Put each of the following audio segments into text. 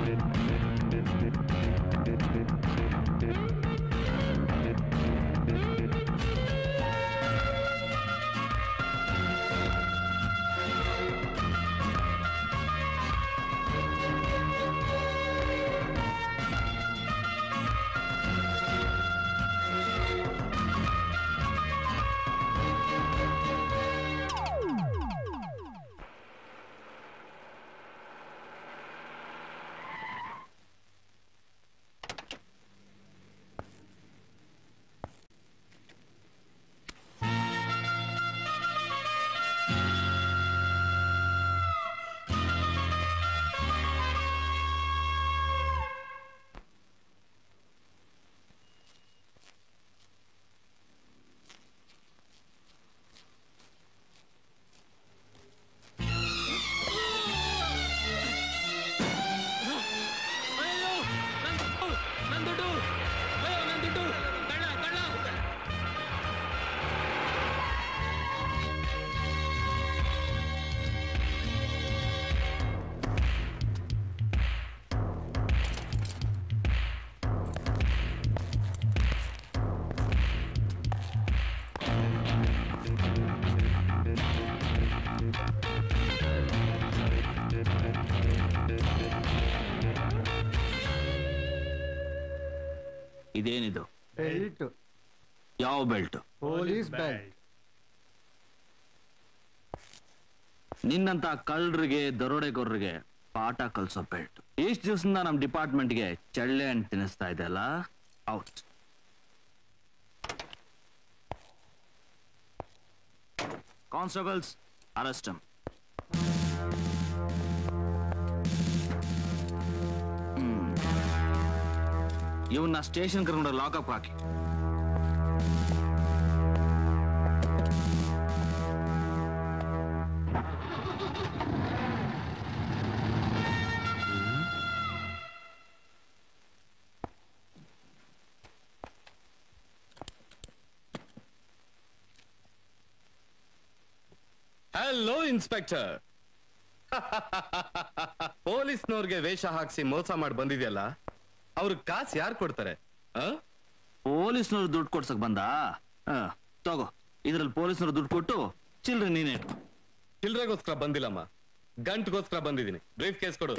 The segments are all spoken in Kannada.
ಅಯ್ಯೋ ನನ್ ದುಡ್ಡು ನನ್ ದುಡ್ಡು ಅಯ್ಯೋ ನನ್ ದುಡ್ಡು ಕಳ್ಳ ಕಳ್ಳ ಇದೇನಿದು ಬೆಲ್ಟ್ ಯಾವ ಬೆಲ್ಟ್ ಪೊಲೀಸ್ ಬೆಲ್ಟ್ ನಿನ್ನಂತ ಕಳ್ಳರಿಗೆ ದರೋಡೆಗೋರ್ರಿಗೆ ಪಾಠ ಕಲ್ಸೋ ಬೆಲ್ಟ್ ಇಷ್ಟು ದಿವಸದಿಂದ ನಮ್ಮ ಡಿಪಾರ್ಟ್ಮೆಂಟ್ಗೆ ಚಳ್ಳೆ ಹಣ್ಣು ತಿನ್ನಿಸ್ತಾ ಇದೆ ಅಲ್ಲ ಔಟ್ ಕಾನ್ಸ್ಟೇಬಲ್ಸ್ ಅರೆಸ್ಟ್ ಇವನ್ನ ಸ್ಟೇಷನ್ ಕರ್ಕೊಂಡು ಲಾಕಪ್ ಹಾಕಿ ಹಲೋ ಇನ್ಸ್ಪೆಕ್ಟರ್ ಪೊಲೀಸ್ನವ್ರಿಗೆ ವೇಷ ಹಾಕ್ಸಿ ಮೋಸ ಮಾಡಿ ಬಂದಿದ್ಯಲ್ಲ ಅವ್ರ ಕಾಸು ಯಾರು ಕೊಡ್ತಾರೆ ಆ? ಪೊಲೀಸ್ನವ್ರು ದುಡ್ಡು ಕೊಡ್ಸಕ್ ಬಂದ ತಗೋ ಇದ್ರಲ್ಲಿ ಪೊಲೀಸ್ನವ್ರು ದುಡ್ಡು ಕೊಟ್ಟು ಚಿಲ್ಡ್ರಿ ನೀನೇ ಇಟ್ಕೊ ಚಿಲ್ಡ್ರೆಗೋಸ್ಕರ ಬಂದಿಲ್ಲಮ್ಮ ಗಂಟ್ಗೋಸ್ಕರ ಬಂದಿದ್ದೀನಿ ಬ್ರೀಫ್ ಕೇಸ್ ಕೊಡು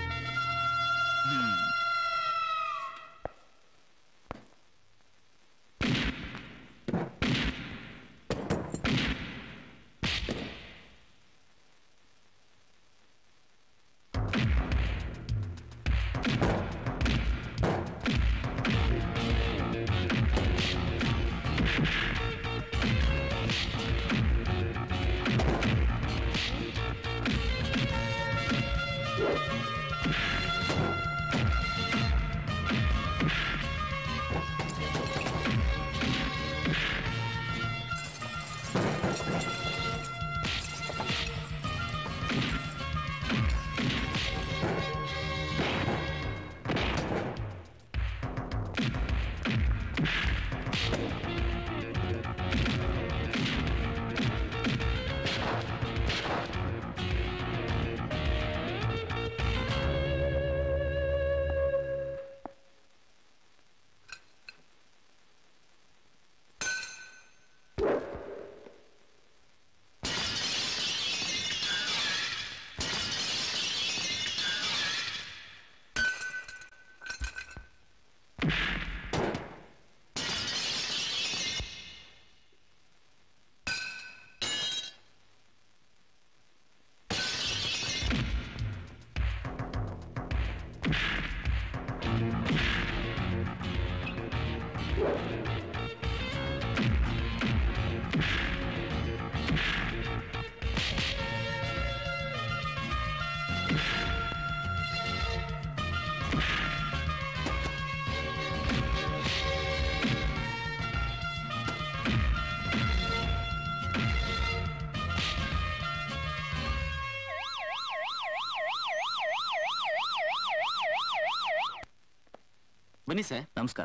ಬನ್ನಿ ಸರ್ ನಮಸ್ಕಾರ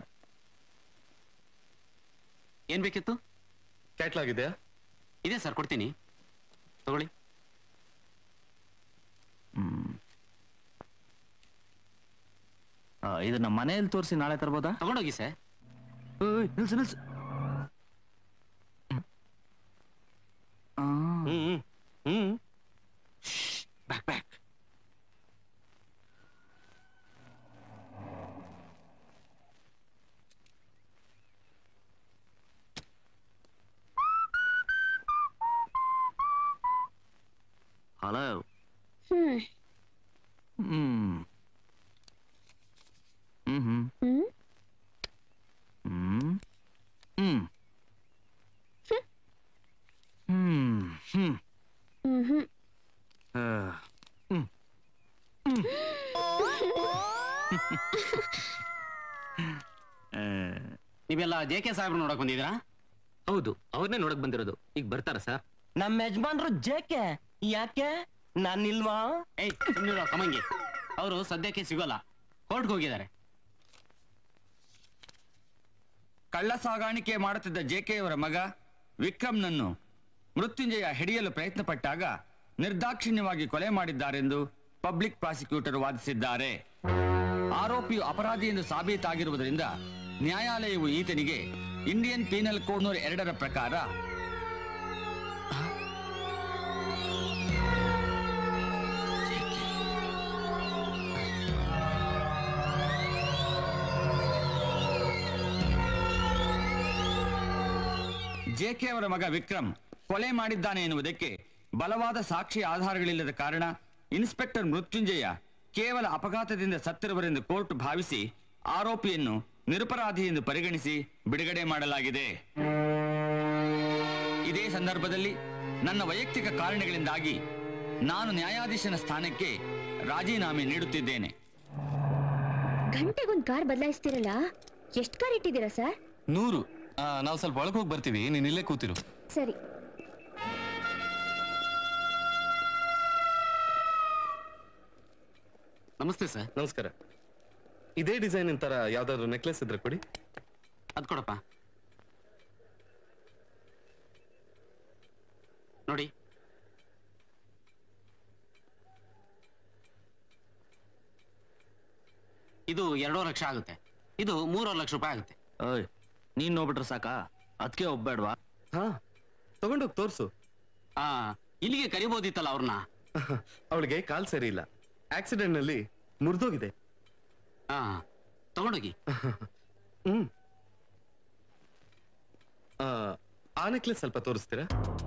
ಏನ್ ಬೇಕಿತ್ತು ಕ್ಯಾಟ್ಲಾಗ್ ಇದೆಯಾ ಇದೆ ಸರ್ ಕೊಡ್ತೀನಿ ತಗೊಳ್ಳಿ ಹ್ಮ್. ಆ, ಇದನ್ನ ಮನೆಯಲ್ಲಿ ತೋರಿಸಿ ನಾಳೆ ತರ್ಬೋದಾ ತಗೊಂಡೋಗಿ ಸರ್ ಓಯ್, ನಿಲ್ಸು ನಿಲ್ಸು ಆ, ಹ್ಮ್ ಹ್ಮ್ ಬ್ಯಾಕ್ ಬ್ಯಾಕ್ ಹಲೋ ಹ್ಮ್ ಹ್ಮ್ ಹ್ಮ್ ಹ್ಮ್ ಹ್ಮ್ ಹ್ಮ್ ಹ್ಮ್ ಹ್ಮ್ ಹ್ಮ್ ಹ್ಮ್ ಹ್ಮ್ ಆ, ಹ್ಮ್ ಹ್ಮ್ ಆ, ನೀವೆಲ್ಲ ಜೆ ಕೆ ಸಾಹೇಬ್ರು ನೋಡಕ್ ಬಂದಿದ್ದೀರಾ ಹೌದು ಅವ್ರನ್ನೇ ನೋಡಕ್ ಬಂದಿರೋದು ಈಗ ಬರ್ತಾರ ಸರ್ ನಮ್ಮ ಯಜಮಾನ್ರು ಜೇಕೆ ಯಾಕೆ ನಾನಿಲ್ವಾ ಏಯ್ ಸುಮ್ನಿರೋ ಕಮಂಗಿ ಅವರು ಸದ್ಯಕ್ಕೆ ಸಿಗೋಲ್ಲ ಕೋರ್ಟ್ಗೆ ಹೋಗಿದ್ದಾರೆ ಕಳ್ಳ ಸಾಗಾಣಿಕೆ ಮಾಡುತ್ತಿದ್ದ ಜೆಕೆಯವರ ಮಗ ವಿಕ್ರಮ್ನನ್ನು ಮೃತ್ಯುಂಜಯ ಹಿಡಿಯಲು ಪ್ರಯತ್ನಪಟ್ಟಾಗ ನಿರ್ದಾಕ್ಷಿಣ್ಯವಾಗಿ ಕೊಲೆ ಮಾಡಿದ್ದಾರೆಂದು ಪಬ್ಲಿಕ್ ಪ್ರಾಸಿಕ್ಯೂಟರ್ ವಾದಿಸಿದ್ದಾರೆ ಆರೋಪಿಯು ಅಪರಾಧಿ ಎಂದು ಸಾಬೀತಾಗಿರುವುದರಿಂದ ನ್ಯಾಯಾಲಯವು ಈತನಿಗೆ ಇಂಡಿಯನ್ ಪೀನಲ್ ಕೋಡ್ ನೂರ ಎರಡರ ಪ್ರಕಾರ ಜೆಕೆ ಅವರ ಮಗ ವಿಕ್ರಮ್ ಕೊಲೆ ಮಾಡಿದ್ದಾನೆ ಎನ್ನುವುದಕ್ಕೆ ಬಲವಾದ ಸಾಕ್ಷಿ ಆಧಾರಗಳಿಲ್ಲದ ಕಾರಣ ಇನ್ಸ್ಪೆಕ್ಟರ್ ಮೃತ್ಯುಂಜಯ ಕೇವಲ ಅಪಘಾತದಿಂದ ಸತ್ತಿರುವರೆಂದು ಕೋರ್ಟ್ ಭಾವಿಸಿ ಆರೋಪಿಯನ್ನು ನಿರಪರಾಧಿ ಎಂದು ಪರಿಗಣಿಸಿ ಬಿಡುಗಡೆ ಮಾಡಲಾಗಿದೆ ಇದೇ ಸಂದರ್ಭದಲ್ಲಿ ನನ್ನ ವೈಯಕ್ತಿಕ ಕಾರಣಗಳಿಂದಾಗಿ ನಾನು ನ್ಯಾಯಾಧೀಶನ ಸ್ಥಾನಕ್ಕೆ ರಾಜೀನಾಮೆ ನೀಡುತ್ತಿದ್ದೇನೆ ಗಂಟೆಗೊಂದ್ ಕಾರ್ ಬದಲಾಯಿಸ್ತಿರಲ್ಲ ಎಷ್ಟ್ ಕಾರ್ ಇಟ್ಟಿದ್ದೀರಾ ಸರ್ ನೂರು ನಾವು ಸ್ವಲ್ಪ ಒಳಗೆ ಹೋಗಿ ಬರ್ತೀವಿ ನೀನ್ ಇಲ್ಲೇ ಕೂತಿರು ಸರಿ ನಮಸ್ತೆ ಸರ್ ನಮಸ್ಕಾರ ಇದೇ ಡಿಸೈನ್ ತರ ಯಾವ್ದಾದ್ರು ನೆಕ್ಲೆಸ್ ಇದ್ರೆ ಕೊಡಿ ಅದ್ ಕೊಡಪ್ಪ ನೋಡಿ ಇದು ಎರಡೂವರೆ ಲಕ್ಷ ಆಗುತ್ತೆ ಇದು ಮೂರುವರೆ ಲಕ್ಷ ರೂಪಾಯಿ ಆಗುತ್ತೆ ಓಯ್ ನೀನ್ ನೋಡ್ಬಿಟ್ರೆ ಸಾಕಾ ಅದಕ್ಕೆ ಒಬ್ಬೇಡ್ವಾ ಹಾ ತಗೊಂಡೋಗಿ ತೋರ್ಸು ಆ ಇಲ್ಲಿಗೆ ಕರಿಬೋದಿತ್ತಲ್ಲ ಅವ್ರನ್ನ ಅವಳಿಗೆ ಕಾಲ್ ಸರಿ ಇಲ್ಲ ಆಕ್ಸಿಡೆಂಟ್ ನಲ್ಲಿ ಮುರಿದೋಗಿದೆ ಹಾ ತಗೊಂಡೋಗಿ ಹ್ಮ್ ಆ, ಆ ನೆಕ್ಲೆಸ್ ಸ್ವಲ್ಪ ತೋರಿಸ್ತೀರಾ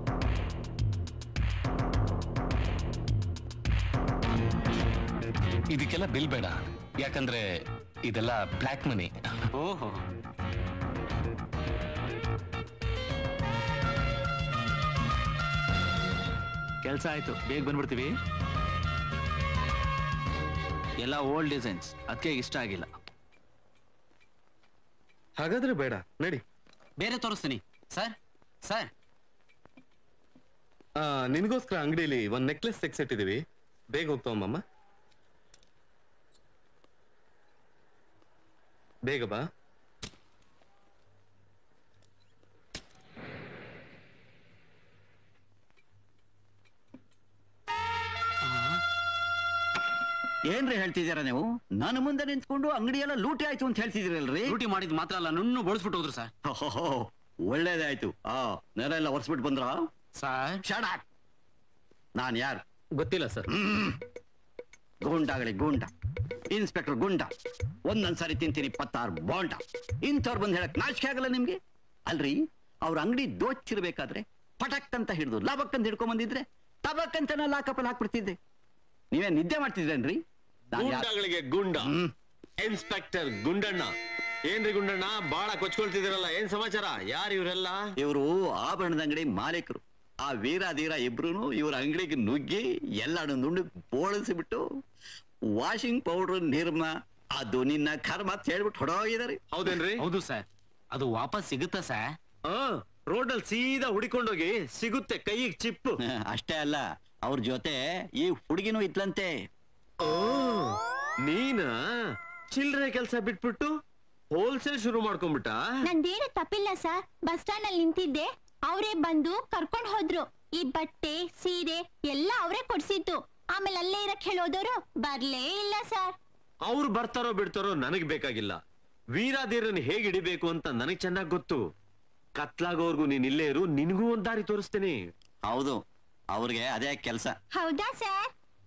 ಇದಕ್ಕೆಲ್ಲ ಬಿಲ್ ಬೇಡ ಯಾಕಂದ್ರೆ ಇದೆಲ್ಲ ಬ್ಲ್ಯಾಕ್ ಮನಿ ಓಹೋ ಕೆಲಸ ಆಯ್ತು ಬೇಗ ಬಂದ್ಬಿಡ್ತೀವಿ ಎಲ್ಲ ಓಲ್ಡ್ ಡಿಸೈನ್ಸ್ ಅದಕ್ಕೆ ಇಷ್ಟ ಆಗಿಲ್ಲ ಹಾಗಾದ್ರೆ ಬೇಡ ನಡಿ ಬೇರೆ ತೋರಿಸ್ತೀನಿ ಸರ್ ಸರ್ ಆ, ನಿನಗೋಸ್ಕರ ಅಂಗಡಿಲಿ ಒಂದ್ ನೆಕ್ಲೆಸ್ ತೆಗ್ಸಿಟ್ಟಿದೀವಿ ಬೇಗ ಹೋಗ್ತಾವಮ್ಮ ಬೇಗ ಬಾ ಏನ್ರಿ ಹೇಳ್ತಿದ್ದೀರಾ ನೀವು ನನ್ನ ಮುಂದೆ ನಿಂತ್ಕೊಂಡು ಅಂಗಡಿ ಎಲ್ಲ ಲೂಟಿ ಆಯ್ತು ಅಂತ ಹೇಳ್ತಿದ್ದೀರಲ್ರಿ ಡ್ಯೂಟಿ ಮಾಡಿದ್ ಮಾತ್ರ ಅಲ್ಲ ನುಣ್ಣು ಬಳಸ್ಬಿಟ್ಟು ಹೋದ್ರು ಸರ್ ಓಹೋ ಒಳ್ಳೇದಾಯ್ತು ಆ ನೆಲ ಎಲ್ಲ ಒರೆಸ್ಬಿಟ್ಟು ಬಂದ್ರ ಸರ್ ಶಡ ನಾನ್ ಯಾರು ಗೊತ್ತಿಲ್ಲ ಸರ್ ಗೂಂಡಾಗಲಿ ಗೂಂಡ ಇನ್ಸ್ಪೆಕ್ಟರ್ ಗುಂಡ ಒಂದೊಂದ್ ಸಾರಿ ತಿಂತೀನಿ ಇಪ್ಪತ್ತಾರು ಬಾಂಡ ಇಂಥವ್ರು ಬಂದು ಹೇಳಕ್ ನಾಚಿಕೆ ಆಗಲ್ಲ ನಿಮ್ಗೆ ಅಲ್ರಿ ಅವ್ರ ಅಂಗಡಿ ದೋಚಿರ್ಬೇಕಾದ್ರೆ ಪಟಕ್ ಅಂತ ಹಿಡಿದು ಲಾಭಕ್ ಅಂತ ಹಿಡ್ಕೊಂಡ್ ಬಂದಿದ್ರೆ ತಬಕ್ ಅಂತ ಲಾಕಪ್ಪಲ್ಲಿ ಹಾಕ್ಬಿಡ್ತಿದ್ದೆ ನೀವೇ ನಿದ್ದೆ ಮಾಡ್ತಿದ್ರೇನ್ರಿ ನಾನ್ ಯಾರ್- ಗೂಂಡಗಳಿಗೆ ಗುಂಡ ಹ್ಮ್. ಇನ್ಸ್ಪೆಕ್ಟರ್ ಗುಂಡಣ್ಣ ಏನ್ರಿ ಗುಂಡಣ್ಣ ಬಾಳ ಕೊಚ್ಕೊಳ್ತಿದಿರಲ್ಲ ಏನ್ ಸಮಾಚಾರ ಯಾರು ಇವರೆಲ್ಲ ಇವರು ಆಭರಣದ ಅಂಗಡಿ ಮಾಲೀಕರು ಆ ವೀರಾಧೀರ ಇಬ್ರು ಇವ್ರ ಅಂಗಡಿಗೆ ನುಗ್ಗಿ ಎಲ್ಲಾನು ನುಂಡು ಬೋಳಿಸಿಬಿಟ್ಟು ವಾಷಿಂಗ್ ಪೌಡರ್ ನಿರ್ಮ ಅದು ನಿನ್ನ ಕರ್ಮ ಅಂತ ಹೇಳ್ಬಿಟ್ಟು ಹೊಡೋಗಿದ್ದಾರೆ ಹೌದೇನ್ರಿ ಹೌದು ಸರ್ ಅದು ವಾಪಸ್ ಸಿಗುತ್ತಾ ಸರ್ ಆ ರೋಡ್ ಅಲ್ಲಿ ಸೀದಾ ಹುಡಿಕೊಂಡೋಗಿ ಸಿಗುತ್ತೆ ಕೈಗೆ ಚಿಪ್ಪು ಅಷ್ಟೇ ಅಲ್ಲ ಅವ್ರ ಜೊತೆ ಈ ಹುಡುಗಿನೂ ಇದ್ಲಂತೆ ಓ ನೀನಾ ಚಿಲ್ಡ್ರೆ ಕೆಲ್ಸ ಬಿಟ್ಬಿಟ್ಟು ಹೋಲ್ಸೇಲ್ ಶುರು ಮಾಡ್ಕೊಂಡ್ಬಿಟ್ಟ ನಂದೇನು ತಪ್ಪಿಲ್ಲ ಸರ್ ಬಸ್ ಸ್ಟ್ಯಾಂಡ್ ಅಲ್ಲಿ ನಿಂತಿದ್ದೆ ಅವರೇ ಬಂದು ಕರ್ಕೊಂಡ್ ಹೋದ್ರು ಈ ಬಟ್ಟೆ ಸೀರೆ ಎಲ್ಲ ಅವರೇ ಕೊಡ್ಸಿದ್ದು ಆಮೇಲೆ ಅಲ್ಲೇ ಇರಕ್ ಹೇಳೋದವರು ಬರ್ಲೇ ಇಲ್ಲ ಸರ್ ಅವ್ರು ಬರ್ತಾರೋ ಬಿಡ್ತಾರೋ ನನಗ್ ಬೇಕಾಗಿಲ್ಲ ವೀರಾಧೀರನ್ ಹೇಗ್ ಹಿಡಿಬೇಕು ಅಂತ ನನಗ್ ಚೆನ್ನಾಗ್ ಗೊತ್ತು ಕತ್ಲಾಗೋರ್ಗು ನೀನ್ ಇಲ್ಲೇ ಇರು ನಿನ್ಗೂ ಒಂದ್ ದಾರಿ ತೋರಿಸ್ತೀನಿ ಹೌದು ಅವ್ರಿಗೆ ಅದೇ ಕೆಲಸ ಹೌದಾ ಸರ್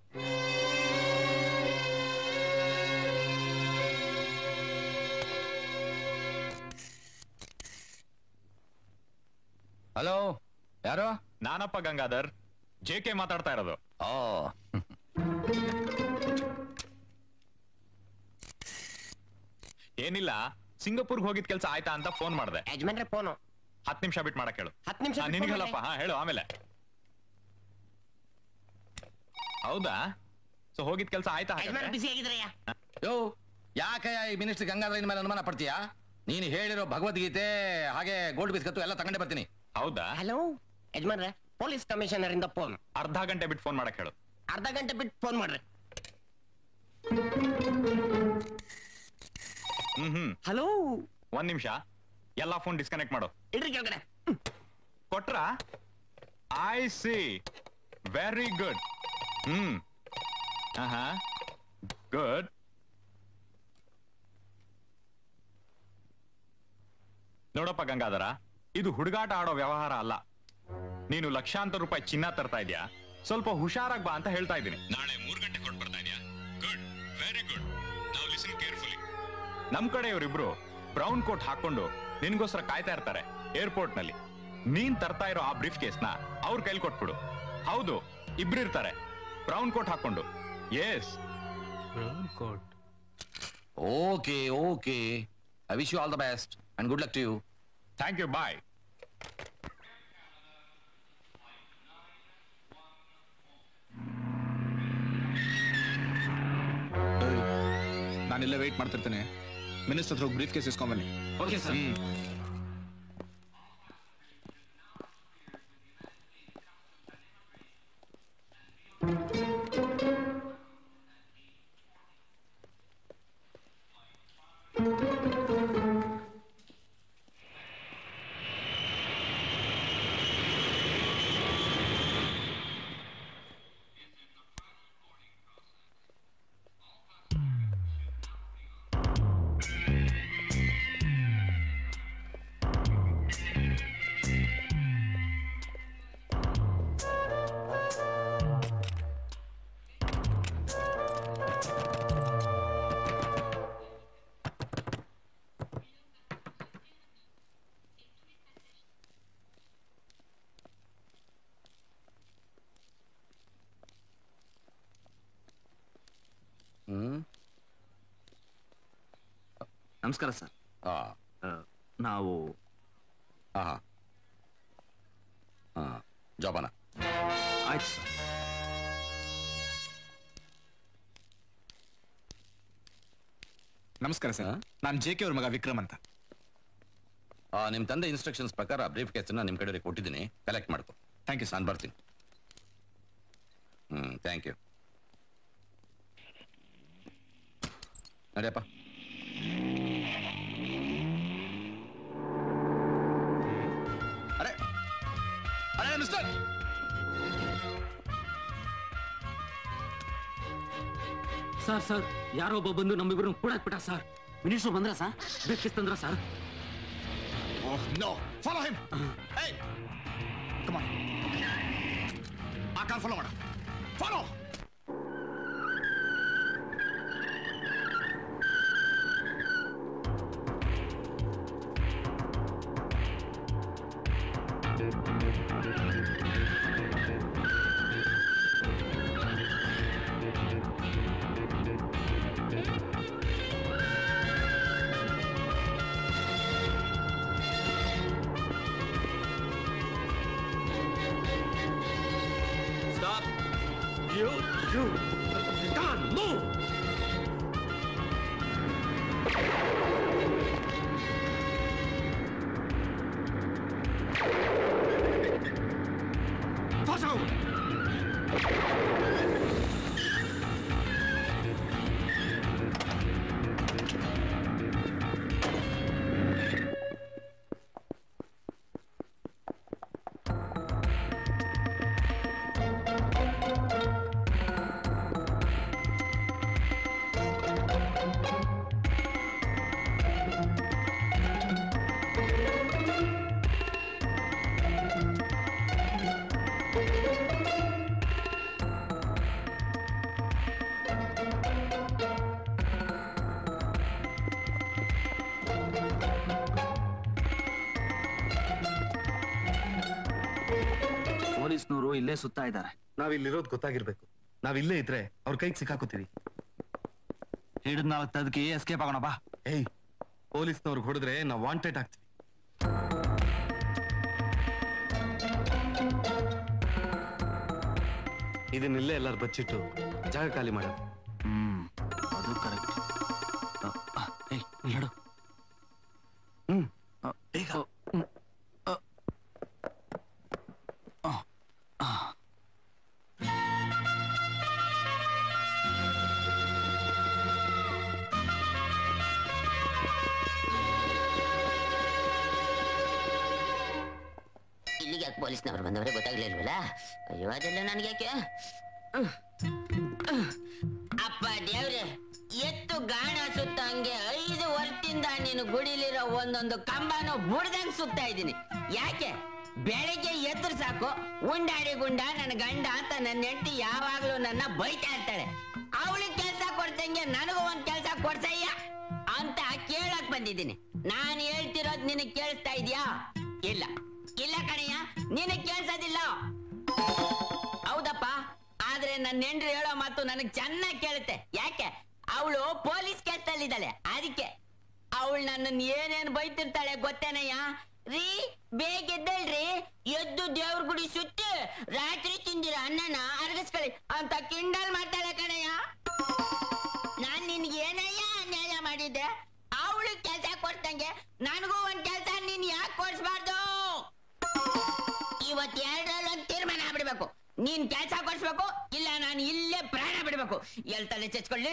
ಹಲೋ ಯಾರು ನಾನಪ್ಪ ಗಂಗಾಧರ್ ಜೆ ಕೆ ಮಾತಾಡ್ತಾ ಇರೋದು ಓ ಏನಿಲ್ಲ ಸಿಂಗಪುರ್ಗೆ ಹೋಗಿದ್ ಕೆಲಸ ಆಯ್ತಾ ಅಂತ ಫೋನ್ ಮಾಡಿದೆ ಯಜಮಾನ್ರೆ ಫೋನು ಹತ್ತು ನಿಮಿಷ ಬಿಟ್ಟು ಮಾಡಕ್ ಹೇಳು ಹತ್ತು ನಿಮಿಷ ಹಾ, ನಿನಗಲ್ಲಪ್ಪ ಹಾ ಹೇಳು ಆಮೇಲೆ ಹೌದಾ ಸೊ ಹೋಗಿದ್ ಕೆಲಸ ಆಯ್ತಾ ಯಜಮಾನ್ ಹಾಗಾದ್ರೆ ಬಿಸಿ ಆಗಿದ್ರಯ್ಯ ಯೋ ಯಾಕೆ ಈ ಮಿನಿಸ್ಟರ್ ಗಂಗಾಧರನ ಮೇಲೆ ಅನುಮಾನ ಪಡ್ತೀಯಾ ನೀನು ಹೇಳಿರೋ ಭಗವದ್ಗೀತೆ ಹಾಗೆ ಗೋಲ್ಡ್ ಬಿಸ್ಕತ್ತು ಎಲ್ಲ ತಗೊಂಡೇ ಬರ್ತೀನಿ ಹೌದಾ ಹಲೋ ಯಜಮಾನ್ರೆ ಪೊಲೀಸ್ ಕಮಿಷನರ್ ಇಂದ ಫೋನ್ ಅರ್ಧ ಗಂಟೆ ಬಿಟ್ಟು ಫೋನ್ ಮಾಡಕ್ ಹೇಳು ಅರ್ಧ ಗಂಟೆ ಬಿಟ್ಟು ಫೋನ್ ಮಾಡ್ರಿ ಹ್ಮ್ ಹ್ಮ್ ಹಲೋ ಒಂದ್ ನಿಮಿಷ ಎಲ್ಲಾ ಫೋನ್ ಡಿಸ್ಕನೆಕ್ಟ್ ಮಾಡು ಇಡ್ರಿ ಕೆಳಗಡೆ ಕೊಟ್ರ ಐ ಸಿ ವೆರಿ ಗುಡ್ ಹ್ಮ್ ಹಾ ಗುಡ್ ನೋಡಪ್ಪ ಗಂಗಾಧರ ಇದು ಹುಡುಗಾಟ ಆಡೋ ವ್ಯವಹಾರ ಅಲ್ಲ ನೀನು ಲಕ್ಷಾಂತರ ರೂಪಾಯಿ ಚಿನ್ನ ತರ್ತಾ ಇದೀಯಾ ಸ್ವಲ್ಪ ಹುಷಾರಾಗ್ ಬಾ ಅಂತ ಹೇಳ್ತಾ ಇದ್ದೀನಿ ನಾಳೆ ಮೂರ್ ಗಂಟೆ ಕೊಟ್ಟು ಬರ್ತಾ ಇದೀಯಾ ಗುಡ್ ವೆರಿ ಗುಡ್ ನಾವು ಲಿಸನ್ ಕೇರ್ಫುಲಿ ನಮ್ ಕಡೆ ಇವರಿಬ್ರು ಬ್ರೌನ್ ಕೋಟ್ ಹಾಕೊಂಡು ನಿನ್ಗೋಸ್ಕರ ಕಾಯ್ತಾ ಇರ್ತಾರೆ ಏರ್ಪೋರ್ಟ್ ನಲ್ಲಿ ನೀನ್ ತರ್ತಾ ಇರೋ ಆ ಬ್ರೀಫ್ ಕೇಸ್ ನ ಅವ್ರ ಕೈಲಿ ಕೊಟ್ಬಿಡು ಹೌದು ಇಬ್ರು ಇರ್ತಾರೆ ಬ್ರೌನ್ ಕೋಟ್ ಹಾಕೊಂಡು yes coat okay okay I wish you all the best and good luck to you thank you bye ನಾನಿಲ್ಲ ವೇಟ್ ಮಾಡ್ತಿರ್ತೇನೆ ಮಿನಿಸ್ಟರ್ ಹತ್ರ ಬ್ರೀಫ್ ಕೇಸ್ ಇಸ್ಕೊಂಬನ್ನಿ ಓಕೆ ಸರ್ ಹ್ಮ್ ನಮಸ್ಕಾರ ಸರ್ ಆ ಆ, ನಾವು ಆಹಾ ಹಾ ಜೋಪಾನ ಆಯ್ತು ಸರ್ ನಮಸ್ಕಾರ ಸರ್ ನಾನು ಜೆ ಕೆ ಅವ್ರ ಮಗ ವಿಕ್ರಮ್ ಅಂತ ಆ, ನಿಮ್ ತಂದೆ ಇನ್ಸ್ಟ್ರಕ್ಷನ್ಸ್ ಪ್ರಕಾರ ಬ್ರೀಫ್ ಕೇಸನ್ನ ನಿಮ್ ಕಡೆ ಕೊಟ್ಟಿದ್ದೀನಿ ಕಲೆಕ್ಟ್ ಮಾಡ್ಕೊ ಥ್ಯಾಂಕ್ ಯು ಸರ್ ನಾನು ಬರ್ತೀನಿ ಹ್ಮ್ ಥ್ಯಾಂಕ್ ಯು ನಡಿಯಪ್ಪ ಅರೆ ಅರೆ ಮಿಸ್ಟರ್ ಸರ್ ಸರ್ ಯಾರೋ ಒಬ್ಬ ಬಂದು ನಮ್ಮಿಬ್ರು ಕೂಡಾಕ್ ಬಿಟ್ಟ ಸರ್ ಮಿನಿಸ್ಟರ್ ಬಂದ್ರ ಸರ್ ಬೇಕಿಸ್ತಂದ್ರ sir oh no follow him hey come on ಆ ಕಾರ್ ಫಾಲೋ ಮಾಡ follow Stop! You, you, come on, move! ಪೊಲೀಸ್ನವರು ಇಲ್ಲೇ ಸುತ್ತಾ ಇದ್ದಾರೆ ನಾವ್ ಇಲ್ಲಿರೋದು ಗೊತ್ತಾಗಿರ್ಬೇಕು ನಾವ್ ಇಲ್ಲೇ ಇದ್ರೆ ಅವ್ರ ಕೈಗೆ ಸಿಕ್ಕಾಕೋತೀವಿ ಹಿಡಿದ್ ನಾಲ್ಕು ತದಕಿ ಎಸ್ಕೇಪ್ ಆಗೋಣ ಬಾ ಏಯ್ ಪೊಲೀಸ್ನವ್ರಿಗೆ ಹೊಡೆದ್ರೆ ನಾವ್ ವಾಂಟೆಡ್ ಆಗ್ತೀವಿ ಇದನ್ನಿಲ್ಲೇ ಎಲ್ಲಾರು ಬಚ್ಚಿಟ್ಟು ಜಾಗ ಖಾಲಿ ಮಾಡ ಹ್ಮ್ ಅದು ಕರೆಕ್ಟ್ ಏಯ್ ಹೇಳು ಹ್ಮ್ ಆ, ಬೇಗ ಆ, ಆ, ಆ. ಇಲ್ಲಿಗೆ ಯಾಕೆ ಪೊಲೀಸ್ನವ್ರು ಬಂದವರೇ ಗೊತ್ತಾಗ್ಲಿಲ್ವಲ್ಲ ಅಯ್ಯೋ ಅದೆಲ್ಲ ನನಗೆ ಯಾಕೆ ಹ್ಮ್. ಹ್ಮ್. ಅಪ್ಪ ದೇವ್ರೆ ಎತ್ತು ಗಾಣ ಸುತ್ತ ಹಂಗೆ ಐದು ವರ್ಷದಿಂದ ನೀನು ಗುಡಿಲಿರೋ ಒಂದೊಂದು ಕಂಬನು ಬುಡ್ದಂಗ್ ಸುತ್ತಾ ಇದ್ದೀನಿ ಯಾಕೆ ಬೆಳಗ್ಗೆ ಎದ್ರು ಸಾಕು ಉಂಡಾಡಿ ಗುಂಡ ನನ್ನ ಗಂಡ ಅಂತ ನನ್ನ ಹೆಂಡತಿ ಯಾವಾಗ್ಲೂ ನನ್ನ ಬೈತಾ ಇರ್ತಾಳೆ ಅವಳಿಗೆ ಕೆಲಸ ಕೊಡ್ತಂಗೆ ನನಗೂ ಒಂದ್ ಕೆಲಸ ಕೊಡ್ಸಯ್ಯ ಅಂತ ಕೇಳಕ್ ಬಂದಿದ್ದೀನಿ ನಾನು ಹೇಳ್ತಿರೋದ್ ನಿನಗ್ ಕೇಳಿಸ್ತಾ ಇದ್ಯಾ ಇಲ್ಲ ಇಲ್ಲ ಕಣಯ್ಯ ನಿನಗ್ ಕೇಳ್ಸೋದಿಲ್ಲ ಹೌದಪ್ಪ ಆದ್ರೆ ನನ್ನ ಹೆಂಡ್ರು ಹೇಳೋ ಮಾತು ನನಗ್ ಚೆನ್ನಾಗಿ ಕೇಳುತ್ತೆ ಯಾಕೆ ಅವಳು ಪೊಲೀಸ್ ಕೆಲ್ಸದಲ್ಲಿದ್ದಾಳೆ ಅದಕ್ಕೆ ಅವಳು ನನ್ನನ್ನು ಏನೇನ್ ಬೈತಿರ್ತಾಳೆ ಗೊತ್ತೇನಯ್ಯ ರೀ ಬೇಗ ಎದ್ದೇಳ್ರಿ ಎದ್ದು ದೇವ್ರ ಗುಡಿ ಸುತ್ತಿ ರಾತ್ರಿ ತಿಂದಿರ ಅನ್ನನ ಅರಗಿಸ್ಕೊಳ್ಳಿ ಅಂತ ಕಿಂಡಲ್ ಮಾಡ್ತಾಳೆ ಕಣಯ್ಯ ನಾನ್ ನಿನ್ಗೆ ಏನಯ್ಯ ಅನ್ಯಾಯ ಮಾಡಿದ್ದೆ ಅವಳು ಕೆಲ್ಸ ಕೊಡ್ತಂಗೆ ನನಗೂ ಒಂದ್ ಕೆಲ್ಸ ನೀನ್ ಯಾಕೆ ಕೊಡ್ಸ್ಬಾರ್ದು ಇವತ್ ಎರಡರಲ್ಲಿ ಒಂದ್ ತೀರ್ಮಾನ ಆಗ್ಬಿಡ್ಬೇಕು ನೀನ್ ಕೆಲ್ಸ ಕೊಡ್ಸ್ಬೇಕು ಇಲ್ಲ ನಾನು ಇಲ್ಲೇ ಪ್ರಾಣ ಬಿಡ್ಬೇಕು ಎಲ್ ತಲೆ ಚಚ್ಕೊಳ್ಳಿ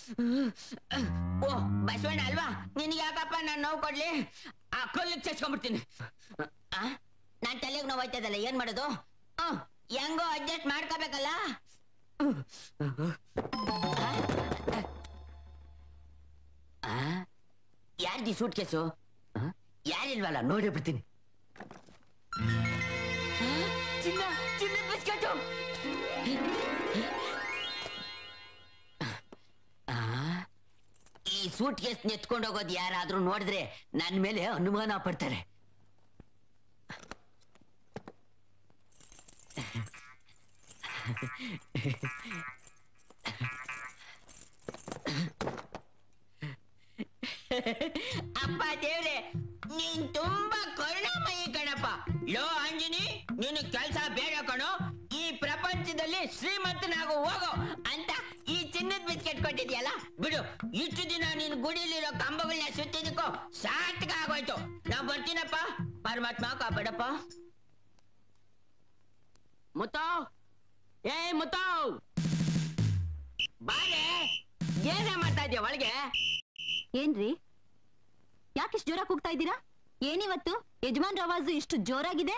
ಓ ಬಸವಣ್ಣ ಅಲ್ವಾ ನಿನ್ಗೆ ಯಾಕಪ್ಪ ನಾನು ನೋವು ಕೊಡ್ಲಿ ಆ ಕೊಲ್ಲಿಗೆ ಚಚ್ಕೊಂಡ್ಬಿಡ್ತೀನಿ ಆ? ನಾನ್ ತಲೆಗೆ ನೋವು ಆಯ್ತದಲ್ಲ ಏನ್ ಮಾಡೋದು ಹ್ಮ್, ಹೆಂಗೋ ಅಡ್ಜಸ್ಟ್ ಮಾಡ್ಕೋಬೇಕಲ್ಲ ಯಾರ್ದಿ ಸೂಟ್ ಕೇಸು ಯಾರಿಲ್ವಲ್ಲ ನೋಡಿ ಬಿಡ್ತೀನಿ ಚಿನ್ನ ಚಿನ್ನ ಬಿಸ್ಕಟ್ಟು ಈ ಸೂಟ್ ಕೇಸ್ ನೆತ್ಕೊಂಡು ಹೋಗೋದು ಯಾರಾದ್ರೂ ನೋಡಿದ್ರೆ ನನ್ ಮೇಲೆ ಅನುಮಾನ ಪಡ್ತಾರೆ ಅಪ್ಪ ದೇವ್ರೆ ನೀನ್ ತುಂಬಾ ಕರುಣಾಮಯಿ ಕಣಪ್ಪ ಲೋ ಅಂಜನಿ ನೀನು ಕೆಲ್ಸ ಬೇಡ ಕಣೋ ಈ ಪ್ರಪಂಚದಲ್ಲಿ ಶ್ರೀಮಂತನಾಗು ಹೋಗೋ ಅಂತ ಈ ಚಿನ್ನದ ಬಿಸ್ಕೆಟ್ ಕೊಟ್ಟಿದ್ಯಲ್ಲ ಬಿಡು ಇಷ್ಟು ದಿನ ನೀನ್ ಗುಡಿಲಿರೋ ಕಂಬಗಳನ್ನ ಸುತ್ತಿದ್ದಕ್ಕೋ ಸಾರ್ಥಕ ಆಗೋಯ್ತು ನಾ ಬರ್ತೀನಪ್ಪ ಪರಮಾತ್ಮ ಕಾಪಾಡಪ್ಪ ಮುತ್ತೋ ಏ ಮುತ್ತೋ ಬಾರೆ ಏನೇ ಮಾಡ್ತಾ ಇದ್ಯಾ ಒಳಗೆ ಏನ್ರಿ ಯಾಕಿಷ್ಟು ಜೋರಾಗಿ ಕೂಗ್ತಾ ಇದ್ದೀರಾ ಏನಿವತ್ತು ಯಜಮಾನ್ ಆವಾಜು ಇಷ್ಟು ಜೋರಾಗಿದೆ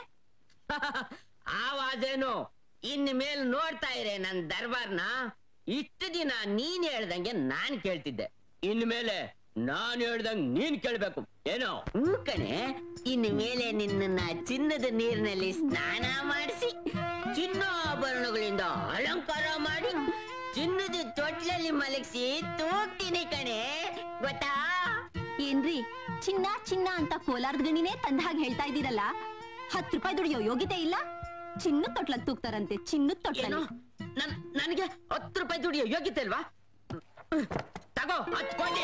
ಆವಾಜೇನು ಇನ್ ಮೇಲ್ ನೋಡ್ತಾ ಇರೆ ನನ್ ದರ್ಬಾರ್ನ ಇಷ್ಟು ದಿನ ನೀನ್ ಹೇಳ್ದಂಗೆ ನಾನ್ ಕೇಳ್ತಿದ್ದೆ ಇನ್ ಮೇಲೆ ನಾನ್ ಹೇಳ್ದಂಗ್ ನೀನ್ ಕೇಳ್ಬೇಕು ಏನೋ ಹ್ಞೂ ಕಣೆ ಇನ್ ಮೇಲೆ ನಿನ್ನನ್ನ ಚಿನ್ನದ ನೀರಿನಲ್ಲಿ ಸ್ನಾನ ಮಾಡಿಸಿ ಚಿನ್ನ ಆಭರಣಗಳಿಂದ ಅಲಂಕಾರ ಮಾಡಿ ಚಿನ್ನದ ತೊಟ್ಲಲ್ಲಿ ಮಲಗಿಸಿ ತೂಗ್ತೀನಿ ಕಣೆ ಗೊತ್ತಾ ಏನ್ರಿ ಚಿನ್ನ ಚಿನ್ನ ಅಂತ ಕೋಲಾರದ ಗಣಿನೇ ತಂದ ಹಾಗೆ ಹೇಳ್ತಾ ಇದ್ದೀರಲ್ಲ ಹತ್ತು ರೂಪಾಯಿ ದುಡಿಯೋ ಯೋಗ್ಯತೆ ಇಲ್ಲ ಚಿನ್ನ ತೊಟ್ಲಕ್ ತೂಗ್ತಾರಂತೆ ಚಿನ್ನ ಏನು ತೊಟ್ಲಲ್ಲಿ ನನ್ ನನಗೆ ಹತ್ತು ರೂಪಾಯಿ ದುಡಿಯೋ ಯೋಗ್ಯತೆ ಅಲ್ವಾ ತಗೋ ಹತ್ತು ಕೋಟಿ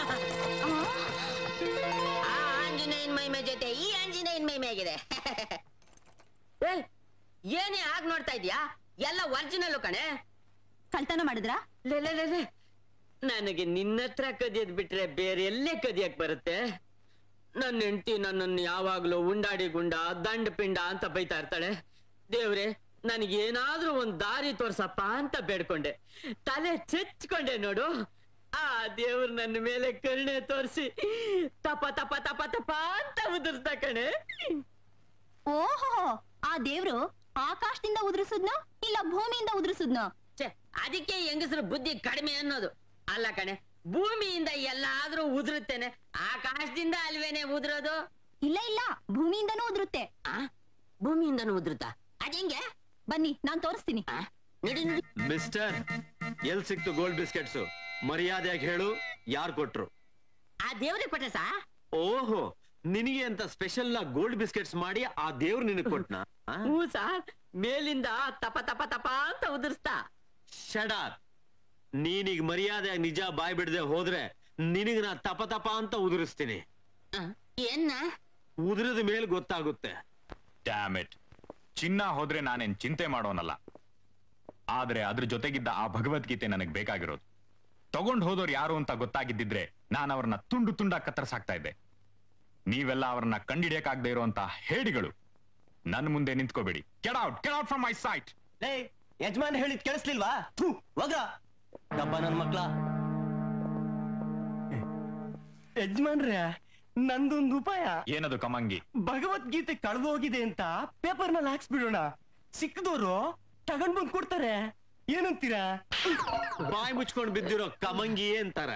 ಆ ಆಂಜನೇಯನ್ ಮೈಮೆ ಜೊತೆ ಈ ಆಂಜನೇಯನ್ ಮೈಮೆ ಆಗಿದೆ ಏ, ಏನೇ ಆಗ್ ನೋಡ್ತಾ ಇದ್ಯಾ ಎಲ್ಲ ಒರಿಜಿನಲ್ ಕಣೆ ಕಳ್ತನ ಮಾಡಿದ್ರಾ ಲೇ ಲೇ, ಲೇ, ಲೇ. ನನಗೆ ನಿನ್ನ ಹತ್ರ ಕದಿಯದ್ ಬಿಟ್ರೆ ಬೇರೆ ಎಲ್ಲೇ ಕದಿಯಕ್ ಬರುತ್ತೆ ನನ್ನ ಹೆಂಡತಿ ನನ್ನನ್ನು ಯಾವಾಗ್ಲೂ ಉಂಡಾಡಿ ಗುಂಡ ದಂಡ ಪಿಂಡ ಅಂತ ಬೈತಾ ಇರ್ತಾಳೆ ದೇವ್ರೆ ನನಗೇನಾದ್ರೂ ಒಂದ್ ದಾರಿ ತೋರ್ಸಪ್ಪ ಅಂತ ಬೇಡ್ಕೊಂಡೆ ತಲೆ ಚೆಚ್ಕೊಂಡೆ ನೋಡು ಆ ದೇವ್ರು ನನ್ನ ಮೇಲೆ ಕರುಣೆ ತೋರಿಸಿ ತಪ ತಪ ತಪ ತಪ ಅಂತ ಉದುರ್ತ ಕಣೆ ಓಹೋ ಆ ದೇವ್ರು ಆಕಾಶದಿಂದ ಉದುರಿಸುದ್ನೋ ಇಲ್ಲ ಭೂಮಿಯಿಂದ ಉದುರಿಸುದ್ನೋ ಛೆ, ಅದಕ್ಕೆ ಹೆಂಗಸರು ಬುದ್ಧಿ ಕಡಿಮೆ ಅನ್ನೋದು ಅಲ್ಲ ಕಣೆ ಭೂಮಿಯಿಂದ ಎಲ್ಲಾದ್ರೂ ಉದುರುತ್ತೇನೆ ಆಕಾಶದಿಂದ ಅಲ್ವೇನೆ ಉದುರೋದು ಇಲ್ಲ ಇಲ್ಲ ಭೂಮಿಯಿಂದನೂ ಉದುರುತ್ತೆ ಆ ಭೂಮಿಯಿಂದನೂ ಉದುರುತ್ತಾ ಅದಂಗೆ ಬನ್ನಿ ನಾನ್ ತೋರಿಸ್ತೀನಿ ಆ, ನಡಿ ನಡಿ ಮಿಸ್ಟರ್ ಎಲ್ ಸಿಕ್ತು ಗೋಲ್ಡ್ ಬಿಸ್ಕೆಟ್ಸ್ ಮರ್ಯಾದೆಯಾಗಿ ಹೇಳು ಯಾರು ಕೊಟ್ರು ಆ ದೇವ್ರಿಗೆ ಕೊಟ್ಟ ಸಾ ಓಹೋ ನಿನಗೆ ಅಂತ ಸ್ಪೆಷಲ್ ಗೋಲ್ಡ್ ಬಿಸ್ಕೆಟ್ಸ್ ಮಾಡಿ ಆ ದೇವ್ರು ನಿನಗೆ ಕೊಟ್ನಾ ಹ್ಞೂ ಸಾರ್ ಮೇಲಿಂದ ತಪ ತಪ ತಪ ಅಂತ ಉದುರಿಸ್ತಾ ಶಡಾರ್ ನೀನೀಗ ಮರ್ಯಾದೆ ನಿಜ ಬಾಯ್ ಬಿಡದೆ ಹೋದ್ರೆ ನಿನಗ ನಾ ತಪ ತಪ ಅಂತ ಉದುರಿಸ್ತೀನಿ ಏನ್ನ ಉದುರಿದ ಮೇಲೆ ಗೊತ್ತಾಗುತ್ತೆ ಡ್ಯಾಮ್ ಇಟ್ ಚಿನ್ನ ಹೋದ್ರೆ ನಾನೇನ್ ಚಿಂತೆ ಮಾಡೋನಲ್ಲ ಆದ್ರೆ ಅದ್ರ ಜೊತೆಗಿದ್ದ ಆ ಭಗವದ್ಗೀತೆ ನನಗೆ ಬೇಕಾಗಿರೋದು ತಗೊಂಡ್ ಹೋದವ್ರು ಯಾರು ಅಂತ ಗೊತ್ತಾಗಿದ್ದಿದ್ರೆ ನಾನು ಅವ್ರನ್ನ ತುಂಡು ತುಂಡ ಕತ್ತರಿಸಾಕ್ತಾ ಇದ್ದೆ ನೀವೆಲ್ಲ ಅವ್ರನ್ನ ಕಂಡಿಡಿಯಕ್ಕಾಗದೆ ಇರುವಂತ ಹೇಡಿಗಳು ನನ್ ಮುಂದೆ ನಿಂತ್ಕೋಬೇಡಿ get out get out from my sight ಲೇ ಯಜಮಾನ್ ಹೇಳಿದ್ ಕೇಳಿಸ್ಲಿಲ್ವಾ ಥು ಹೋಗ ಡಬ್ಬ ನನ್ ಮಕ್ಳ ಯಜಮಾನ್ರೆ ನಂದೊಂದು ಉಪಾಯ ಏನದು ಕಮಂಗಿ ಭಗವದ್ಗೀತೆ ಕಳೆದು ಹೋಗಿದೆ ಅಂತ ಪೇಪರ್ ನಲ್ಲಿ ಹಾಕ್ಸ್ಬಿಡೋಣ ಸಿಕ್ಕದವರು ತಗೊಂಡ್ ಬಂದ್ ಕೊಡ್ತಾರೆ ಏನಂತೀರಾ ಬಾಯ್ ಮುಚ್ಕೊಂಡ್ ಬಿದ್ದಿರೋ ಕಮಂಗಿ ಅಂತಾರೆ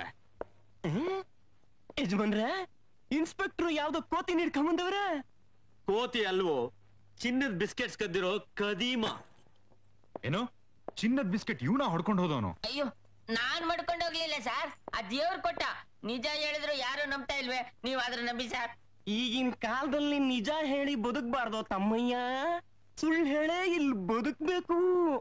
ಯಜಮಾನ್ರೆ ಇನ್ಸ್ಪೆಕ್ಟರ್ ಯಾವ್ದೋ ಕೋತಿ ನೀಡ್ಕೊಂಬಂದವ್ರೆ ಕೋತಿ ಅಲ್ವೋ ಚಿನ್ನದ ಬಿಸ್ಕೆಟ್ಸ್ ಕದ್ದಿರೋ ಕದೀಮ ಏನು ಚಿನ್ನದ ಬಿಸ್ಕೆಟ್ ಇವನ ಹೊಡ್ಕೊಂಡು ಹೋದವನು ಅಯ್ಯೋ ನಾನ್ ಮಾಡ್ಕೊಂಡು ಹೋಗ್ಲಿಲ್ಲ ಸರ್ ಆ ದೇವ್ರು ಕೊಟ್ಟ ನಿಜ ಹೇಳಿದ್ರು ಯಾರು ನಂಬ್ತಾ ಇಲ್ವೇ ನೀವ್ ಆದ್ರೆ ನಂಬಿ ಸರ್ ಈಗಿನ ಕಾಲದಲ್ಲಿ ನಿಜ ಹೇಳಿ ಬದುಕ್ಬಾರ್ದು ತಮ್ಮಯ್ಯ ಸುಳ್ಳು ಹೇಳೇ ಇಲ್ಲಿ ಬದುಕ್ಬೇಕು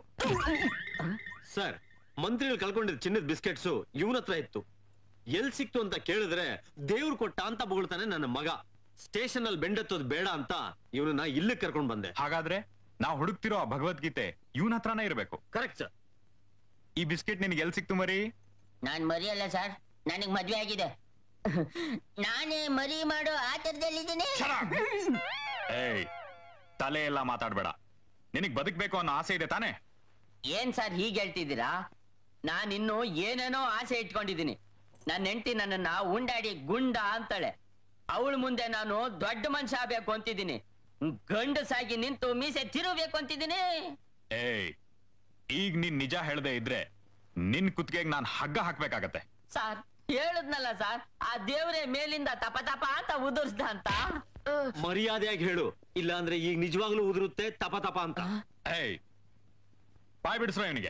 ಸರ್ ಮಂತ್ರಿಗಳು ಕಳ್ಕೊಂಡಿದ್ದ ಚಿನ್ನದ ಬಿಸ್ಕೆಟ್ಸು ಇವನ ಹತ್ರ ಇತ್ತು ಎಲ್ ಸಿಕ್ತು ಅಂತ ಕೇಳಿದ್ರೆ ದೇವ್ರು ಕೊಟ್ಟ ಅಂತ ಬೊಗಳ್ತಾನೆ ನನ್ನ ಮಗ ಸ್ಟೇಷನ್ ಅಲ್ಲಿ ಬೆಂಡೆತ್ತೋದ್ ಬೇಡ ಅಂತ ಇವನನ್ನ ಇಲ್ಲಿಗೆ ಕರ್ಕೊಂಡ್ ಬಂದೆ ಹಾಗಾದ್ರೆ ನಾವು ಹುಡುಕ್ತಿರೋ ಆ ಭಗವದ್ಗೀತೆ ಇವನ ಹತ್ರನೇ ಇರಬೇಕು ಕರೆಕ್ಟ್ ಸರ್ ಈ ಬಿಸ್ಕೆಟ್ ನಿನಗೆ ಎಲ್ ಸಿಕ್ತು ಮರಿ ನಾನ್ ಮರಿಯಲ್ಲ ಸರ್ ನನಗ್ ಮದ್ವೆ ಆಗಿದೆ ನಾನೇ ಮರಿ ಮಾಡೋ ಆತರದಲ್ಲಿದ್ದೀನಿ ಏಯ್ ತಲೆ ಎಲ್ಲ ಮಾತಾಡ್ಬೇಡ ನಿನಗ್ ಬದುಕ್ಬೇಕು ಅನ್ನೋ ಆಸೆ ಇದೆ ತಾನೇ ಏನ್ ಸರ್ ಹೀಗೆ ಹೇಳ್ತಿದ್ದೀರಾ ನಾನ್ ಇನ್ನು ಏನೇನೋ ಆಸೆ ಇಟ್ಕೊಂಡಿದ್ದೀನಿ ನನ್ನ ಹೆಂಡತಿ ನನ್ನನ್ನ ಉಂಡಾಡಿ ಗುಂಡ ಅಂತಾಳೆ ಅವಳ ಮುಂದೆ ನಾನು ದೊಡ್ಡ ಮನುಷ್ಯ ಆಗ್ಬೇಕು ಅಂತಿದ್ದೀನಿ ಗಂಡಸಾಗಿ ನಿಂತು ಮೀಸೆ ತಿರುಗಬೇಕು ಅಂತಿದ್ದೀನಿ ಏಯ್ ಈಗ ನೀನ್ ನಿಜ ಹೇಳ್ದೆ ಇದ್ರೆ ನಿನ್ ಕುತ್ತಿಗೆಗೆ ನಾನ್ ಹಗ್ಗ ಹಾಕ್ಬೇಕಾಗತ್ತೆ ಸಾರ್ ಹೇಳದ್ನಲ್ಲ ಸರ್ ಆ ದೇವ್ರೆ ಮೇಲಿಂದ ತಪ ತಪ ಅಂತ ಉದುರ್ಸ್ದ ಅಂತ ಮರ್ಯಾದೆಯಾಗಿ ಹೇಳು ಇಲ್ಲ ಅಂದ್ರೆ ಈಗ ನಿಜವಾಗ್ಲೂ ಉದುರುತ್ತೆ ತಪ ತಪ ಅಂತ ಏಯ್ ಬಾಯ್ ಬಿಡಿಸ್ರ ಇವನಿಗೆ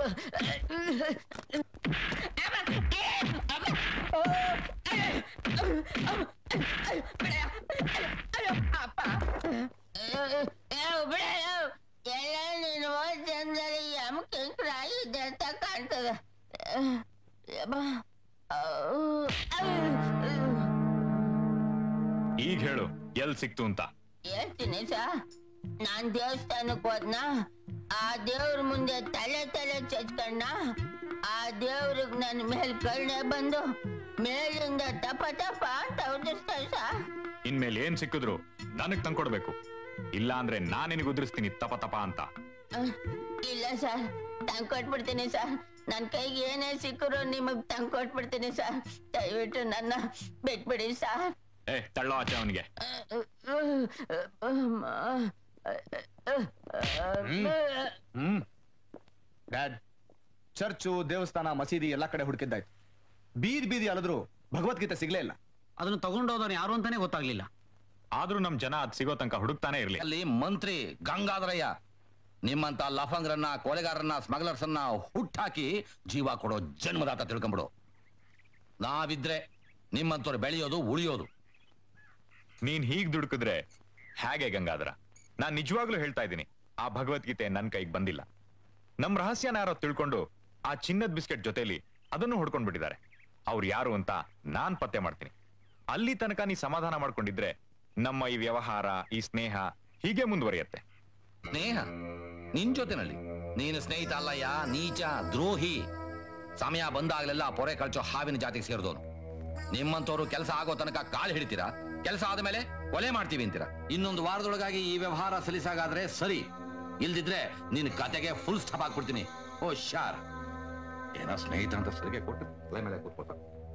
ಎಲ್ಲ ನೀನು ಜನರಲ್ಲಿ ಯಮಕಿಂಕರಾಗಿದೆ ಅಂತ ಕಾಣ್ತದೆ ಈಗ ಹೇಳು ಎಲ್ ಸಿಕ್ತು ಅಂತ ಹೇಳ್ತೀನಿ ಸರ್ ನಾನ್ ದೇವಸ್ಥಾನಕ್ ಹೋದ್ನ ಆ ದೇವ್ರ ಮುಂದೆ ತಲೆ ತಲೆ ಚಚ್ಕಣ್ಣ ಆ ದೇವ್ರಿಗೆ ನನ್ ಮೇಲ್ ಕರುಣೆ ಬಂದು ಮೇಲಿಂದ ತಪ ತಪ ಅಂತ ಉದಿಸ್ತಾರೆ ಸರ್ ಇನ್ಮೇಲೆ ಏನ್ ಸಿಕ್ಕಿದ್ರು ನನಗ್ ತಂದ್ಕೊಡ್ಬೇಕು ಇಲ್ಲ ಅಂದ್ರೆ ನಾನ್ ನಿನಗೆ ಉದುರಿಸ್ತೀನಿ ತಪ ತಪ ಅಂತ ಅಹ್, ಇಲ್ಲ ಸರ್ ತಂಗ್ ಕೊಟ್ಬಿಡ್ತೀನಿ ಸರ್ ನನ್ ಕೈಗೆ ಏನೇ ಸಿಕ್ಕರು ನಿಮಗ್ ತಂಗ್ ಕೊಟ್ಬಿಡ್ತೀನಿ ಸರ್ ದಯವಿಟ್ಟು ನನ್ನ ಬಿಟ್ಬಿಡಿ ಸರ್ ಏ ತಳ್ಳೋ ಆಚೆ ಅವನಿಗೆ ಹ್ಮ್ ಡ್ಯಾಡ್ ಚರ್ಚು ದೇವಸ್ಥಾನ ಮಸೀದಿ ಎಲ್ಲಾ ಕಡೆ ಹುಡುಕಿದ್ದಾಯ್ತು ಬೀದಿ ಬೀದಿ ಅಲದ್ರು ಭಗವದ್ಗೀತೆ ಸಿಗ್ಲೇ ಇಲ್ಲ ಅದನ್ನು ತಗೊಂಡೋದವ್ನು ಯಾರು ಅಂತಾನೆ ಗೊತ್ತಾಗ್ಲಿಲ್ಲ ಆದ್ರೂ ನಮ್ ಜನ ಅದ್ ಸಿಗೋ ತನಕ ಹುಡುಕ್ತಾನೆ ಇರ್ಲಿ ಅಲ್ಲಿ ಮಂತ್ರಿ ಗಂಗಾಧರಯ್ಯ ನಿಮ್ಮಂತ ಲಫಂಗ್ರನ್ನ ಕೊಲೆಗಾರನ್ನ ಸ್ಮಗ್ಲರ್ಸ್ ಅನ್ನ ಹುಟ್ಟಾಕಿ ಜೀವ ಕೊಡೋ ಜನ್ಮದಾತ ತಿಳ್ಕೊಂಬಿಡು ನಾವಿದ್ರೆ ನಿಮ್ಮಂತವ್ರು ಬೆಳೆಯೋದು ಉಳಿಯೋದು ನೀನ್ ಹೀಗ್ ದುಡುಕಿದ್ರೆ ಹೇಗೆ ಗಂಗಾಧರ ನಾನ್ ನಿಜವಾಗ್ಲೂ ಹೇಳ್ತಾ ಇದ್ದೀನಿ ಆ ಭಗವದ್ಗೀತೆ ನನ್ ಕೈಗೆ ಬಂದಿಲ್ಲ ನಮ್ ರಹಸ್ಯನ ಯಾರೋ ತಿಳ್ಕೊಂಡು ಆ ಚಿನ್ನದ ಬಿಸ್ಕೆಟ್ ಜೊತೆಲಿ ಅದನ್ನು ಹೊಡ್ಕೊಂಡ್ ಬಿಟ್ಟಿದ್ದಾರೆ ಅವ್ರು ಯಾರು ಅಂತ ನಾನ್ ಪತ್ತೆ ಮಾಡ್ತೀನಿ ಅಲ್ಲಿ ತನಕ ನೀ ಸಮಾಧಾನ ಮಾಡ್ಕೊಂಡಿದ್ರೆ ನಮ್ಮ ಈ ವ್ಯವಹಾರ ಈ ಸ್ನೇಹ ಹೀಗೆ ಮುಂದುವರಿಯತ್ತೆ ಸ್ನೇಹ ನಿನ್ ಜೊತೆನಲ್ಲಿ ನೀನು ಸ್ನೇಹಿತ ಅಲ್ಲಯ್ಯ ನೀಚ ದ್ರೋಹಿ ಸಮಯ ಬಂದಾಗ್ಲೆಲ್ಲ ಪೊರೆ ಕಳ್ಚೋ ಹಾವಿನ ಜಾತಿಗೆ ಸೇರಿದವನು ನಿಮ್ಮಂತವ್ರು ಕೆಲಸ ಆಗೋ ತನಕ ಕಾಲ್ ಹಿಡಿತೀರಾ ಕೆಲಸ ಆದ್ಮೇಲೆ ಕೊಲೆ ಮಾಡ್ತೀವಿ ಅಂತೀರಾ ಇನ್ನೊಂದು ವಾರದೊಳಗಾಗಿ ಈ ವ್ಯವಹಾರ ಸಲೀಸಾಗಾದ್ರೆ ಸರಿ ಇಲ್ದಿದ್ರೆ ನಿನ್ ಕತೆಗೆ ಫುಲ್ ಸ್ಟಾಪ್ ಹಾಕ್ಬಿಡ್ತೀನಿ ಓ ಶಾರ್ ಏನೋ ಸ್ನೇಹಿತ ಅಂತ ಸರಿಗೆ ಕೊಟ್ಟು ತಲೆ ಮೇಲೆ ಕೂತ್ಕೊತ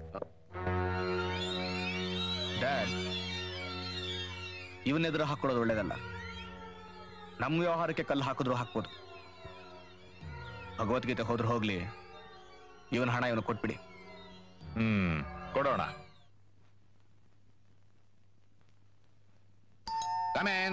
ಡ್ಯಾಡ್ ಇವನ್ನೆದುರು ಹಾಕೊಳ್ಳೋದು ಒಳ್ಳೇದಲ್ಲ ನಮ್ಮ ವ್ಯವಹಾರಕ್ಕೆ ಕಲ್ಲು ಹಾಕಿದ್ರು ಹಾಕ್ಬೋದು ಭಗವದ್ಗೀತೆ ಹೋದ್ರು ಹೋಗ್ಲಿ ಇವನ್ ಹಣ ಇವನು ಕೊಟ್ಬಿಡಿ ಹ್ಮ್ ಕೊಡೋಣ ಕಮೇನ್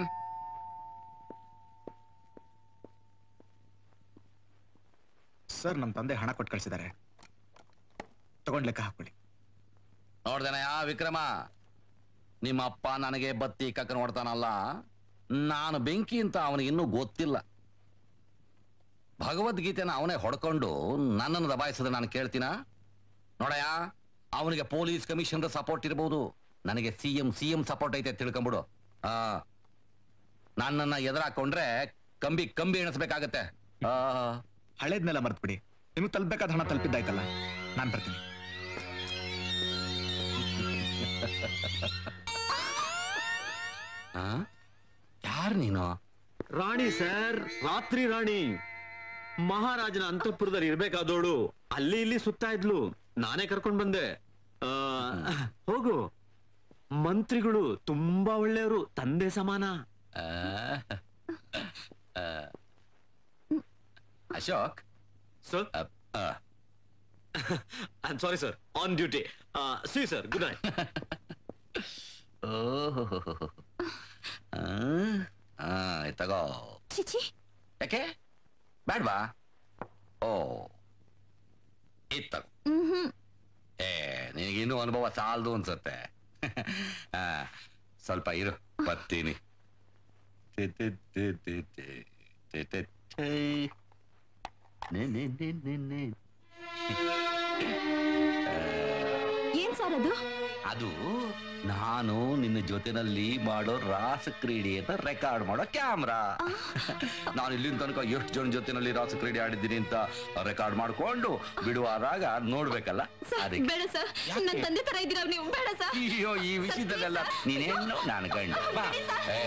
ಸರ್ ನಮ್ಮ ತಂದೆ ಹಣ ಕೊಟ್ಟು ಕಳ್ಸಿದ್ದಾರೆ ತಗೊಂಡ್ ಲೆಕ್ಕ ಹಾಕೊಳ್ಳಿ ನೋಡ್ದೇನಯ್ಯ ವಿಕ್ರಮ ನಿಮ್ಮ ಅಪ್ಪ ನನಗೆ ಬತ್ತಿ ಕಕ್ಕ ನೋಡ್ತಾನಲ್ಲ ನಾನು ಬೆಂಕಿ ಅಂತ ಅವನಿಗೆ ಇನ್ನೂ ಗೊತ್ತಿಲ್ಲ ಭಗವದ್ಗೀತೆನ ಅವನೇ ಹೊಡ್ಕೊಂಡು ನನ್ನನ್ನು ದಬಾಯಿಸಿದ್ರೆ ನಾನು ಕೇಳ್ತೀನ ನೋಡಯ್ಯ ಅವನಿಗೆ ಪೊಲೀಸ್ ಕಮಿಷನರ್ ಸಪೋರ್ಟ್ ಇರಬಹುದು ನನಗೆ C M C M support ಐತೆ ತಿಳ್ಕೊಂಬಿಡು ಆ ನನ್ನನ್ನ ಎದುರಾಕೊಂಡ್ರೆ ಕಂಬಿ ಕಂಬಿ ಎಣಿಸ್ಬೇಕಾಗತ್ತೆ ಆ ಹಳೇದ್ನೆಲ್ಲ ಮರ್ತ್ಬಿಡಿ ನಿಮ್ಗೆ ತಲುಪಬೇಕಾದ ಹಣ ತಲುಪಿದ್ದಾಯ್ತಲ್ಲ ನಾನು ಬರ್ತೀನಿ ಯಾರು ನೀನು ರಾಣಿ ಸರ್ ರಾತ್ರಿ ರಾಣಿ ಮಹಾರಾಜನ ಅಂತಃಪುರದಲ್ಲಿ ಇರ್ಬೇಕಾದೋಳು ಅಲ್ಲಿ ಇಲ್ಲಿ ಸುತ್ತಾ ಇದ್ಲು ನಾನೇ ಕರ್ಕೊಂಡ್ ಬಂದೆ ಆ, ಹೋಗು ಮಂತ್ರಿಗಳು ತುಂಬಾ ಒಳ್ಳೆಯವರು ತಂದೆ ಸಮಾನ Ashok sir I sorry sir on duty see sir good night ಓಹೋ ತಗೋ ಚಿಚಿ ಯಾಕೆ ಬೇಡ್ವಾ ಓ ಇದ್ ತಗೋ ಹ್ಮ್ ಏ ನಿನಗಿನ್ನೂ ಅನುಭವ ಸಾಲದು ಅನ್ಸುತ್ತೆ ಆ, ಸ್ವಲ್ಪ ಇರು ಬರ್ತೀನಿ ಟಿ, ಟಿ, ಟಿ, ಟಿ, ಟಿ, ಟಿ, ಟಿ, ಟಿ. ನಿ, ನಿ, ನಿ, ನಿ, ನಿ. ಏನ್ ಸರ್ ಅದು ಅದು ನಾನು ನಿನ್ನ ಜೊತೆನಲ್ಲಿ ಮಾಡೋ ರಾಸ ಕ್ರೀಡೆಯನ್ನ ರೆಕಾರ್ಡ್ ಮಾಡೋ ಕ್ಯಾಮ್ರಾ ನಾನು ಇಲ್ಲಿನ ತನಕ ಎಷ್ಟು ಜನ ಜೊತೆನಲ್ಲಿ ರಾಸ ಕ್ರೀಡೆ ಆಡಿದ್ದೀನಿ ಅಂತ ರೆಕಾರ್ಡ್ ಮಾಡ್ಕೊಂಡು ಬಿಡುವಾದಾಗ ನೋಡ್ಬೇಕಲ್ಲ ಅದಕ್ಕೆ ಬೇಡ ಸರ್ ನನ್ ತಂದೆ ತರ ಇದ್ದೀರಾ ನೀವು ಬೇಡ ಸರ್ ಅಯ್ಯೋ ಈ ವಿಷಯದಲ್ಲೆಲ್ಲ ನೀನೇನು ನಾನು ಗಂಡ ಬಾ ಏ,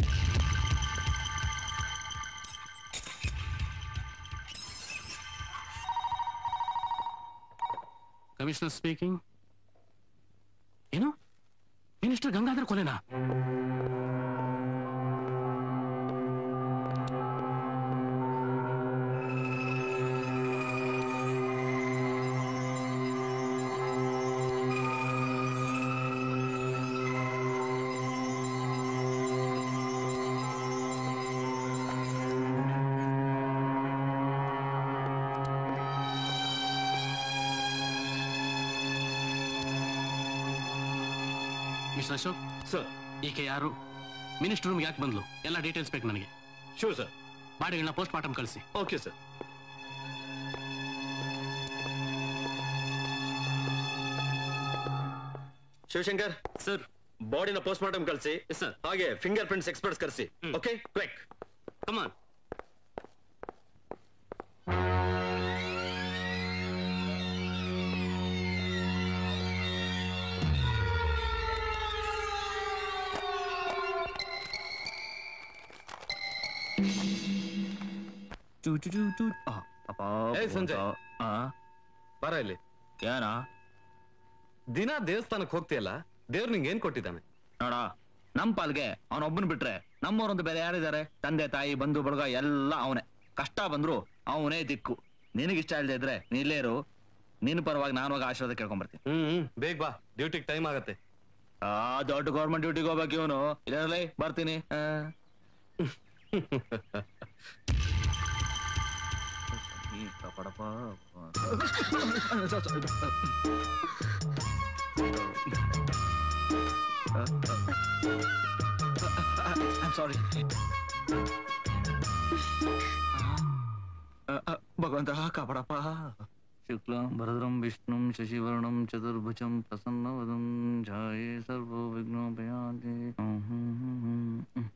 ಕಮಿಷನರ್ ಸ್ಪೀಕಿಂಗ್ ಏನು ಮಿನಿಸ್ಟರ್ ಗಂಗಾಧರ್ ಕೊಲೆನಾ ಮಿಸ್ಟರ್ ಅಶೋಕ್ ಸರ್ ಈಕೆ ಯಾರು ಮಿನಿಸ್ಟರ್ ರೂಮ್ಗೆ ಯಾಕೆ ಬಂದ್ಲು ಎಲ್ಲ ಡೀಟೇಲ್ಸ್ ಬೇಕು ನನಗೆ ಶೂರ್ ಸರ್ ಬಾಡಿಗಳನ್ನ ಪೋಸ್ಟ್ ಮಾರ್ಟಮ್ ಕಳಿಸಿ ಓಕೆ ಸರ್ ಶಿವಶಂಕರ್ ಸರ್ ಬಾಡಿನ ಪೋಸ್ಟ್ ಮಾರ್ಟಮ್ ಕಳಿಸಿ ಸರ್ ಹಾಗೆ ಫಿಂಗರ್ ಪ್ರಿಂಟ್ಸ್ ಎಕ್ಸ್ಪರ್ಟ್ಸ್ ಕರೆಸಿ ಓಕೆ ಕ್ವಿಕ್ ಕಮಾನ್ ಚೂ ಚೂ ಚೂ ಚೂ ಆ, ಅಪ್ಪ, ಏ ಸಂಜಯ್ ಆ, ಬರ ಇಲ್ಲಿ ಏನಾ ದಿನ ದೇವಸ್ಥಾನಕ್ಕೆ ಹೋಗ್ತೀಯಲ್ಲ ದೇವ್ರು ನಿಂಗೆ ಏನ್ ಕೊಟ್ಟಿದ್ದಾನೆ ನೋಡ ನಮ್ ಪಾಲ್ಗೆ ಅವನೊಬ್ಬನ್ ಬಿಟ್ರೆ ನಮ್ಮವ್ರಂತ ಬೇರೆ ಯಾರಿದ್ದಾರೆ ತಂದೆ ತಾಯಿ ಬಂಧು ಬಳಗ ಎಲ್ಲ ಅವನೇ ಕಷ್ಟ ಬಂದ್ರು ಅವನೇ ದಿಕ್ಕು ನಿನಗಿಷ್ಟ ಇಲ್ಲದೆ ಇದ್ರೆ ನೀ ಇಲ್ಲೇ ಇರು ನಿನ್ ಪರವಾಗಿ ನಾನು ಹೋಗಿ ಆಶೀರ್ವಾದ ಕೇಳ್ಕೊಂಡ್ ಬರ್ತೀನಿ ಹ್ಮ್ ಹ್ಮ್ ಬೇಗ ಬಾ ಡ್ಯೂಟಿಗೆ ಟೈಮ್ ಆಗತ್ತೆ ಆ ದೊಡ್ಡ ಗೌರ್ಮೆಂಟ್ ಡ್ಯೂಟಿಗೆ ಹೋಗ್ಬೇಕು ಇವನು ಇಲ್ಲೇ ಬರ್ತೀನಿ ಆ. ಈ ಕಪಡಪ. I'm sorry. ಭಗವಂತ ಕಾಪಾಡಪ್ಪ ಶುಕ್ಲಂ ಭರದ್ರಂ ವಿಷ್ಣುಂ ಶಶಿವರ್ಣಂ ಚತುರ್ಭುಜಂ ಪ್ರಸನ್ನವದಂ ಝಾಯೇ ಸರ್ವೋ ವಿಘ್ನೋಪಯಾಂತಿ ಹ್ಮ್ ಹ್ಮ್ ಹ್ಮ್ ಹ್ಮ್ ಹ್ಮ್.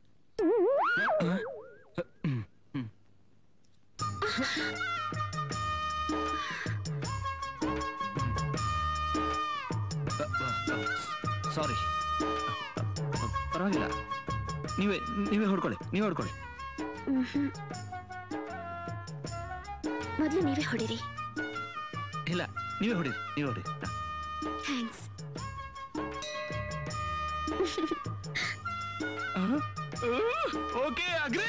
ಸಾರಿ ಪರವಾಗಿಲ್ಲ ನೀವೇ ನೀವೇ ಹೊಡ್ಕೊಳ್ಳಿ ನೀವೇ ಹೊಡ್ಕೊಳ್ಳಿ ಮೊದಲು ನೀವೇ ಹೊಡಿರಿ ಇಲ್ಲ ನೀವೇ ಹೊಡೀರಿ ನೀವೇ ಹೊಡೀರಿ ಥ್ಯಾಂಕ್ಸ್ ಓಕೆ ಅಗ್ರೀಡ್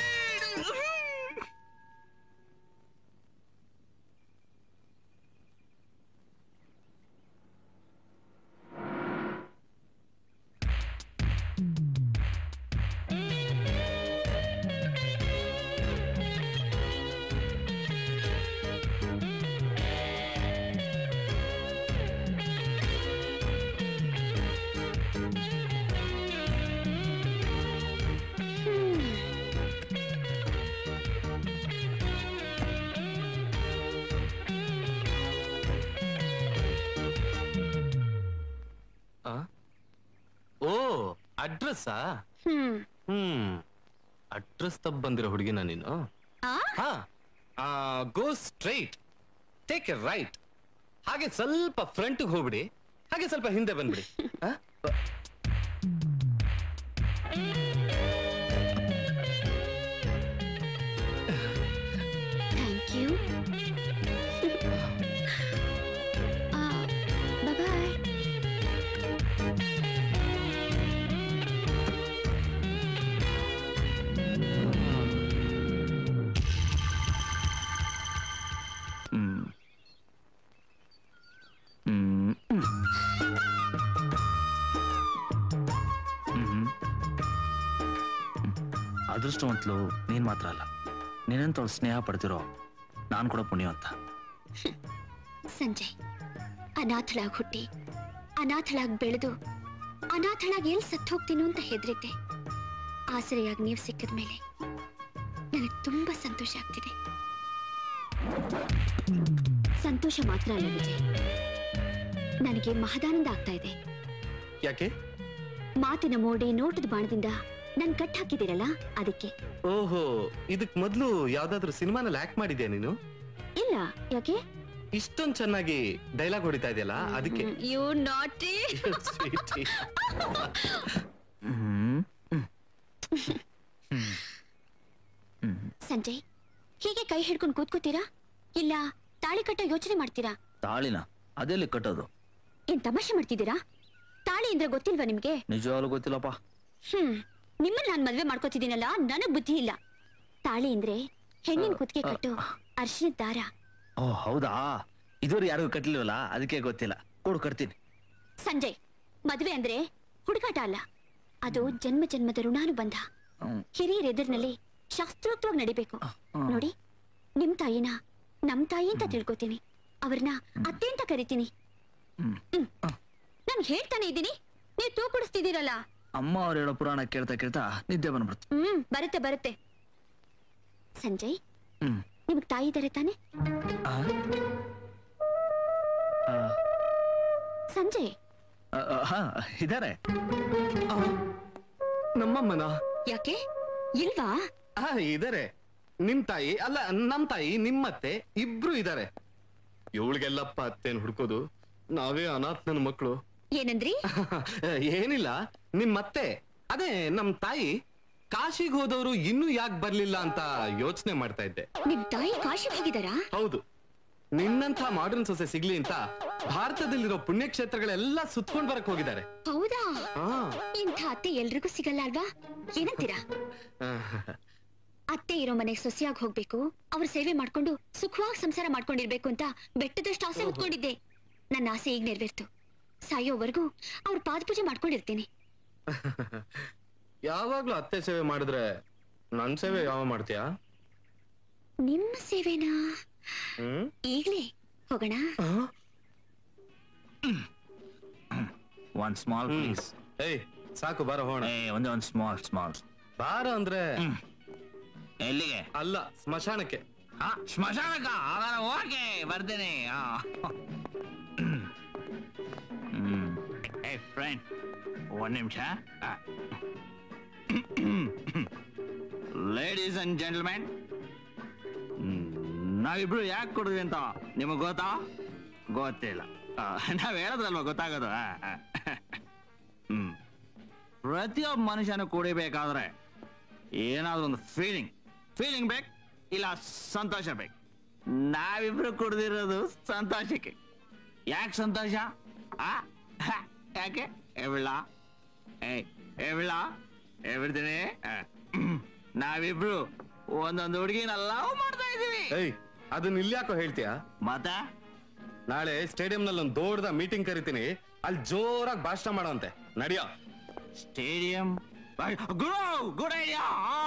ಅಡ್ರೆಸ್ಸಾ ಹ್ಮ್ ಹ್ಮ್ ಅಡ್ರೆಸ್ ತಪ್ಪ ಬಂದಿರೋ ಹುಡುಗಿನ ನೀನು ಆ ಹಾ go straight take a right ಹಾಗೆ ಸ್ವಲ್ಪ ಫ್ರಂಟ್ ಹೋಗ್ಬಿಡಿ ಹಾಗೆ ಸ್ವಲ್ಪ ಹಿಂದೆ ಬಂದ್ಬಿಡಿ ಆ? ಥ್ಯಾಂಕ್ ಯು ಬಾಯ್ ಹ್ಮ್ ಹ್ಮ್ ಹ್ಮ್. ಹ್ಮ್. ಅದೃಷ್ಟವಂತಲು ನೀನ್ ಮಾತ್ರ ಅಲ್ಲ ನೀನಂತವಳು ಸ್ನೇಹ ಪಡ್ತಿರೋ ನಾನ್ ಕೂಡ ಪುಣ್ಯವಂತ ಸಂಜಯ್ ಅನಾಥಳಾಗಿ ಹುಟ್ಟಿ ಅನಾಥಳಾಗಿ ಬೆಳೆದು ಅನಾಥಳಾಗಿ ಎಲ್ಲಿ ಸತ್ತು ಹೋಗ್ತೀನೋ ಅಂತ ಹೆದರಿದ್ದೆ ಆಸರೆಯಾಗಿ ನೀವು ಸಿಕ್ಕಿದ ಮೇಲೆ ನನಗೆ ತುಂಬಾ ಸಂತೋಷ ಆಗ್ತಿದೆ ಸಂತೋಷ ಮಾತ್ರ ಅಲ್ಲ ವಿಜಯ್ ನನಗೆ ಮಹದಾನಂದ ಆಗ್ತಾ ಇದೆ ಯಾಕೆ ಮಾತಿನ ಮೋಡಿ ನೋಟದ ಬಾಣದಿಂದ ನನ್ ಕಟ್ ಹಾಕಿದಿರಲ್ಲ ಅದಕ್ಕೆ ಓಹೋ ಇದಕ್ ಮೊದ್ಲು ಯಾವ್ದಾದ್ರು ಸಿನಿಮಾನಲ್ಲಿ ಆಕ್ಟ್ ಮಾಡಿದ್ಯಾ ನೀನು ಇಲ್ಲ ಯಾಕೆ ಇಷ್ಟೊಂದ್ ಚೆನ್ನಾಗಿ ಡೈಲಾಗ್ ಹೊಡಿತಾ ಇದೆಯಲ್ಲ ಅದಕ್ಕೆ ಯು ನಾಟಿ Sweetie. ಸಂಜಯ್ ಹೀಗೆ ಕೈ ಹಿಡ್ಕೊಂಡು ಕೂತ್ಕೋತೀರಾ ಇಲ್ಲ ತಾಳಿ ಕಟ್ಟೋ ಯೋಚನೆ ಮಾಡ್ತೀರಾ ತಾಳಿನ ಅದೆಲ್ಲಿ ಕಟ್ಟೋದು ಏನ್ ತಮಾಷೆ ಮಾಡ್ತಿದ್ದೀರಾ ತಾಳಿ ಅಂದ್ರೆ ಗೊತ್ತಿಲ್ವಾ ನಿಮ್ಗೆ ನಿಜವಾಗ್ಲೂ ಗೊತ್ತಿಲ್ಲಪ್ಪ ಹ್ಮ್ ನಿಮ್ಮನ್ನ ನಾನ್ ಮದ್ವೆ ಮಾಡ್ಕೋತಿದ್ದೀನಲ್ಲ ನನಗ್ ಬುದ್ಧಿ ಇಲ್ಲ ತಾಳಿ ಅಂದ್ರೆ ಹೆಣ್ಣಿನ ಕುತ್ತಿಗೆ ಕಟ್ಟು ಅರ್ಶಿನದ ದಾರ ಓ ಹೌದಾ ಇದುವರೆ ಯಾರಿಗೂ ಕಟ್ಲಿಲ್ವಲ್ಲ ಅದಕ್ಕೆ ಗೊತ್ತಿಲ್ಲ ಕೊಡು ಕಟ್ತೀನಿ ಸಂಜಯ್ ಮದ್ವೆ ಅಂದ್ರೆ ಹುಡುಗಾಟ ಅಲ್ಲ ಅದು ಜನ್ಮ ಜನ್ಮದ ಋಣಾನುಬಂಧ ಹಿರಿಯರ ಎದುರಿನಲ್ಲಿ ಶಾಸ್ತ್ರೋಕ್ತವಾಗಿ ನಡಿಬೇಕು ನೋಡಿ ನಿಮ್ ತಾಯಿನ ನಮ್ ತಾಯಿ ಅಂತ ತಿಳ್ಕೊತೀನಿ ಅವ್ರನ್ನ ಅತ್ತೆ ಅಂತ ಕರಿತೀನಿ ಹ್ಮ್. ನಾನ್ ಹೇಳ್ತಾನೆ ಇದ್ದೀನಿ ನೀವು ತೂ ಕುಡಿಸ್ತಿದ್ದೀರಲ್ಲ ಅಮ್ಮ ಅವ್ರು ಹೇಳೋ ಪುರಾಣ ಕೇಳ್ತಾ ಕೇಳ್ತಾ ನಿದ್ದೆ ಬಂದ್ಬಿಡ್ತು ಹ್ಮ್ ಬರುತ್ತೆ ಬರುತ್ತೆ ಸಂಜಯ್ ಹ್ಮ್ ನಿಮಗ್ ತಾಯಿ ಇದಾರೆ ತಾನೆ ಆ? ಆ, ಸಂಜಯ್ ಆ, ಆ, ಹಾ ಇದಾರೆ ನಮ್ಮಮ್ಮನ ಯಾಕೆ ಇಲ್ವಾ ಹಾ ಇದಾರೆ ನಿಮ್ ತಾಯಿ ಅಲ್ಲ ನಮ್ ತಾಯಿ ನಿಮ್ಮತ್ತೆ ಇಬ್ರು ಇದಾರೆ ಇವಳಿಗೆಲ್ಲಪ್ಪ ಅತ್ತೇನ್ ಹುಡ್ಕೋದು ನಾವೇ ಅನಾಥ್ ನನ್ ಮಕ್ಕಳು ಏನಂದ್ರಿ ಏನಿಲ್ಲ ನಿಮ್ಮತ್ತೆ ಅದೇ ನಮ್ ತಾಯಿ ಕಾಶಿಗ್ ಹೋದವರು ಇನ್ನೂ ಯಾಕೆ ಬರ್ಲಿಲ್ಲ ಅಂತ ಯೋಚನೆ ಮಾಡ್ತಾ ಇದ್ದೆ ನಿಮ್ ತಾಯಿ ಕಾಶಿಗೆ ಹೋಗಿದಾರಾ ಹೌದು ನಿನ್ನಂಥ ಮಾಡರ್ನ್ ಸೊಸೆ ಸಿಗ್ಲಿ ಅಂತ ಭಾರತದಲ್ಲಿರೋ ಪುಣ್ಯಕ್ಷೇತ್ರಗಳೆಲ್ಲ ಸುತ್ಕೊಂಡ್ ಬರಕ್ ಹೋಗಿದ್ದಾರೆ ಹೌದಾ ಹಾ ಇಂಥ ಅತ್ತೆ ಎಲ್ರಿಗೂ ಸಿಗಲ್ಲ ಅಲ್ವಾ ಏನಂತೀರಾ ಅತ್ತೆ ಇರೋ ಮನೆಗೆ ಸೊಸೆಯಾಗಿ ಹೋಗ್ಬೇಕು ಅವ್ರ ಸೇವೆ ಮಾಡ್ಕೊಂಡು ಸುಖವಾಗಿ ಸಂಸಾರ ಮಾಡ್ಕೊಂಡಿರ್ಬೇಕು ಅಂತ ಬೆಟ್ಟದಷ್ಟು ಆಸೆ ಹೊತ್ಕೊಂಡಿದ್ದೆ ನನ್ನ ಆಸೆ ಈಗ ನೆರವೇರ್ತು ಸಾಯೋವರೆಗೂ ಅವ್ರ ಪಾದ ಪೂಜೆ ಮಾಡ್ಕೊಂಡಿರ್ತೀನಿ ಯಾವಾಗ್ಲೂ ಅತ್ತೆ ಸೇವೆ ಮಾಡಿದ್ರೆ ನನ್ ಸೇವೆ ಯಾವ ಮಾಡ್ತೀಯಾ ನಿಮ್ಮ ಸೇವೆನಾ ಹ್ಮ್ ಈಗ್ಲೇ ಹೋಗೋಣ ಒನ್ ಸ್ಮಾಲ್ ಪ್ಲೀಸ್ ಏಯ್ ಸಾಕು ಬಾರ ಹೋಣ ಏ ಒಂದೇ ಒಂದ್ ಸ್ಮಾಲ್ ಸ್ಮಾಲ್ ಬಾರ ಅಂದ್ರೆ ಎಲ್ಲಿಗೆ ಅಲ್ಲ ಸ್ಮಶಾನಕ್ಕೆ ಆ ಸ್ಮಶಾನಕ್ಕ ಹಾಗಾದ್ರೆ ಓಕೆ ಬರ್ತೀನಿ ಆ. ಹ್ಮ್ ಏ ಫ್ರೆಂಡ್ ಒಂದ್ ನಿಮಿಷ ಲೇಡೀಸ್ ಅಂಡ್ ಜೆಂಟಲ್ಮೆನ್ ನಾವಿಬ್ರು ಯಾಕೆ ಕೊಡಿದ್ವಿ ಅಂತ ನಿಮಗ್ ಗೊತ್ತಾ ಗೊತ್ತಿಲ್ಲ ಆ, ನಾವ್ ಹೇಳದ್ರಲ್ವಾ ಗೊತ್ತಾಗೋದು ಆ, ಆ. ಹ್ಮ್ ಪ್ರತಿಯೊಬ್ಬ ಮನುಷ್ಯನು ಕುಡಿಬೇಕಾದ್ರೆ ಏನಾದ್ರೂ ಒಂದು ಫೀಲಿಂಗ್ ಫೀಲಿಂಗ್ ಬೇಕು ಇಲ್ಲ ಸಂತೋಷ ಬೇಕು ನಾವಿಬ್ರು ಕುಡ್ದಿರೋದು ಸಂತೋಷಕ್ಕೆ ಯಾಕೆ ಸಂತೋಷ ಆ ಹ, ಯಾಕೆ ಎವಿಳ ಏ ಎವಿಳ ಎಬಿಡ್ತೀನಿ ನಾವಿಬ್ರು ಒಂದೊಂದು ಹುಡುಗಿನ ಲವ್ ಮಾಡ್ತಾ ಇದೀವಿ ಏಯ್ ಅದನ್ನ ಇಲ್ಯಾಕೋ ಹೇಳ್ತೀಯಾ ಮತ್ತೆ ನಾಳೆ ಸ್ಟೇಡಿಯಂ ನಲ್ಲಿ ಒಂದು ದೊಡ್ಡದ ಮೀಟಿಂಗ್ ಕರಿತೀನಿ ಅಲ್ಲಿ ಜೋರಾಗಿ ಭಾಷಣ ಮಾಡೋಂತೆ ನಡಿಯೋ ಸ್ಟೇಡಿಯಂ ಗುಡ್ ಗುಡ್ ಐಡಿಯಾ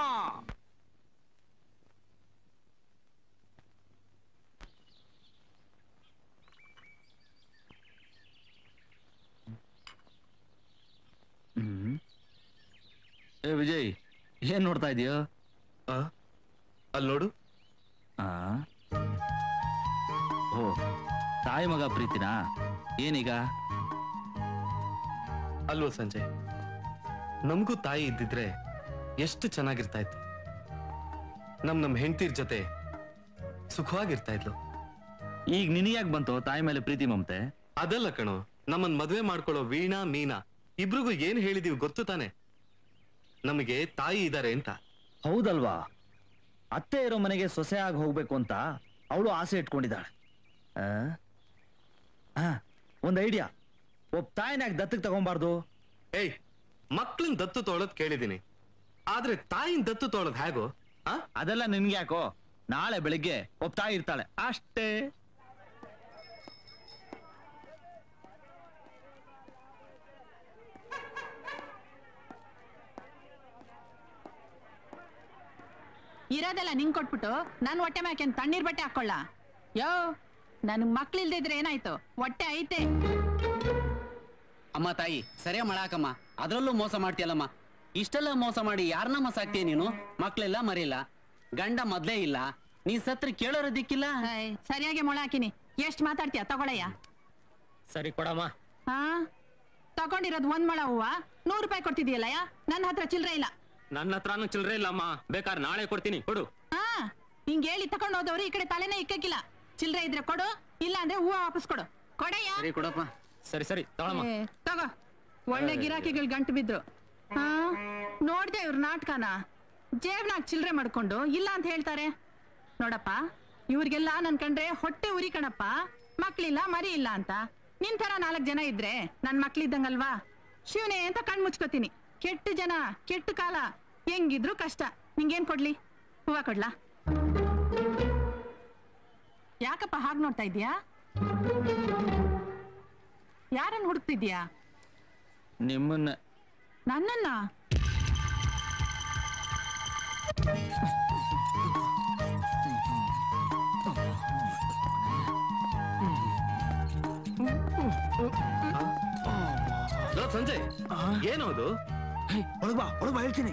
ಏ ವಿಜಯ್ ಏನ್ ನೋಡ್ತಾ ಇದೀಯೋ ಅಲ್ಲಿ ನೋಡು ಆ ಓ ತಾಯಿ ಮಗ ಪ್ರೀತಿನಾ ಏನೀಗ ಅಲ್ವೋ ಸಂಜಯ್ ನಮಗೂ ತಾಯಿ ಇದ್ದಿದ್ರೆ ಎಷ್ಟು ಚೆನ್ನಾಗಿರ್ತಾ ಇತ್ತು ನಮ್ ನಮ್ ಹೆಂಡತಿರ್ ಜೊತೆ ಸುಖವಾಗಿರ್ತಾ ಇದ್ಲು ಈಗ ನಿನಗ್ಯಾಕ್ ಬಂತು ತಾಯಿ ಮೇಲೆ ಪ್ರೀತಿ ಮಮತೆ ಅದಲ್ಲ ಕಣೋ ನಮ್ಮನ್ ಮದ್ವೆ ಮಾಡ್ಕೊಳ್ಳೋ ವೀಣಾ ಮೀನಾ ಇಬ್ರಿಗೂ ಏನ್ ಹೇಳಿದೀವಿ ಗೊತ್ತು ತಾನೆ ನಮಗೆ ತಾಯಿ ಇದಾರೆ ಅಂತ ಹೌದಲ್ವಾ ಅತ್ತೆ ಇರೋ ಮನೆಗೆ ಸೊಸೆ ಆಗಿ ಹೋಗ್ಬೇಕು ಅಂತ ಅವಳು ಆಸೆ ಇಟ್ಕೊಂಡಿದ್ದಾಳೆ ಆ? ಆ, ಒಂದ್ ಐಡಿಯಾ ಒಬ್ಬ ತಾಯಿನಾಗ ದತ್ತಕ್ ತಗೊಂಬಾರ್ದು ಏಯ್ ಮಕ್ಳನ್ ದತ್ತು ತೊಳೋದ್ ಕೇಳಿದೀನಿ ಆದ್ರೆ ತಾಯಿನ್ ದತ್ತು ತೊಳೋದ್ ಹೇಗೋ ಅದೆಲ್ಲ ನಿನ್ಗೆ ಯಾಕೋ ನಾಳೆ ಬೆಳಿಗ್ಗೆ ಒಬ್ಬ ತಾಯಿ ಇರ್ತಾಳೆ ಅಷ್ಟೇ ಇರೋದೆಲ್ಲ ನಿಂಗ್ ಕೊಟ್ಬಿಟ್ಟು ನನ್ ಹೊಟ್ಟೆ ಮ್ಯಾಕೆ ತಣ್ಣೀರ್ ಬಟ್ಟೆ ಹಾಕೊಳ್ಳ ಯೋ ನನ್ ಮಕ್ಳಿಲ್ದೇ ಇದ್ರೆ ಏನಾಯ್ತು ಹೊಟ್ಟೆ ಐತೆ ಅಮ್ಮ ತಾಯಿ ಸರಿಯ ಮಾಡಾಕಮ್ಮ ಅದ್ರಲ್ಲೂ ಮೋಸ ಮಾಡ್ತೀಯಲ್ಲಮ್ಮ ಇಷ್ಟೆಲ್ಲ ಮೋಸ ಮಾಡಿ ಯಾರನ್ನ ಮೋಸ ಆಗ್ತೀಯ ನೀನು ಮಕ್ಳೆಲ್ಲ ಮರಿಲ್ಲ ಗಂಡ ಮೊದ್ಲೇ ಇಲ್ಲ ನೀ ಸತ್ರ ಕೇಳೋರ ದಿಕ್ಕಿಲ್ಲ ಏಯ್, ಸರಿಯಾಗಿ ಮೊಳ ಹಾಕಿನಿ ಎಷ್ಟ್ ಮಾತಾಡ್ತೀಯ ತಗೊಳಯ್ಯ ಸರಿ ಕೊಡಮ್ಮ ಹಾ ತಗೊಂಡಿರೋದ್ ಒಂದ್ ಮೊಳ ಹೂವ ನೂರ್ ರೂಪಾಯಿ ಕೊಡ್ತಿದ್ಯಲ್ಲಯ್ಯ ನನ್ನ ಹತ್ರ ಚಿಲ್ರೆ ಇಲ್ಲ ನನ್ನ ಹತ್ರನೂ ಚಿಲ್ಲರೆ ಇಲ್ಲಮ್ಮ ಬೇಕಾದ್ರೆ ನಾಳೆ ಕೊಡ್ತೀನಿ ಕೊಡು ಹಾ ಹಿಂಗ್ ಹೇಳಿ ತಕೊಂಡ್ ಹೋದವ್ರು ಈ ಕಡೆ ತಲೆನೇ ಇಕ್ಕಕ್ಕಿಲ್ಲ ಚಿಲ್ರೆ ಇದ್ರೆ ಕೊಡು ಇಲ್ಲ ಅಂದ್ರೆ ಹೂವ ವಾಪಸ್ ಕೊಡು ಕೊಡಯ್ಯ ಸರಿ ಕೊಡಪ್ಪ ಸರಿ ಸರಿ ತಗೊಳಮ್ಮ ಏ, ತಗೋ ಒಳ್ಳೆ ಗಿರಾಕಿಗಳು ಗಂಟು ಬಿದ್ರು ಹಾ ನೋಡ್ದೆ ಇವ್ರ ನಾಟಕನ ಜೇಬ್ನಾಗ ಚಿಲ್ರೆ ಮಾಡ್ಕೊಂಡು ಇಲ್ಲ ಅಂತ ಹೇಳ್ತಾರೆ ನೋಡಪ್ಪ ಇವ್ರಿಗೆಲ್ಲ ನನ್ ಕಂಡ್ರೆ ಹೊಟ್ಟೆ ಉರಿ ಕಣಪ್ಪ ಮಕ್ಳಿಲ್ಲ ಮರಿ ಇಲ್ಲ ಅಂತ ನಿನ್ ತರ ನಾಲ್ಕ್ ಜನ ಇದ್ರೆ ನನ್ ಮಕ್ಳಿದ್ದಂಗಲ್ವಾ ಶಿವನೇ ಅಂತ ಕಣ್ ಮುಚ್ಕೋತೀನಿ ಕೆಟ್ಟ ಜನ ಕೆಟ್ಟ ಕಾಲ ಹೆಂಗಿದ್ರು ಕಷ್ಟ ನಿಂಗೇನ್ ಕೊಡ್ಲಿ ಹೂವ ಕೊಡ್ಲಾ ಯಾಕಪ್ಪ ಹಾಗ್ ನೋಡ್ತಾ ಇದ್ಯಾ ಯಾರನ್ನ ಹುಡುಕ್ತಿದ್ಯಾ ನಿಮ್ಮನ್ನ ನನ್ನನ್ನ ಲೋ, ಸಂಜಯ್ ಏನದು ಒಳಗ್ ಬಾ ಒಳಗ್ ಬಾ ಹೇಳ್ತೀನಿ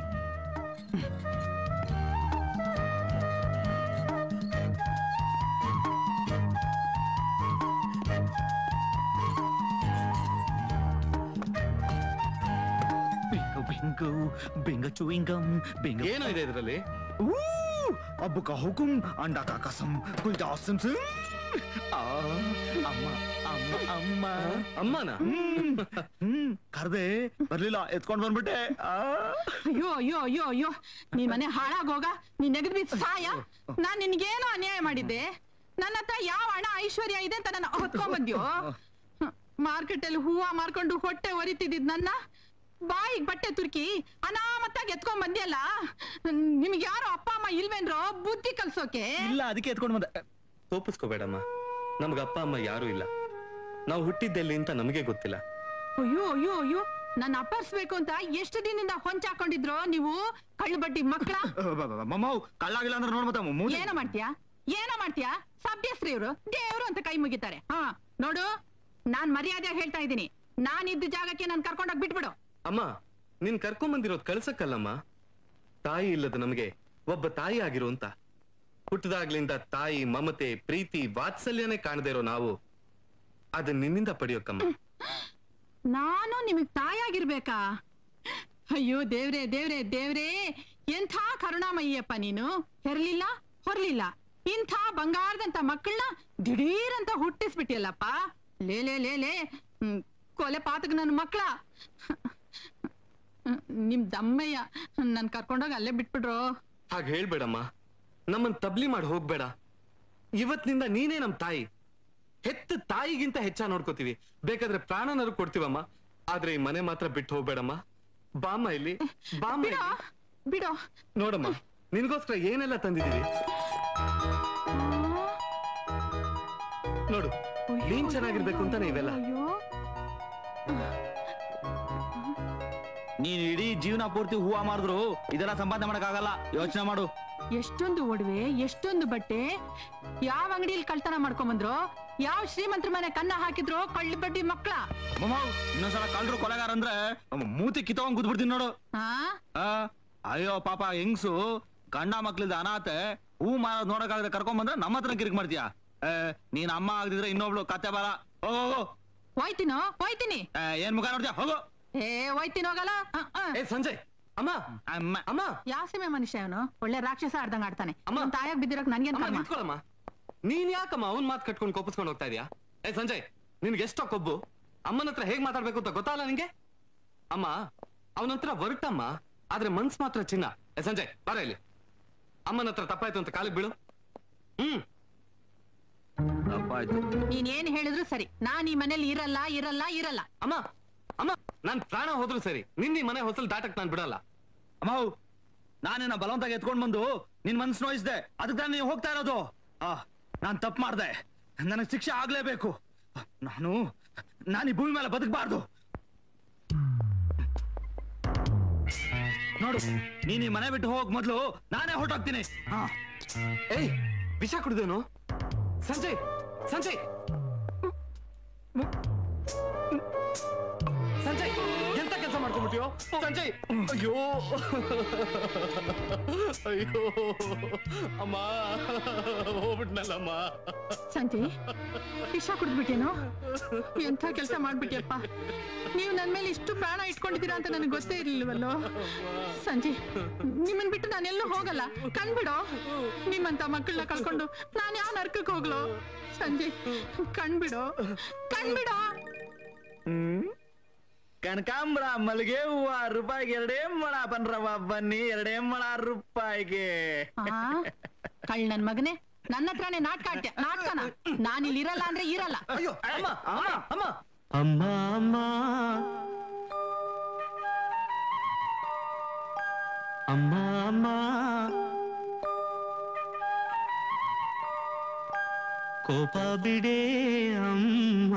ಬಿಂಗು ಬಿಂಗ ಚುವಿಂಗಂ ಬಿಂಗ ಏನೋ ಇದೆ ಇದ್ರಲ್ಲಿ ಅಬ್ಬು ಕಾ ಹುಕುಂ ಅಂಡ ಕಾ ಕಸಂ ಕುಲ್ಜಾ ಸಿಂ ಸಿಂ ಆ, ಅಮ್ಮ ಅಮ್ಮ ಅಮ್ಮ ಅಮ್ಮನ ಹ್ಮ್ ಕರ್ದೆ ಬರ್ಲಿಲ್ಲ ಎತ್ಕೊಂಡ್ ಬಂದ್ಬಿಟ್ಟೆ ಆ. ಅಯ್ಯೋ ಅಯ್ಯೋ ಅಯ್ಯೋ ಅಯ್ಯೋ ನೀನ್ ಮನೆ ಹಾಳಾಗೋಗ ನೀನ್ ನೆಗದ್ ಬಿದ್ದು ಸಾಯ ನಾನ್ ನಿನ್ಗೇನೋ ಅನ್ಯಾಯ ಮಾಡಿದ್ದೆ ನನ್ನ ಹತ್ರ ಯಾವ ಹಣ ಐಶ್ವರ್ಯ ಇದೆ ಅಂತ ನನ್ನ ಹೊತ್ಕೊಂಬಂದ್ಯೋ ಮಾರ್ಕೆಟ್ ಅಲ್ಲಿ ಹೂವ ಮಾರ್ಕೊಂಡು ಹೊಟ್ಟೆ ಒರಿತಿದ್ದಿದ್ ನನ್ನ ಬಾಯಿಗ್ ಬಟ್ಟೆ ತುರ್ಕಿ ಅನಾಮತ್ತಾಗಿ ಎತ್ಕೊಂಡ್ ಬಂದ್ಯಲ್ಲ ನಿಮ್ಗೆ ಯಾರು ಅಪ್ಪ ಅಮ್ಮ ಇಲ್ವೇನ್ರೋ ಬುದ್ಧಿ ಕಲ್ಸೋಕೆ ಇಲ್ಲ ಅದಕ್ಕೆ ಎತ್ಕೊಂಡ್ ಬಂದೆ ಕೋಪಿಸ್ಕೋಬೇಡಮ್ಮ ನಮ್ಗ ಅಪ್ಪ ಅಮ್ಮ ಯಾರು ಇಲ್ಲ ನಾವು ಹುಟ್ಟಿದ್ದೆಲ್ಲಿ ಅಂತ ನಮಗೆ ಗೊತ್ತಿಲ್ಲ ಅಯ್ಯೋ ಅಯ್ಯೋ ಅಯ್ಯೋ ನನ್ನ ಅಪ್ಪರ್ಸ್ಬೇಕು ಅಂತ ಎಷ್ಟು ದಿನದಿಂದ ಹೊಂಚಾಕೊಂಡಿದ್ರು ನೀವು ಕಳ್ಳು ಬಡ್ಡಿ ಮಕ್ಕಳ ಮಮ್ಮವ್ ಕಳ್ಳಾಗಿಲ್ಲ ಅಂದ್ರೆ ನೋಡ್ ಮತ್ತೆ ಮೂತಿ- ಏನೋ ಮಾಡ್ತೀಯಾ ಏನೋ ಮಾಡ್ತೀಯಾ ಸಭ್ಯಸ್ತ್ರೀ ಇವ್ರು ದೇವ್ರು ಅಂತ ಕೈ ಮುಗಿತಾರೆ ಹಾ ನೋಡು ನಾನ್ ಮರ್ಯಾದೆ ಹೇಳ್ತಾ ಇದ್ದೀನಿ ನಾನ್ ಇದ್ದ ಜಾಗಕ್ಕೆ ನಾನ್ ಕರ್ಕೊಂಡೋಗ್ ಬಿಟ್ಬಿಡು ಅಮ್ಮ ನಿನ್ ಕರ್ಕೊಂಡ್ ಬಂದಿರೋದ್ ಕಳ್ಸಕ್ಕಲ್ಲಮ್ಮ ತಾಯಿ ಇಲ್ಲದ ನಮಗೆ ಒಬ್ಬ ತಾಯಿ ಆಗಿರು ಅಂತ ಹುಟ್ಟದಾಗ್ಲಿಂದ ತಾಯಿ ಮಮತೆ ಪ್ರೀತಿ ವಾತ್ಸಲ್ಯನೇ ಕಾಣದೇ ಇರೋ ನಾವು ಅದನ್ನ ನಿನ್ನಿಂದ ಪಡೆಯೋಕಮ್ಮ ನಾನು ನಿಮಗ್ ತಾಯಾಗಿರ್ಬೇಕಾ ಅಯ್ಯೋ ದೇವ್ರೆ ದೇವ್ರೆ ದೇವ್ರೇ ಎಂಥ ಕರುಣಾಮಯ್ಯಪ್ಪ ನೀನು ಹೆರ್ಲಿಲ್ಲ ಹೊರ್ಲಿಲ್ಲ ಇಂಥ ಬಂಗಾರದಂತ ಮಕ್ಕಳನ್ನ ದಿಢೀರಂತ ಹುಟ್ಟಿಸ್ಬಿಟ್ಟಿಯಲ್ಲಪ್ಪ ಲೇ ಲೇ ಲೇ ಲೇ ಹ್ಮ್, ಕೊಲೆ ಪಾತಕ್ ನನ್ನ ಮಕ್ಕಳ ನಿಮ್ ದಮ್ಮಯ್ಯ ನನ್ ಕರ್ಕೊಂಡೋಗಿ ಅಲ್ಲೇ ಬಿಟ್ಬಿಡ್ರು ಹಾಗೆ ಹೇಳ್ಬೇಡಮ್ಮ ನಮ್ಮನ್ ತಬ್ಲಿ ಮಾಡಿ ಹೋಗ್ಬೇಡ ಇವತ್ತಿನಿಂದ ನೀನೇ ನಮ್ ತಾಯಿ ಹೆತ್ತ ತಾಯಿಗಿಂತ ಹೆಚ್ಚ ನೋಡ್ಕೋತೀವಿ ಬೇಕಾದ್ರೆ ಪ್ರಾಣನಾರು ಕೊಡ್ತೀವಮ್ಮ ಆದ್ರೆ ಈ ಮನೆ ಮಾತ್ರ ಬಿಟ್ಟು ಹೋಗ್ಬೇಡಮ್ಮ ಬಾಮ್ಮ ಇಲ್ಲಿ ಬಾಮ್ಮ ಇಲ್ಲಿ. ಬಿಡೋ ನೋಡಮ್ಮ ನಿನ್ಗೋಸ್ಕರ ಏನೆಲ್ಲ ತಂದಿದೀವಿ ನೋಡು ನೀನ್ ಚೆನ್ನಾಗಿರ್ಬೇಕು ಅಂತಾನೆ ಇವೆಲ್ಲ ನೀನ್ ಇಡೀ ಜೀವನ ಪೂರ್ತಿ ಹೂವ ಮಾಡಿದ್ರು ಇದೆಲ್ಲ ಸಂಪಾದನೆ ಮಾಡಕ್ಕಾಗಲ್ಲ ಯೋಚನೆ ಮಾಡು ಎಷ್ಟೊಂದು ಒಡವೆ ಎಷ್ಟೊಂದು ಬಟ್ಟೆ ಯಾವ ಅಂಗಡಿಯಲ್ಲಿ ಕಳ್ತನ ಮಾಡ್ಕೊಂಬಂದ್ರು ಯಾವ ಶ್ರೀಮಂತರ ಮನೆ ಕನ್ನ ಹಾಕಿದ್ರು ಕಳ್ಳಿ ಬಡ್ಡಿ ಮಕ್ಕಳ ಮಮ್ಮವ್ ಇನ್ನೊಂದ್ಸಲ ಕಳ್ರು ಕೊಲೆಗಾರ ಅಂದ್ರೆ ನಮ್ಮ ಮೂತಿ ಕಿತ್ತವಂಗ್ ಗುದ್ಬಿಡ್ತೀನಿ ನೋಡು ಹಾ ಆ, ಅಯ್ಯೋ ಪಾಪ ಹೆಂಗ್ಸು ಗಂಡ ಮಕ್ಳಿದ ಅನಾಥೆ ಹೂ ಮಾರೋದ್ ನೋಡಕ್ಕಾಗದೆ ಕರ್ಕೊಂಡ್ ಬಂದ್ರೆ ನಮ್ಮ ಹತ್ರ ಕಿರಿಕ್ ಮಾಡ್ತೀಯ ಏ, ನೀನ್ ಅಮ್ಮ ಆಗದಿದ್ರೆ ಇನ್ನೊಬ್ಳು ಕತ್ತೆ ಬರ ಹೋಗೋ ಹೋಗೋ ಹೋಯ್ತೀನೋ ಹೋಯ್ತೀನಿ ಏ, ಏನ್ ಮುಖ ನೋಡ್ತೀಯ ಹೋಗೋ ಏ ಹೋಯ್ತೀನಿ ಹೋಗಲ್ಲ ಏ ಸಂಜಯ್ ಅಮ್ಮ ಅಮ್ಮ ಅಮ್ಮ ಯಾಸಿಮೆ ಮನುಷ್ಯ ಅವನು ಒಳ್ಳೆ ರಾಕ್ಷಸ ಆಡ್ದಂಗ್ ಆಡ್ತಾನೆ ಅವ್ನ್ ತಾಯಾಗ್ ಬಿದ್ದಿರಕ್ ನನ್ಗೇನ್ ಅಮ್ಮ ಕರ್ಮ ನಿಂತ್ಕೊಳಮ್ಮ ನೀನ್ ಯಾಕಮ್ಮ ಅವ್ನ್ ಮಾತ್ ಕಟ್ಕೊಂಡು ಕೋಪಿಸ್ಕೊಂಡು ಹೋಗ್ತಾ ಇದೀಯಾ ಏ ಸಂಜಯ್ ನಿನ್ಗೆ ಎಷ್ಟೋ ಕೊಬ್ಬು ಅಮ್ಮನ ಹತ್ರ ಹೇಗ್ ಮಾತಾಡ್ಬೇಕು ಅಂತ ಗೊತ್ತಲ್ಲ ನಿಂಗೆ ಅಮ್ಮ ಅವನ ಹತ್ರ ಹೊರಟಮ್ಮ ಆದ್ರೆ ಮನ್ಸ್ ಮಾತ್ರ ಚಿನ್ನ ಏ ಸಂಜಯ್ ಬರ ಇಲ್ಲಿ ಅಮ್ಮನ ಹತ್ರ ತಪ್ಪಾಯ್ತು ಅಂತ ಕಾಲಿಗೆ ಬೀಳು ಹ್ಮ್ ತಪ್ಪಾಯ್ತು ನೀನ್ ಏನ್ ಹೇಳಿದ್ರು ಸರಿ ನಾನ್ ಈ ಮನೇಲಿ ಇರಲ್ಲ ಇರಲ್ಲ ಇರಲ್ಲ ಅಮ್ಮ ಅಮ್ಮ ನಾನ್ ಪ್ರಾಣ ಹೋದ್ರು ಸರಿ ನಿನ್ನ ಈ ಮನೆ ಹೊಸಲ್ ದಾಟಕ್ ನಾನ್ ಬಿಡಲ್ಲ ಅಮ್ಮ ನಾನೇನ ಬಲವಂತಾಗಿ ಎತ್ಕೊಂಡ್ ಬಂದು ನಿನ್ ಮನ್ಸು ನೋಯಿಸ್ದೆ ಅದಕ್ಕೆ ನಾನು ನೀವು ಹೋಗ್ತಾ ಇರೋದು ಆ ನಾನ್ ತಪ್ಪು ಮಾಡ್ದೆ ನನಗೆ ಶಿಕ್ಷೆ ಆಗ್ಲೇಬೇಕು ನಾನು ನಾನು ಈ ಭೂಮಿ ಮೇಲೆ ಬದುಕಬಾರ್ದು ನೋಡು ನೀನ್ ಈ ಮನೆ ಬಿಟ್ಟು ಹೋಗ್ ಮೊದ್ಲು ನಾನೇ ಹೊರಟೋಗ್ತೀನಿ ಹಾ ಏಯ್ ವಿಷ ಕುಡಿದೇನು ಸಂಜಯ್ ಸಂಜಯ್ ಸಂಜಯ್ ಎಂತ ಕೆಲಸ ಮಾಡ್ಕೊಂಡ್ಬಿಟ್ಟಿಯೋ ಸಂಜಯ್ ಅಯ್ಯೋ ಅಯ್ಯೋ ಅಮ್ಮ ಹೋಗ್ಬಿಟ್ನಲ್ಲಮ್ಮ ಸಂಜಯ್ ವಿಷ ಕುಡ್ದ್ಬಿಟ್ಟೇನು ಎಂಥ ಕೆಲಸ ಮಾಡ್ಬಿಟ್ಟಿಯಪ್ಪ ನೀವು ನನ್ ಮೇಲೆ ಇಷ್ಟು ಪ್ರಾಣ ಇಟ್ಕೊಂಡಿದ್ದೀರಾ ಅಂತ ನನಗೆ ಗೊತ್ತೇ ಇರ್ಲಿಲ್ವಲ್ಲೋ ಸಂಜಯ್ ನಿಮ್ಮನ್ ಬಿಟ್ಟು ನಾನೆಲ್ಲೂ ಹೋಗಲ್ಲ ಕಣ್ಬಿಡೋ ನಿಮ್ಮಂತ ಮಕ್ಕಳನ್ನ ಕಳ್ಕೊಂಡು ನಾನು ಯಾವ ನರ್ಕಕ್ಕೆ ಹೋಗ್ಲೋ ಸಂಜಯ್ ಕಣ್ಬಿಡೋ ಕಣ್ಬಿಡೋ ಹ್ಮ್ ಕನಕಾಂಬ್ರ ಮಲ್ಲಿಗೆ ಹೂವ ರೂಪಾಯಿಗೆ ಎರಡೇ ಮೊಳ ಬನ್ರವ ಬನ್ನಿ ಎರಡೇ ಮೊಳ ರೂಪಾಯಿಗೆ ಆ ಕಳ್ ನನ್ ಮಗನೇ ನನ್ನ ಹತ್ರನೇ ನಾಟಕ ಆಡ್ತೀಯ ನಾಟಕನ ನಾನು ಇಲ್ಲಿ ಇರಲ್ಲ ಅಂದ್ರೆ ಇರಲ್ಲ ಅಯ್ಯೋ ಅಮ್ಮ ಅಮ್ಮ ಅಮ್ಮ ಅಮ್ಮ ಅಮ್ಮ ಅಮ್ಮ ಅಮ್ಮ ಕೋಪ ಬಿಡೆ ಅಮ್ಮ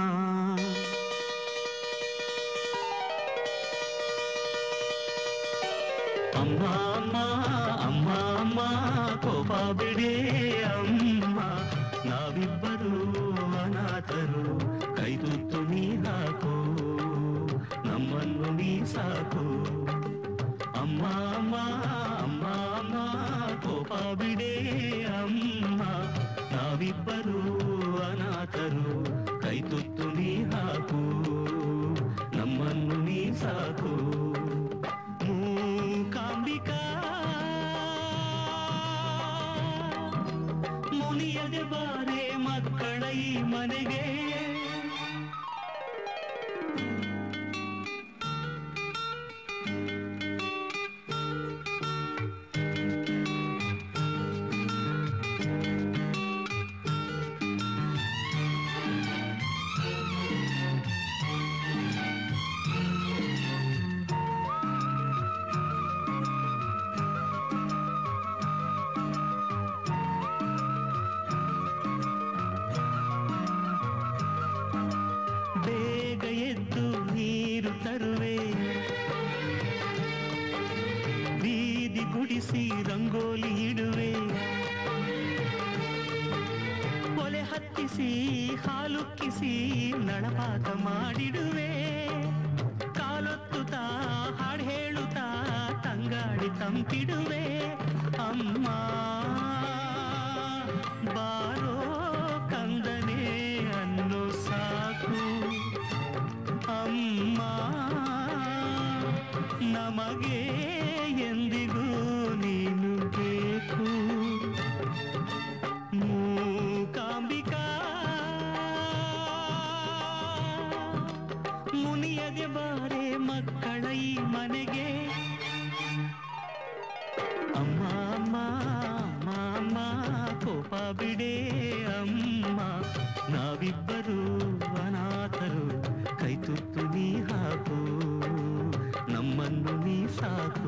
ಅಮ್ಮ ಅಮ್ಮ ಅಮ್ಮ ಅಮ್ಮ ಕೋಪ ಬಿಡೆ ಅಮ್ಮ ನಾವಿಬ್ಬರು ಅನಾಥರು ಕೈ ತುತ್ತು ನೀ ಹಾಕು ನಮ್ಮನ್ನು ನೀ ಸಾಕು ಅಮ್ಮ ಅಮ್ಮ ಅಮ್ಮ ಅಮ್ಮ ಕೋಪ ಬಿಡೆ ಅಮ್ಮ ನಾವಿಬ್ಬರು ಅನಾಥರು ಕೈ ತುತ್ತು ನೀ ಹಾಕು ನಮ್ಮನ್ನು ನೀ ಸಾಕು ಮೂಕಾಂಬಿಕಾ ಮುನಿಯದೆ ಬಾರೆ ಮಕ್ಕಳ ಈ ಮನೆಗೆ ಬೇಗ ಎದ್ದು ನೀರು ತರುವೆ ಬೀದಿ ಗುಡಿಸಿ ರಂಗೋಲಿ ಇಡುವೆ ಒಲೆ ಹತ್ತಿಸಿ ಹಾಲುಕ್ಕಿಸಿ ನಳಪಾಕ ಮಾಡಿಡುವೆ ಕಾಲೊತ್ತುತ್ತಾ ಹಾಡು ಹೇಳುತ್ತಾ ತಂಗಾಡಿ ತಂಪಿಡುವೆ ಅಮ್ಮ ಬಾರೋ ಕಂದನೆ ಅನ್ನು ಸಾಕು ಅಮ್ಮ ನಮಗೆ ಎಂದಿಗೂ ನೀನು ಬೇಕು ಮೂಕಾಂಬಿಕಾ ಮುನಿಯದೆ ಬಾರೆ ಮಕ್ಕಳ ಈ ಮನೆಗೆ ಅಮ್ಮ ಅಮ್ಮ ಅಮ್ಮ ಅಮ್ಮ ಕೋಪ ಬಿಡೆ ಅಮ್ಮ ನಾವಿಬ್ಬರು ಅನಾಥರು ಕೈ ತುತ್ತು ನೀ ಹಾಕು ನಮ್ಮನ್ನು ನೀ ಸಾಕು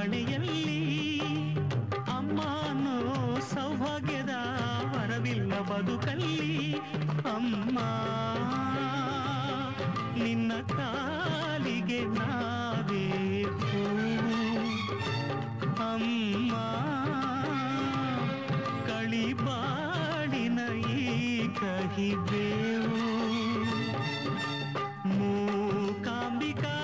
ಹಣೆಯಲ್ಲಿ ಅಮ್ಮ ಅನ್ನೋ ಸೌಭಾಗ್ಯದ ವರವಿಲ್ಲ ಬದುಕಲ್ಲಿ ಅಮ್ಮ ನಿನ್ನ ಕಾಲಿಗೆ ನಾವೇ ಹೂವು. ಅಮ್ಮ ಕಳಿಬಾಡಿನ ಈ ಕಹಿಬೇವು ಮೂಕಾಂಬಿಕಾ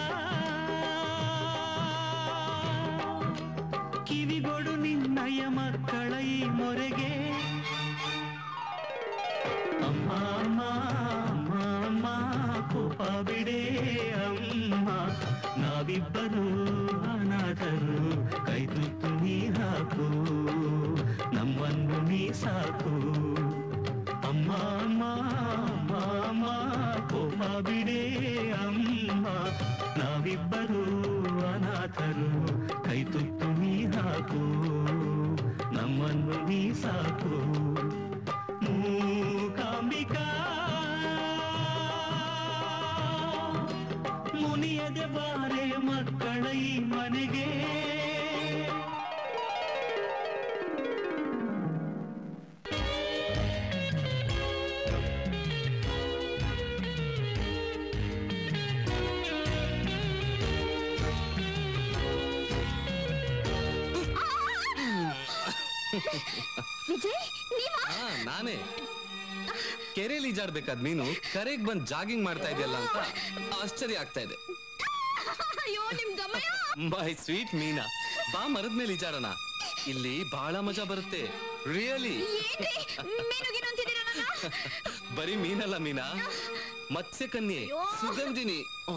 ಕಿವಿಗೊಡು ನಿನ್ನಯ ಮಕ್ಕಳ ಈ ಮೊರೆಗೆ ಅಮ್ಮ ಅಮ್ಮ ಅಮ್ಮ ಅಮ್ಮ ಕೋಪ ಬಿಡೆ ಅಮ್ಮ ನಾವಿಬ್ಬರು ಅನಾಥರು ಕೈ ತುತ್ತು ನೀ ಹಾಕು ನಮ್ಮನ್ನು ನೀ ಸಾಕು ಅಮ್ಮ ಅಮ್ಮ ಅಮ್ಮ ಅಮ್ಮ ಕೋಪ ಬಿಡೆ ಅಮ್ಮ ನಾವಿಬ್ಬರು ಅನಾಥರು ಕೈ ತುತ್ತು ನೀ ಹಾಕು ನಮ್ಮನ್ನು ನೀ ಸಾಕು ಮೂಕಾಂಬಿಕಾ ಮುನಿಯದೆ ಬಾರೆ ಮಕ್ಕಳ ಈ ಮನೆಗೆ ವಿಜಯ್ ನೀವಾ ಹಾ ನಾನೇ ಕೆರೆಯಲ್ಲಿ ಈಜಾಡ್ಬೇಕಾದ್ ನೀನು ಕರೆಗ್ ಬಂದ್ ಜಾಗಿಂಗ್ ಮಾಡ್ತಾ ಇದೆಯಲ್ಲ ಅಂತ ಆಶ್ಚರ್ಯ ಆಗ್ತಾ ಇದೆ ಅಯ್ಯೋ ನಿಮ್ ಗಮಯ ಮೈ ಸ್ವೀಟ್ ಮೀನಾ ಬಾ ಮರದ ಮೇಲೆ ಈಜಾಡೋಣ ಇಲ್ಲಿ ಬಹಳ ಮಜಾ ಬರುತ್ತೆ ರಿಯಲಿ ಏನ್ರಿ ಮೀನುಗಿನು ಅಂತಿದ್ದೀರ ನನ್ನ ಬರೀ ಮೀನಲ್ಲ ಮೀನಾ ಮತ್ಸ್ಯ ಕನ್ಯೆ ಸುಗಂಧಿನಿ ಓ.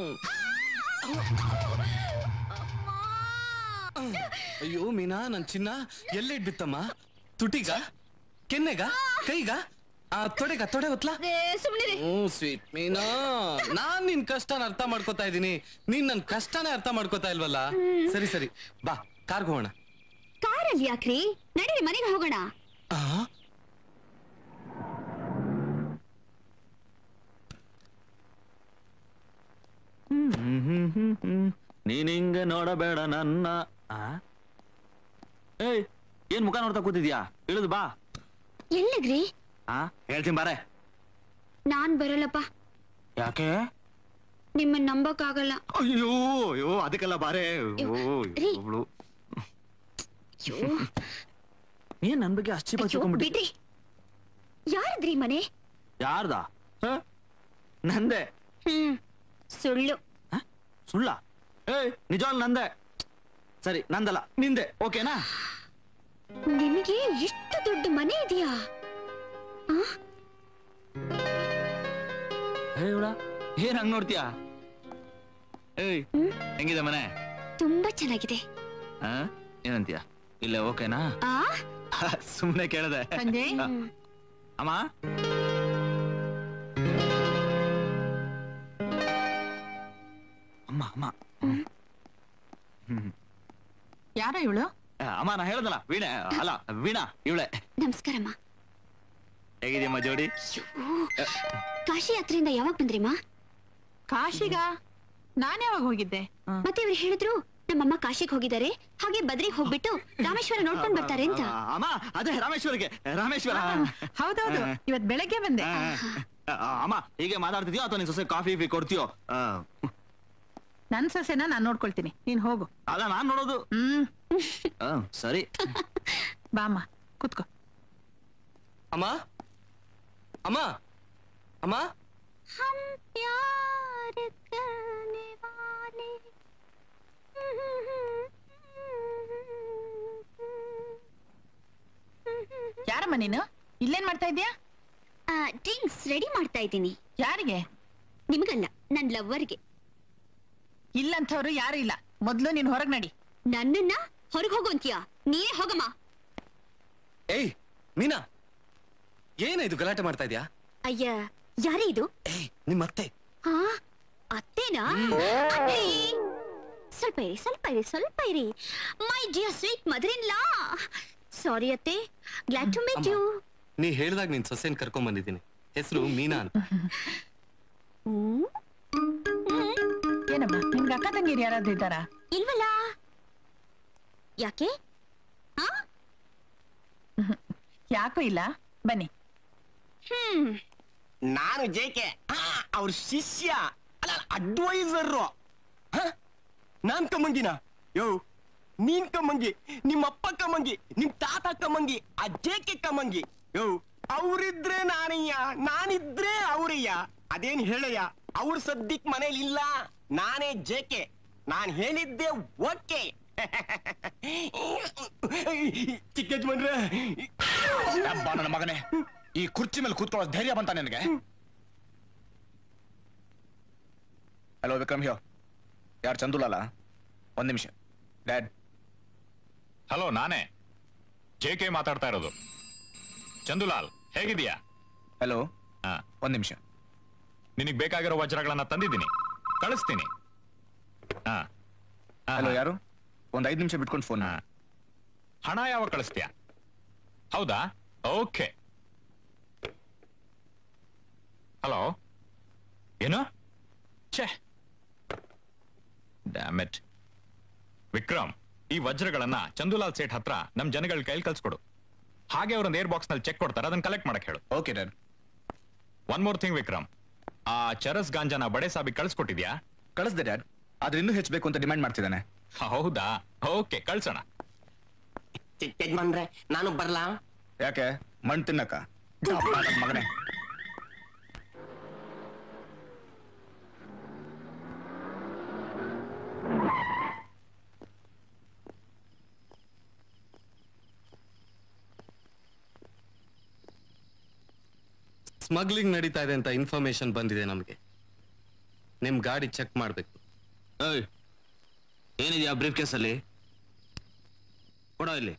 ಅಯ್ಯೋ ಮೀನಾ ನನ್ ಚಿನ್ನ ಎಲ್ಲೆಡ್ ಬಿತ್ತಮ್ಮ ತುಟಿಗ ಕೆನ್ನೆಗ ಕೈಗ ಆ ತೊಡೆಗ ತೊಡೆ ಹೊತ್ಲಾ ಸುಮ್ನಿರಿ ಹ್ಮ್ ಸ್ವೀಟ್ ಮೀನಾ ನಾನ್ ನಿನ್ ಕಷ್ಟನ ಅರ್ಥ ಮಾಡ್ಕೋತಾ ಇದೀನಿ ನೀನ್ ನನ್ ಕಷ್ಟನೇ ಅರ್ಥ ಮಾಡ್ಕೋತಾ ಇಲ್ವಲ್ಲ ಸರಿ ಸರಿ ಬಾ ಕಾರ್ಗ್ ಹೋಗೋಣ ಕಾರಲ್ಲಿ ಯಾಕ್ರಿ ನಡೀರಿ ಮನೆಗೆ ಹೋಗೋಣ ಆ? ನೀನ್ ಹಿಂಗ ನೋಡಬೇಡ ನನ್ನ ಆ? ಏಯ್ ಏನ್ ಮುಖ ನೋಡ್ತಾ ಕೂತಿದ್ಯಾ ಇಳಿದು ಬಾ ಎಲ್ಲಿಗ್ರಿ ಆ ಹೇಳ್ತೀನಿ ಬಾರೆ ನಾನ್ ಬರಲ್ಲಪ್ಪ ಯಾಕೆ ನಿಮ್ಮನ್ನ ನಂಬಕ್ಕಾಗಲ್ಲ ಅಯ್ಯೋ ಅಯ್ಯೋ ಅದಕ್ಕೆಲ್ಲ ಬಾರೆ ಓ ರೀ. ಒಬ್ಳು ಅಯ್ಯೋ ಏನ್ ನನ್ ಬಗ್ಗೆ ಅಷ್ಟಿ ಅಯ್ಯೋ, ಬಾಚಿಕೊಂಡ್ಬಿಟ್ಟಿ ಬಿಡ್ರಿ ಯಾರದ್ರಿ ಮನೆ ಯಾರ್ದ ಹ? ನಂದೆ ಹ್ಮ್ ಸುಳ್ಳು ಸುಳ್ಳ ಏಯ್ ನಿಜವಾಗ್ಲು ನಂದೆ ಸರಿ ನಂದಲ್ಲ ನಿಂದೆ ಓಕೆನಾ ನಿಮಗೆ ಎಷ್ಟು ದೊಡ್ಡ ಮನೆ ಇದೆಯಾ ಏ ಇವಳ ಏನ್ ಹಂಗ್ ನೋಡ್ತೀಯಾ ಏಯ್ ಹೆಂಗಿದೆ ಮನೆ ತುಂಬಾ ಚೆನ್ನಾಗಿದೆ ಆ? ಏನಂತೀಯ ಇಲ್ಲ ಓಕೆನಾ ಆ ಸುಮ್ನೆ ಕೇಳದೆ ಸಂಜಯ್? ಆ, ಅಮ್ಮ ಅಮ್ಮ ಅಮ್ಮ ಹ್ಮ್. ಯಾರ ಇವಳು ಆ, ಅಮ್ಮ ನಾ ಹೇಳ್ದಲ್ಲ ವೀಣೆ ಅಲ್ಲ ವೀಣಾ ಇವಳೆ ನಮಸ್ಕಾರಮ್ಮ ಹೇಗಿದ್ಯಮ್ಮ ಜೋಡಿ ಕಾಶಿ ಯಾತ್ರೆಯಿಂದ ಯಾವಾಗ ಬಂದ್ರಿಮ್ಮ ಕಾಶಿಗ ನಾನ್ ಯಾವಾಗ ಹೋಗಿದ್ದೆ ಮತ್ತೆ ಇವ್ರು ಹೇಳಿದ್ರು ನಮ್ಮಮ್ಮ ಕಾಶಿಗೆ ಹೋಗಿದ್ದಾರೆ ಹಾಗೆ ಬದ್ರಿಗೆ ಹೋಗ್ಬಿಟ್ಟು ರಾಮೇಶ್ವರ ನೋಡ್ಕೊಂಡ್ ಬರ್ತಾರೆ ಅಂತ ಆ, ಅಮ್ಮ ಅದೇ ರಾಮೇಶ್ವರಗೆ ರಾಮೇಶ್ವರ ಹೌದೌದು ಇವತ್ ಬೆಳಗ್ಗೆ ಬಂದೆ ಆ, ಆ, ಅಮ್ಮ ಹೀಗೆ ಮಾತಾಡ್ತಿದ್ಯೋ ಅಥವಾ ನಿನ್ ಸೊಸೆ ಕಾಫಿ ಫಿ ಕೊಡ್ತೀಯೋ ಆ, ನನ್ ಸೊಸೆನ ನಾನ್ ನೋಡ್ಕೊಳ್ತೀನಿ ನೀನ್ ಹೋಗು ಅಲ್ಲ ನಾನ್ ನೋಡೋದು ಹ್ಮ್ ಆ, ಸರಿ ಬಾಮ್ಮ ಕುತ್ಕೋ ಅಮ್ಮ ಅಮ್ಮ ಅಮ್ಮ हम प्यार करने वाले ಯಾರಮ್ಮ ನೀನು ಇಲ್ಲೇನ್ ಮಾಡ್ತಾ ಇದ್ಯಾ ಡ್ರಿಂಕ್ಸ್ ರೆಡಿ ಮಾಡ್ತಾ ಇದ್ದೀನಿ ಯಾರಿಗೆ ನಿಮ್ಗಲ್ಲ ನನ್ ಲವ್ವರ್ಗೆ ಇಲ್ಲಂಥವ್ರು ಯಾರು ಇಲ್ಲ ಮೊದ್ಲು ನೀನ್ ಹೊರಗ್ ನಡಿ ನನ್ನನ್ನ ಹೊರಗ್ ಹೋಗು ಅಂತೀಯಾ ನೀನೇ ಹೋಗಮ್ಮ ಏಯ್ ಮೀನಾ ಏನ ಇದು ಗಲಾಟೆ ಮಾಡ್ತಾ ಇದ್ಯಾ ಅಯ್ಯ ಯಾರೇ ಇದು ನಿಮ್ಮ ಅತ್ತೆ ಹಾ ಅತ್ತೇನಾ ಅತ್ತೆ! ಸ್ವಲ್ಪ ಇರಿ ಸ್ವಲ್ಪ ಇರಿ ಸ್ವಲ್ಪ ಇರಿ my dear sweet mother in law sorry ಅತ್ತೆ ಗ್ಲಾಡ್ ಟು ಮೀಟ್ ಯು ನೀ ಹೇಳ್ದಾಗ ನಿನ್ ಸೊಸೆನ್ ಕರ್ಕೊಂಡ್ ಬಂದಿದ್ದೀನಿ ಹೆಸರು ಮೀನಾ ಅಂತ ಏನಮ್ಮ ನಿಮ್ಗೆ ಅಕ್ಕ ತಂಗಿರು ಯಾರಾದ್ರೂ ಇದ್ದಾರಾ ಇಲ್ವಲ್ಲ ಯಾಕೆ ಆ ಯಾಕೋ ಇಲ್ಲ ಬನ್ನಿ ಹ್ಮ್ ನಾನು ಜೇಕೆ ಅವ್ರ ಶಿಷ್ಯ ಅಲ್ಲ ಅಡ್ವೈಸರ್ ನಾನ್ ಕಮ್ಮಂಗಿನ ಯೋ ನೀನ್ ಕಮ್ಮಂಗಿ ನಿಮ್ಮ ಅಪ್ಪ ಕಮ್ಮಂಗಿ ನಿಮ್ ತಾತ ಕಮ್ಮಂಗಿ ಆ ಜೇಕೆ ಕಮ್ಮಂಗಿ ಯೋ ಅವ್ರಿದ್ರೆ ನಾನಯ್ಯ ನಾನಿದ್ರೆ ಅವ್ರಯ್ಯ ಅದೇನ್ ಹೇಳಯ್ಯ ಅವ್ರ ಸದ್ಯಕ್ ಮನೇಲಿ ಇಲ್ಲ ನಾನೇ ಜೇಕೆ ನಾನ್ ಹೇಳಿದ್ದೆ ಓಕೆ ಚಿಕ್ಕ ಯಜಮಾನ್ರೆ ಅಬ್ಬ ನನ್ನ ಮಗನೇ ಈ ಕುರ್ಚಿ ಮೇಲೆ ಕೂತ್ಕೊಳ್ಳೋ ಧೈರ್ಯ ಬಂತ ನಿನಗೆ ಹಲೋ ವಿಕ್ರಮ್ ಹ್ಯೋ ಯಾರು ಚಂದುಲಾಲ ಒಂದ್ ನಿಮಿಷ ಡ್ಯಾಡ್ ಹಲೋ ನಾನೇ ಜೆ ಕೆ ಮಾತಾಡ್ತಾ ಇರೋದು ಚಂದುಲಾಲ್ ಹೇಗಿದೀಯಾ ಹಲೋ ಒಂದ್ ನಿಮಿಷ ನಿನಗ್ ಬೇಕಾಗಿರೋ ವಜ್ರಗಳನ್ನ ತಂದಿದ್ದೀನಿ ಕಳಿಸ್ತೀನಿ ಹಾ ಹಲೋ ಯಾರು ಒಂದ್ ಐದ್ ನಿಮಿಷ ಬಿಟ್ಕೊಂಡು ಫೋನ್ ಹಣ ಯಾವಾಗ ಕಳಿಸ್ತೀಯಾ ಹೌದಾ ಓಕೆ ಹಲೋ ಏನು ಛೇ ಡ್ಯಾಮೆಟ್ ವಿಕ್ರಮ್ ಈ ವಜ್ರಗಳನ್ನ ಚಂದುಲಾಲ್ ಸೇಠ್ ಹತ್ರ ನಮ್ ಜನಗಳ ಕೈಲಿ ಕಳ್ಸ್ಕೊಡು ಹಾಗೆ ಅವ್ರೊಂದು ಏರ್ ಬಾಕ್ಸ್ ನಲ್ಲಿ ಚೆಕ್ ಕೊಡ್ತಾರೆ ಅದನ್ನ ಕಲೆಕ್ಟ್ ಮಾಡಕ್ ಹೇಳು okay dad one more thing Vikram ಆ ಚರಸ್ ಗಾಂಜಾನ ಬಡೆ ಸಾಬಿ ಕಳ್ಸ್ಕೊಟ್ಟಿದ್ಯಾ ಕಳಿಸ್ದೆ ಡ್ಯಾಡ್ ಆದ್ರೆ ಇನ್ನೂ ಹೆಚ್ಚು ಅಂತ ಡಿಮ್ಯಾಂಡ್ ಮಾಡ್ತಿದ್ದಾನೆ ಹೌದಾ ಓಕೆ ಕಳ್ಸೋಣ ಚಿಕ್ಕ ಯಜಮಾನ್ರೆ ನಾನು ಬರ್ಲಾ ಯಾಕೆ ಮಣ್ ತಿನ್ನಕ ಅಬ್ಬ ನನ್ ಮಗನೇ ಸ್ಮಗ್ಲಿಂಗ್ ನಡೀತಾ ಇದೆ ಅಂತ ಇನ್ಫಾರ್ಮೇಶನ್ ಬಂದಿದೆ ನಮಗೆ ನಿಮ್ ಗಾಡಿ ಚೆಕ್ ಮಾಡ್ಬೇಕು ಏಯ್ ಏನಿದೆಯಾ ಬ್ರೀಫ್ ಕೇಸಲ್ಲಿ ಕೊಡೋ ಇಲ್ಲಿ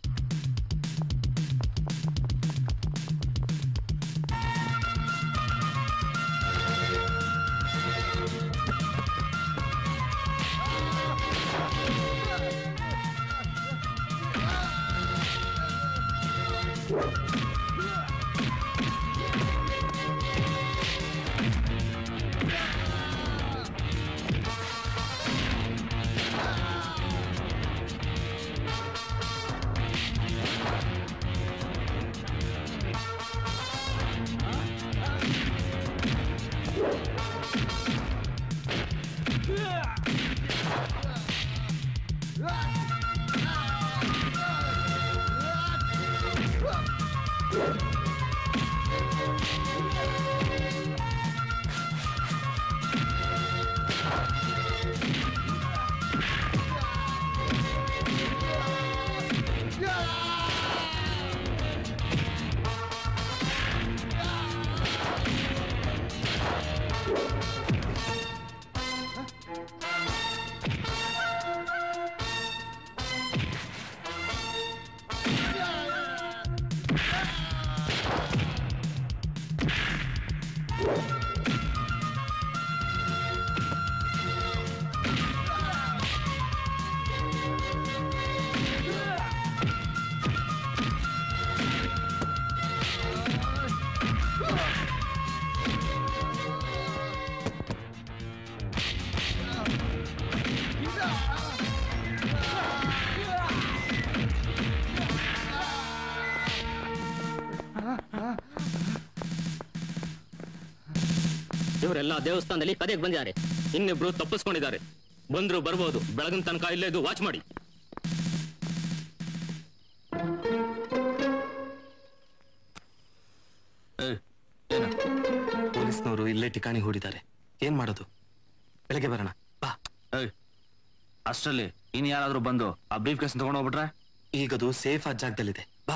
ಇವರೆಲ್ಲ ದೇವಸ್ಥಾನದಲ್ಲಿ ಕದೆಗೆ ಬಂದಿದ್ದಾರೆ ಇನ್ನಿಬ್ರು ತಪ್ಪಿಸ್ಕೊಂಡಿದ್ದಾರೆ ಬಂದ್ರು ಬರ್ಬೋದು ಬೆಳಗಿನ ತನಕ ಇಲ್ಲೇ ಇದು ವಾಚ್ ಮಾಡಿ ಪೊಲೀಸ್ನವರು ಇಲ್ಲೇ ಠಿಕಾಣಿ ಹೂಡಿದ್ದಾರೆ ಏನ್ ಮಾಡೋದು ಬೆಳಗ್ಗೆ ಬರೋಣ ಬಾ ಅಷ್ಟರಲ್ಲಿ ಇನ್ ಯಾರಾದ್ರೂ ಬಂದು ಆ ಬ್ರೀಫ್ ಕೇಸ್ ತಗೊಂಡು ಹೋಗ್ಬಿಟ್ರೆ ಈಗದು ಸೇಫ್ ಆದ ಜಾಗದಲ್ಲಿದೆ ಬಾ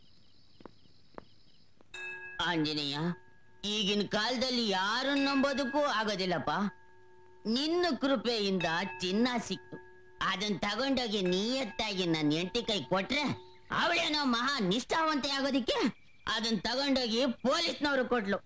ಆಂಜನೇಯ ಈಗಿನ ಕಾಲದಲ್ಲಿ ಯಾರನ್ನ ನಂಬೋದಕ್ಕೂ ಆಗೋದಿಲ್ಲಪ್ಪ ನಿನ್ನ ಕೃಪೆಯಿಂದ ಚಿನ್ನ ಸಿಕ್ತು ಅದನ್ನ ತಗೊಂಡೋಗಿ ನಿಯತ್ತಾಗಿ ನನ್ನ ಹೆಂಡತಿ ಕೈ ಕೊಟ್ರೆ ಅವಳೇನೋ ಮಹಾ ನಿಷ್ಠಾವಂತೆ ಆಗೋದಿಕ್ಕೆ ಅದನ್ನ ತಗೊಂಡೋಗಿ ಪೊಲೀಸ್ನವರು ಕೊಟ್ಲು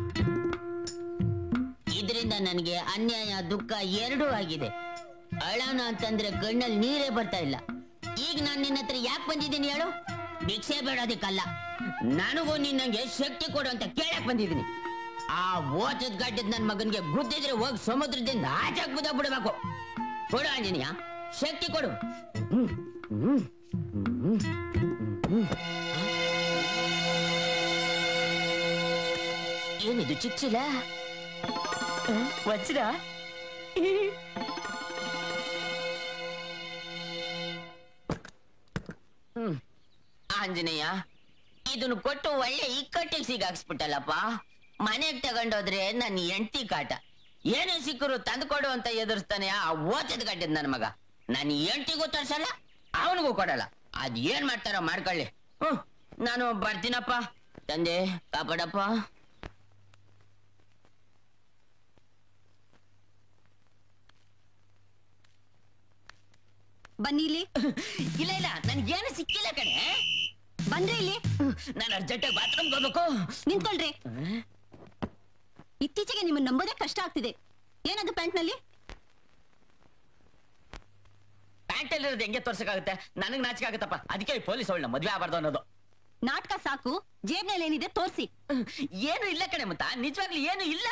ಇದರಿಂದ ನನಗೆ ಅನ್ಯಾಯ ದುಃಖ ಎರಡೂ ಆಗಿದೆ ಅಳೋಣ ಅಂತಂದ್ರೆ ಕಣ್ಣಲ್ಲಿ ನೀರೇ ಬರ್ತಾ ಇಲ್ಲ ಈಗ ನಾನು ನಿನ್ನ ಹತ್ರ ಯಾಕೆ ಬಂದಿದ್ದೀನಿ ಹೇಳು ಭಿಕ್ಷೆ ಬೇಡೋದಕ್ಕಲ್ಲ ನನಗೂ ನಿನ್ನಂಗೆ ಶಕ್ತಿ ಕೊಡು ಅಂತ ಕೇಳಕ್ ಬಂದಿದ್ದೀನಿ ಆ ಓಚದ ಗಡ್ಡದ ನನ್ನ ಮಗನ್ಗೆ ಗುದ್ದಿದ್ರೆ ಹೋಗಿ ಸಮುದ್ರದಿಂದ ಆಚೆಗೆ ಬಿಡಬೇಕು ಕೊಡು ಆಂಜನೇಯ ಶಕ್ತಿ ಕೊಡು ಹ್ಮ್ ಹ್ಮ್ ಏನಿದು ಚಿಕ್ಚಿಲ ವಜ್ರ ಹ್ಮ್ ಆಂಜನೇಯ ಇದನ್ನು ಕೊಟ್ಟು ಒಳ್ಳೆ ಇಕ್ಕಟ್ಟಿಗೆ ಸಿಗಾಕ್ಸ್ಬಿಟ್ಟಲ್ಲಪ್ಪ ಮನೆಗ್ ತಗೊಂಡೋದ್ರೆ ನನ್ನ ಹೆಂಡತಿ ಕಾಟ ಏನೇ ಸಿಕ್ಕರು ತಂದ್ಕೊಡು ಅಂತ ಎದುರಿಸ್ತಾನೆ ಆ ಓಚದ ಗಡ್ಡದ ನನ್ನ ಮಗ ನನ್ನ ಹೆಂಡತಿಗೂ ತರ್ಸಲ್ಲ ಅವನಿಗೂ ಕೊಡಲ್ಲ ಅದ್ ಏನ್ ಮಾಡ್ತಾರ ಮಾಡ್ಕೊಳ್ಳಿ ಹ್ಮ್ ನಾನು ಬರ್ತೀನಪ್ಪ ತಂದೆ ಕಾಪಾಡಪ್ಪ ಬನ್ನಿ ಇಲ್ಲಿ ಇಲ್ಲ ಇಲ್ಲ ನನ್ಗೇನು ಸಿಕ್ಕಿಲ್ಲ ಕಣೆ ಬಂದ್ರೆ ಇಲ್ಲಿ ನಾನು ಅರ್ಜೆಂಟ್ ಬಾತ್ರೂಮ್ ಹೋಗ್ಬೇಕು ನಿಂತ್ಕೊಳ್ರಿ ಇತ್ತೀಚೆಗೆ ನಿಮ್ಮನ್ನ ನಂಬೋದೇ ಕಷ್ಟ ಆಗ್ತಿದೆ ಏನದು ಪ್ಯಾಂಟ್ ನಲ್ಲಿ ಪ್ಯಾಂಟ್ ಅಲ್ಲಿರೋದು ಹೆಂಗೆ ತೋರ್ಸಕ್ಕಾಗುತ್ತೆ ನನಗ್ ನಾಚಿಕೆ ಆಗುತ್ತಪ್ಪ ಅದಕ್ಕೆ ಈ ಪೊಲೀಸ್ ಅವಳನ್ನ ಮದ್ವೆ ಆಗಬಾರ್ದು ಅನ್ನೋದು ನಾಟಕ ಸಾಕು ಜೇಬ್ನಲ್ಲಿ ಏನಿದೆ ತೋರ್ಸಿ ಏನು ಇಲ್ಲ ಕಣೆ ಮುತ್ತ ನಿಜವಾಗ್ಲೂ ಏನು ಇಲ್ಲ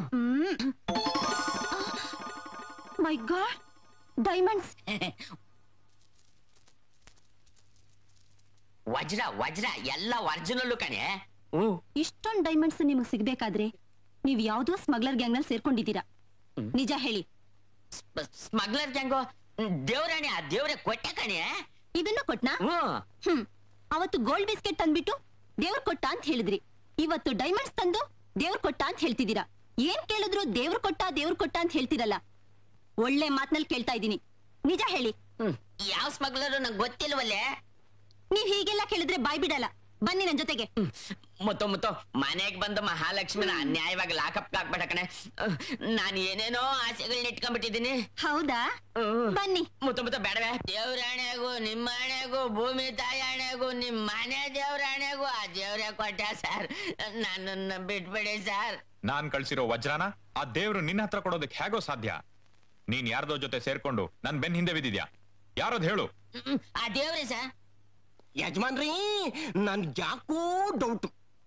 ಮೈ ಗಾಡ್ ಡೈಮಂಡ್ಸ್ ವಜ್ರ ವಜ್ರ ಎಲ್ಲ ಒರಿಜಿನಲ್ಲು ಕಣೆ ಇಷ್ಟೊಂದ್ ಡೈಮಂಡ್ಸ್ ನಿಮಗ್ ಸಿಗ್ಬೇಕಾದ್ರೆ ನೀವ್ ಯಾವ್ದೋ ಸ್ಮಗ್ಲರ್ ಗ್ಯಾಂಗ್ ನಲ್ಲಿ ಸೇರ್ಕೊಂಡಿದ್ದೀರಾ ನಿಜ ಹೇಳಿ ಸ್ಮಗ್ಲರ್ ಗ್ಯಾಂಗು ದೇವ್ರಾಣೆ ಆ ದೇವ್ರೆ ಕೊಟ್ಟೆ ಕಣೆ ಇದನ್ನು ಕೊಟ್ನಾ ಹ್ಮ್ ಅವತ್ತು ಗೋಲ್ಡ್ ಬಿಸ್ಕೆಟ್ ತಂದ್ಬಿಟ್ಟು ದೇವ್ರ ಕೊಟ್ಟ ಅಂತ ಹೇಳಿದ್ರಿ ಇವತ್ತು ಡೈಮಂಡ್ಸ್ ತಂದು ದೇವ್ರ ಕೊಟ್ಟ ಅಂತ ಹೇಳ್ತಿದ್ದೀರಾ ಏನ್ ಕೇಳಿದ್ರು ದೇವ್ರ ಕೊಟ್ಟ ದೇವ್ರ ಕೊಟ್ಟ ಅಂತ ಹೇಳ್ತಿರಲ್ಲ ಒಳ್ಳೆ ಮಾತ್ನಲ್ಲಿ ಕೇಳ್ತಾ ಇದ್ದೀನಿ ನಿಜ ಹೇಳಿ ಯಾವ ಸ್ಮಗ್ಲರು ನಂಗೆ ಗೊತ್ತಿಲ್ವಲ್ಲೇ ನೀವ್ ಹೀಗೆಲ್ಲ ಕೇಳಿದ್ರೆ ಬಾಯ್ ಬಿಡಲ್ಲ ಬನ್ನಿ ನನ್ ಜೊತೆಗೆ ಮುತ್ತು ಮುತ್ತು ಮನೆಗ್ ಬಂದು ಮಹಾಲಕ್ಷ್ಮಿನ ಅನ್ಯಾಯವಾಗಿ ಲಾಕಪ್ ಹಾಕ್ಬೇಡ ಕಣೆ ನಾನು ಏನೇನೋ ಆಸೆಗಳನ್ನ ಇಟ್ಕೊಂಡ್ಬಿಟ್ಟಿದ್ದೀನಿ ಹೌದಾ ಬನ್ನಿ ಮುತ್ತು ಮುತ್ತು ಬೇಡವೆ ದೇವ್ರಾಣೆಗೂ ನಿಮ್ಮ ಹಣೆಗೂ ಭೂಮಿ ತಾಯಿ ಹಣೆಗೂ ನಿಮ್ ಮನೆ ದೇವ್ರಾಣೆಗೂ ಆ ದೇವ್ರೇ ಕೊಟ್ಟ ಸರ್ ನನ್ನನ್ನ ಬಿಟ್ಬಿಡಿ ಸರ್ ನಾನ್ ಕಳ್ಸಿರೋ ವಜ್ರನ ಆ ದೇವ್ರು ನಿನ್ನ ಹತ್ರ ಕೊಡೋದಕ್ಕೆ ಹೇಗೋ ಸಾಧ್ಯ ನೀನ್ ಯಾರ್ದೋ ಜೊತೆ ಸೇರ್ಕೊಂಡು ನನ್ ಬೆನ್ ಹಿಂದೆ ಬಿದ್ದಿದ್ಯಾ ಯಾರದ್ ಹೇಳು ಹ್ಮ್, ಆ ದೇವ್ರೇ ಸರ್ ಯಜಮಾನ್ರಿ ನನ್ ಯಾಕೋ ಡೌಟ್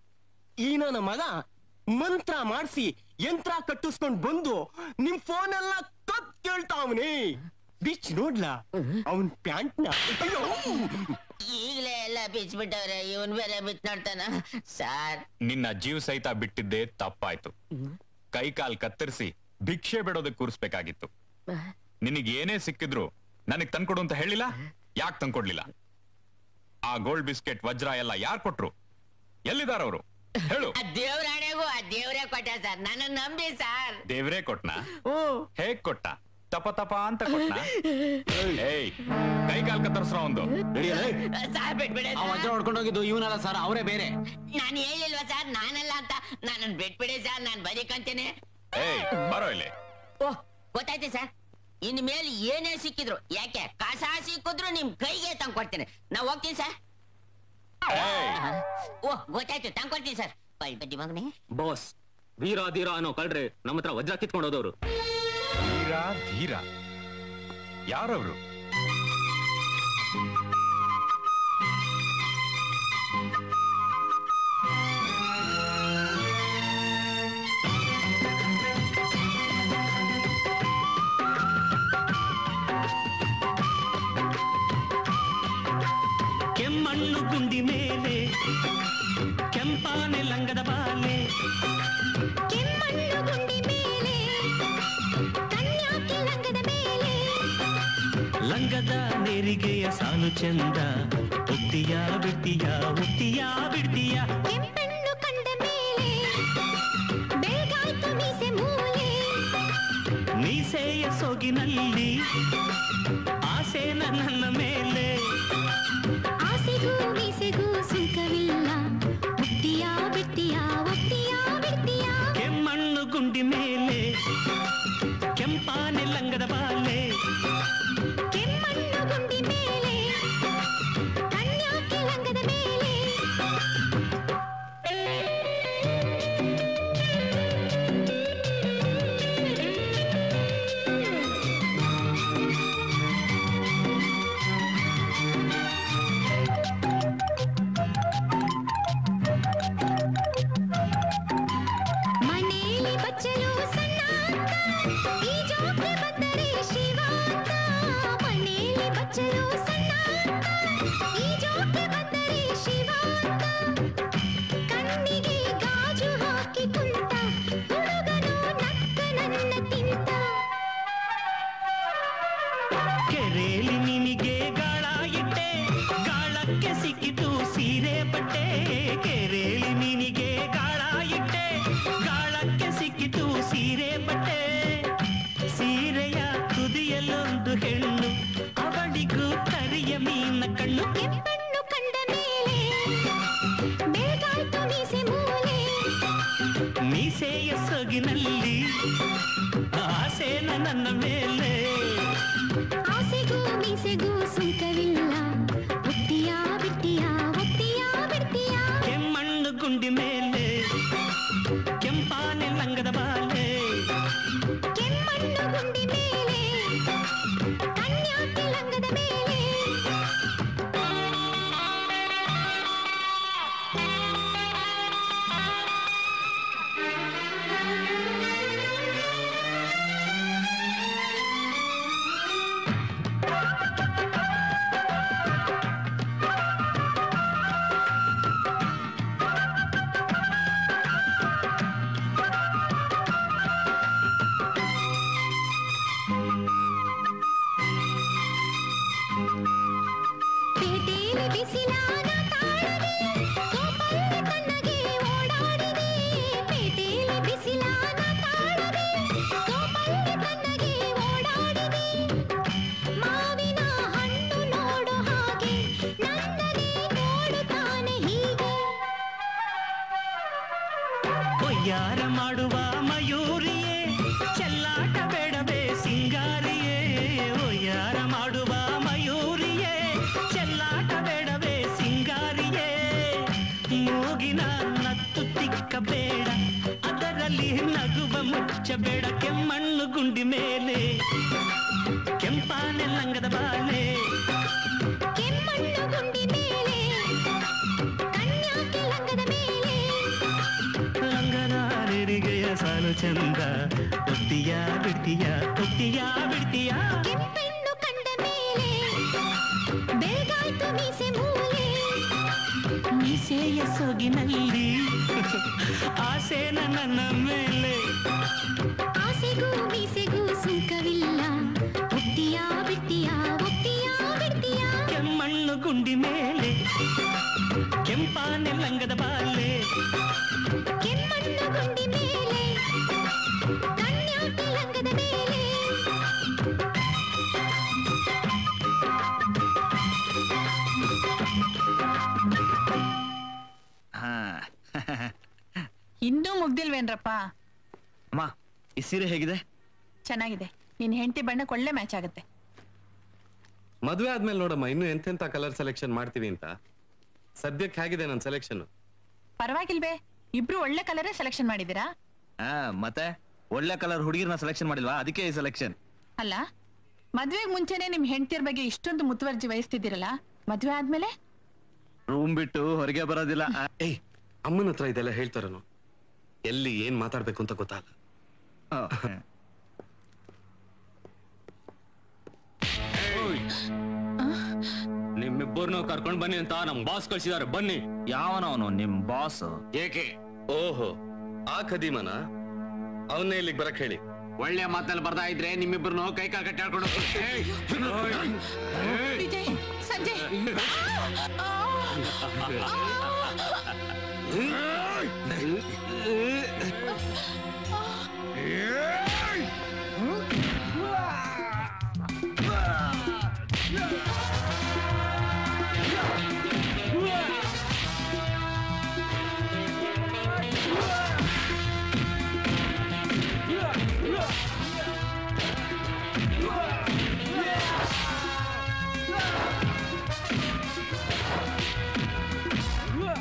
ಈ ನನ್ನ ಮಗ ಮಂತ್ರ ಮಾಡಿಸಿ ಯಂತ್ರ ಕಟ್ಟಿಸ್ಕೊಂಡ್ ಬಂದು ನಿಮ್ ಫೋನ್ ಎಲ್ಲ ಕತ್ ಕೇಳ್ತಾವನೆ ಬಿಚ್ ನೋಡ್ಲಾ ಅವನ್ ಪ್ಯಾಂಟ್ನ ಅಯ್ಯೋ ಈಗಲೇ ಎಲ್ಲ ಬಿಚ್ಬಿಟ್ಟವ್ರೆ ಇವನ್ ಬೇರೆ ಬಿತ್ ನೋಡ್ತಾನ ಸರ್ ನಿನ್ನ ಜೀವ ಸಹಿತ ಬಿಟ್ಟಿದ್ದೆ ತಪ್ಪಾಯ್ತು ಕೈ ಕಾಲ್ ಕತ್ತರಿಸಿ ಭಿಕ್ಷೆ ಬಿಡೋದಕ್ಕೆ ಕೂರಿಸ್ಬೇಕಾಗಿತ್ತು ನಿನಗೆ ಏನೇ ಸಿಕ್ಕಿದ್ರು ನನಗ್ ತಂದ್ಕೊಡು ಅಂತ ಹೇಳಿಲ್ಲ ಯಾಕೆ ತಂದ್ಕೊಡ್ಲಿಲ್ಲ ಆ ಗೋಲ್ಡ್ ಬಿಸ್ಕೆಟ್ ವಜ್ರ ಎಲ್ಲ ಯಾರ್ ಕೊಟ್ರು ಎಲ್ಲಿದಾರ ಅವರು ಹೇಳು ಆ ದೇವ್ರಾಣೆಗೂ ಆ ದೇವ್ರೇ ಕೊಟ್ಟ ಸರ್ ನನ್ನ ನಂಬಿ ಸರ್ ದೇವ್ರೇ ಕೊಟ್ನ ಹೇಗ್ ಕೊಟ್ಟ ತಪ ತಪ ಅಂತ ಕೊಟ್ನ ಏಯ್ ಕೈ ಕಾಲ್ ಕತ್ತರಿಸ್ರ ಒಂದು ಸರ್ ಬಿಟ್ಬಿಡಿ ಆ ವಜ್ರ ಹೊಡ್ಕೊಂಡು ಹೋಗಿದ್ದು ಇವನಲ್ಲ ಸರ್ ಅವರೇ ಬೇರೆ ನಾನು ಹೇಳಿಲ್ವಾ ಸರ್ ನಾನಲ್ಲ ಅಂತ ನನ್ನ ಬಿಟ್ಬಿಡಿ ಸರ್ ನಾನು ಬರೀಕಂತೇನೆ ಏಯ್ ಬರೋ ಇಲ್ಲಿ ಓ ಗೊತ್ತಾಯ್ತು ಸರ್ ಇನ್ ಮೇಲೆ ಏನೇ ಸಿಕ್ಕಿದ್ರು ಯಾಕೆ ಕಸ ಸಿಕ್ಕಿದ್ರು ನಿಮ್ ಕೈಗೆ ತಂದ್ಕೊಡ್ತೇನೆ ನಾ ಹೋಗ್ತೀನಿ ಸರ್ ಓ ಗೊತ್ತಾಯ್ತು ತಂದ್ಕೊಡ್ತೀನಿ ಸರ್ ಬಡ್ಡಿ ಮಗನೇ ಬಾಸ್ ವೀರ ಧೀರ ಅನ್ನೋ ಕಳ್ರೆ ನಮ್ಮ ಹತ್ರ ವಜ್ರ ಕಿತ್ಕೊಂಡು ಹೋದವ್ರು ಧೀರ ಧೀರ ಯಾರವ್ರು ಕೆಮ್ಮಣ್ಣು ಗುಂಡಿ ಮೇಲೆ ಕೆಂಪಾನೆ ಲಂಗದ ಬಾಲೆ ಕೆಮ್ಮಣ್ಣು ಗುಂಡಿ ಮೇಲೆ ಕನ್ಯಾಕಿ ಲಂಗದ ಮೇಲೆ ಲಂಗದ ನೆರಿಗೆಯ ಸಾಲು ಚಂದ ಉಟ್ಟಿಯ ಬಿಟ್ಟಿಯ ಉಟ್ಟಿಯ ಬಿಡ್ತೀಯ ಕೆಂಪಣ್ಣು ಕಂಡ ಮೇಲೆ ಬೆಳಗಾಯ್ತು ಮೀಸೆ ಮೂಲೆ ಮೀಸೆಯ ಸೊಗಿನಲ್ಲಿ ಆಸೆನ ನನ್ನ ಮೇಲೆ ಆಸೆಗೂ ಮೀಸೆಗೂ ಸುಖವಿಲ್ಲ ಉಟ್ಟಿಯ ಬಿಟ್ಟಿಯ ಒಟ್ಟಿಯ ಬಿಡ್ತೀಯ ಕೆಮ್ಮಣ್ಣು ಗುಂಡಿ ಮೇಲೆ ಕೆಂಪಾನೆ ಲಂಗದ ಬಾಲೆ ಕೆಮ್ಮಣ್ಣು ಗುಂಡಿ ಮೇಲೆ ಕನ್ಯಾಕಿ ಲಂಗದ ಮೇಲೆ ಆ ಸೊಗಿನಲ್ಲಿ ಆಸೆನ ನನ್ನ ಮೇಲೆ ಆಸೆಗೂ ಮೀಸೆಗೂ ಸುಂಕವಿಲ್ಲ ಒತ್ತಿಯ ಬಿಟ್ಟಿಯ ಒತ್ತಿಯ ಬಿಡ್ತೀಯ ಕೆಮ್ಮಣ್ಣು ಗುಂಡಿ ಮೇಲೆ ಕೆಂಪಾನೆ ಲಂಗದ ಬಾಲೆ ಕೆಮ್ಮಣ್ಣು ಗುಂಡಿ ಮೇಲೆ ಕನ್ಯಾಕಿ ಲಂಗದ ಮೇಲೆ ಪೇಟೆಯಲ್ಲಿ ಬಿಸಿಲಾನ ತಾಳದೆ ಕೋಪಲ್ಲಿ ತಣ್ಣಗೆ ಓಡಾಡಿದೆ ಪೇಟೆಯಲ್ಲಿ ಬಿಸಿಲಾನ ತಾಳದೆ ಕೋಪಲ್ಲಿ ತಣ್ಣಗೆ ಓಡಾಡಿದೆ ಮಾವಿನ ಹಣ್ಣು ನೋಡು ಹಾಗೆ ನನ್ನನೇ ನೋಡುತ್ತಾನೆ ಹೀಗೆ ಒಯ್ಯಾರ ಮಾಡುವ ಮಯೂರಿಯೇ ಚೆಲ್ಲಾಟ ಬೇಡವೇ ಸಿಂಗಾರಿಯೇ ಒಯ್ಯಾರ ಮಾಡುವ ಮಯೂರಿಯೇ ಚೆಲ್ಲಾಟ ಬೇಡವೇ ಸಿಂಗಾರಿಯೇ ಮೂಗಿನ ನತ್ತು ತಿಕ್ಕಬೇಡ ಅದರಲ್ಲಿ ನಗುವ ಮುಚ್ಚಬೇಡ ಕೆಮ್ಮಣ್ಣು ಗುಂಡಿ ಮೇಲೆ ಕೆಂಪಾನೆ ಲಂಗದ ಬಾಲೆ ಕೆಮ್ಮಣ್ಣು ಗುಂಡಿ ಮೇಲೆ ಕನ್ಯಾಕಿ ಲಂಗದ ಮೇಲೆ ಲಂಗದ ನೆರಿಗೆಯ ಸಾಲು ಚಂದ ಒತ್ತಿಯ ಬಿಡ್ತೀಯ ಒತ್ತಿಯ ಬಿಡ್ತೀಯ ಕೆಂಪೆಣ್ಣು ಕಂಡ ಮೇಲೆ ಬೆಳಗಾಯ್ತು ಮೀಸೆ ಮೂಲೆ ಮೀಸೆಯ ಸೊಗಿನಲ್ಲಿ ಆಸೆನ ನನ್ನ ಮೇಲೆ ಆಸೆಗೂ ಮೀಸೆಗೂ ಸುಂಕವಿಲ್ಲ ಒತ್ತಿಯ ಬಿಟ್ಟಿಯ ಒತ್ತಿಯ ಬಿಡ್ತೀಯ ಕೆಮ್ಮಣ್ಣು ಗುಂಡಿ ಮೇಲೆ ಕೆಂಪಾನೆ ಲಂಗದ ಬಾಲೆ ಕೆಮ್ಮಣ್ಣು ಗುಂಡಿ ಮೇಲೆ ಕನ್ಯಾಕಿ ಲಂಗದ ಮೇಲೆ ಹಾ ಇನ್ನೂ ಮುಗ್ದಿಲ್ವೇನ್ರಪ್ಪ ಅಮ್ಮ ಈ ಸೀರೆ ಹೇಗಿದೆ ಚೆನ್ನಾಗಿದೆ ನಿನ್ ಹೆಂಡತಿ ಬಣ್ಣಕ್ಕೆ ಒಳ್ಳೆ ಮ್ಯಾಚ್ ಆಗುತ್ತೆ ಮದ್ವೆ ಆದ್ಮೇಲೆ ನೋಡಮ್ಮ ಇನ್ನು ಎಂತೆಂತ ಕಲರ್ ಸೆಲೆಕ್ಷನ್ ಮಾಡ್ತೀವಿ ಅಂತ ಸದ್ಯಕ್ಕೆ ಹೇಗಿದೆ ನನ್ನ ಸೆಲೆಕ್ಷನ್ ಪರವಾಗಿಲ್ವೇ ಇಬ್ರು ಒಳ್ಳೆ ಕಲರೇ ಸೆಲೆಕ್ಷನ್ ಮಾಡಿದ್ದೀರಾ ಹಾ ಮತ್ತೆ ಒಳ್ಳೆ ಕಲರ್ ಹುಡುಗಿರ್ನ ಸೆಲೆಕ್ಷನ್ ಮಾಡಿಲ್ವಾ ಅದಕ್ಕೆ ಈ ಸೆಲೆಕ್ಷನ್ ಅಲ್ಲ ಮದ್ವೆಗ್ ಮುಂಚೆನೆ ನಿಮ್ ಹೆಂಡತಿಯರ್ ಬಗ್ಗೆ ಇಷ್ಟೊಂದು ಮುತುವರ್ಜಿ ವಹಿಸ್ತಿದ್ದೀರಲ್ಲ ಮದ್ವೆ ಆದ್ಮೇಲೆ ರೂಮ್ ಬಿಟ್ಟು ಹೊರಗೆ ಬರೋದಿಲ್ಲ ಆ, ಏಯ್ ಅಮ್ಮನ ಹತ್ರ ಇದೆಲ್ಲ ಹೇಳ್ತಾರನು ಎಲ್ಲಿ ಏನ್ ಮಾತಾಡ್ಬೇಕು ಅಂತ ಗೊತ್ತಾಗಲ್ಲ ನಿಮ್ಮಿಬ್ಬರನ್ನು ಕರ್ಕೊಂಡ್ ಬನ್ನಿ ಅಂತ ನಮ್ ಬಾಸ್ ಕಳ್ಸಿದಾರೆ ಬನ್ನಿ ಯಾವನವನು ನಿಮ್ ಬಾಸ್ ಏಕೆ ಓಹೋ ಆ ಖದೀಮನ ಅವನ್ನೇ ಇಲ್ಲಿಗೆ ಬರಕ್ ಹೇಳಿ ಒಳ್ಳೆ ಮಾತಲ್ಲಿ ಬರ್ತಾ ಇದ್ರೆ ನಿಮ್ಮಿಬ್ಬರನ್ನು ಕೈ ಕಾಲು ಕಟ್ಟಿ ಆಡ್ಕೊಂಡು ವಿಜಯ್ ಸಂಜಯ್ Yeah!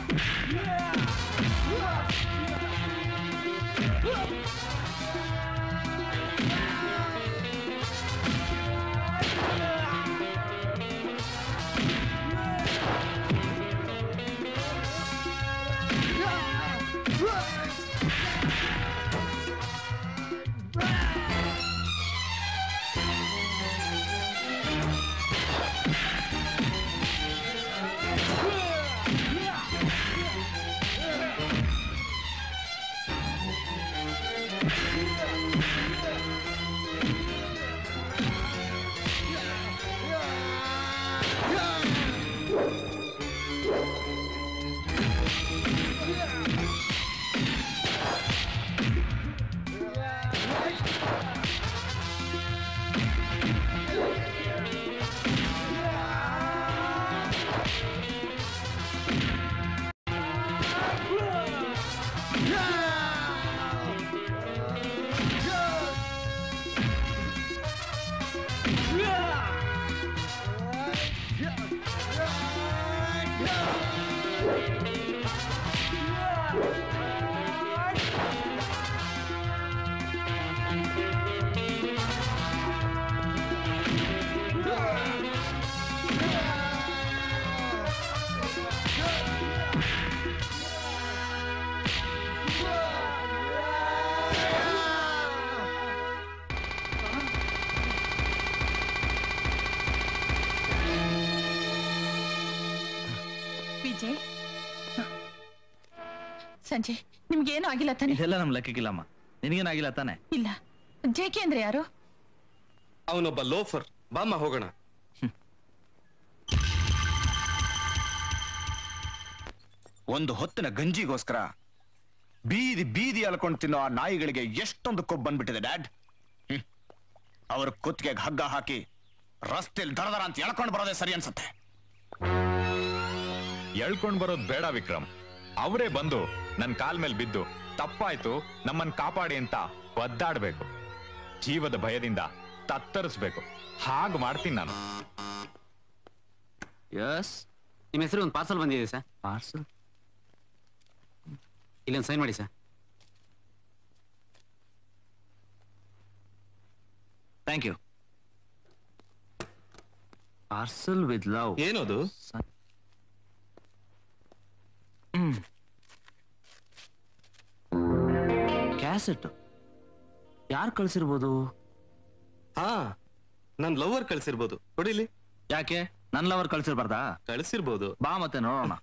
ಸಂಜಯ್ ನಿಮ್ಗೇನು ಆಗಿಲ್ಲ ತಾನೆ ಇದೆಲ್ಲ ನಮ್ ಲೆಕ್ಕಕ್ಕಿಲ್ಲಮ್ಮ ನಿನಗೇನಾಗಿಲ್ಲ ತಾನೆ ಇಲ್ಲ ಜೆ ಕೆ ಅಂದ್ರೆ ಯಾರು ಅವನೊಬ್ಬ ಲೋಫರ್ ಬಾಮ್ಮ ಹೋಗೋಣ ಒಂದು ಹೊತ್ತಿನ ಗಂಜಿಗೋಸ್ಕರ ಬೀದಿ ಬೀದಿ ಅಲ್ಕೊಂಡು ತಿನ್ನೋ ಆ ನಾಯಿಗಳಿಗೆ ಎಷ್ಟೊಂದು ಕೊಬ್ಬು ಬಂದ್ಬಿಟ್ಟಿದೆ ಡ್ಯಾಡ್ ಅವ್ರ ಕುತ್ತಿಗೆಗೆ ಹಗ್ಗ ಹಾಕಿ ರಸ್ತೆಯಲ್ಲಿ ದರದರ ಅಂತ ಎಳ್ಕೊಂಡು ಬರೋದೇ ಸರಿ ಅನ್ಸುತ್ತೆ ಎಳ್ಕೊಂಡ್ ಬರೋದ್ ಬೇಡ ವಿಕ್ರಮ್ ಅವರೇ ಬಂದು ನನ್ ಕಾಲ್ ಮೇಲೆ ಬಿದ್ದು ತಪ್ಪಾಯ್ತು ನಮ್ಮನ್ ಕಾಪಾಡಿ ಅಂತ ಒದ್ದಾಡ್ಬೇಕು ಜೀವದ ಭಯದಿಂದ ತತ್ತರಿಸ್ಬೇಕು ಹಾಗ್ ಮಾಡ್ತೀನಿ ನಾನು ಯಸ್ ನಿಮ್ಮ ಹೆಸರು ಒಂದು ಪಾರ್ಸಲ್ ಬಂದಿದೆ ಸರ್ ಪಾರ್ಸಲ್ ಇಲ್ಲೊಂದು ಸೈನ್ ಮಾಡಿ sir thank you parcel with love ಏನದು ಕ್ಯಾಸೆಟ್ ಯಾರು ಕಳ್ಸಿರ್ಬೋದು ಹಾ ನನ್ ಲವರ್ ಕಳ್ಸಿರ್ಬೋದು ಕೊಡಿಲಿ ಯಾಕೆ ನನ್ ಲವರ್ ಕಳ್ಸಿರ್ಬಾರ್ದಾ ಕಳ್ಸಿರ್ಬೋದು ಬಾ ಮತ್ತೆ ನೋಡೋಣ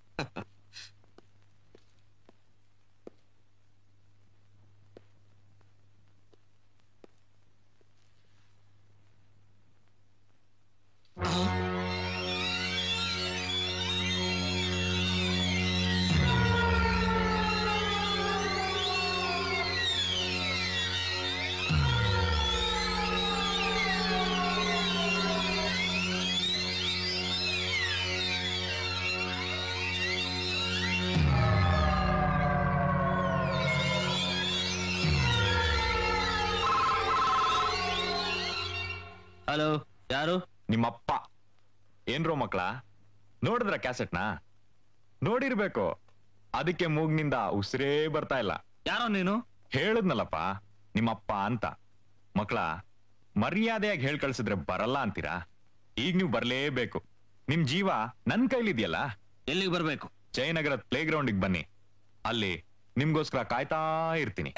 ಹಲೋ ಯಾರು ನಿಮ್ಮಪ್ಪ ಏನ್ರೋ ಮಕ್ಳ ನೋಡಿದ್ರ ಕ್ಯಾಸೆಟ್ನ ನೋಡಿರ್ಬೇಕು ಅದಕ್ಕೆ ಮೂಗ್ನಿಂದ ಉಸಿರೇ ಬರ್ತಾ ಇಲ್ಲ ಯಾರೋ ನೀನು ಹೇಳದ್ನಲ್ಲಪ್ಪ ನಿಮ್ಮಪ್ಪ ಅಂತ ಮಕ್ಳ ಮರ್ಯಾದೆಯಾಗಿ ಹೇಳ್ ಕಳ್ಸಿದ್ರೆ ಬರಲ್ಲ ಅಂತೀರಾ ಈಗ ನೀವು ಬರ್ಲೇಬೇಕು ನಿಮ್ ಜೀವ ನನ್ ಕೈಲಿದ್ಯಲ್ಲ ಎಲ್ಲಿಗೆ ಬರ್ಬೇಕು ಜಯನಗರದ ಪ್ಲೇ ಗ್ರೌಂಡಿಗೆ ಬನ್ನಿ ಅಲ್ಲಿ ನಿಮ್ಗೋಸ್ಕರ ಕಾಯ್ತಾ ಇರ್ತೀನಿ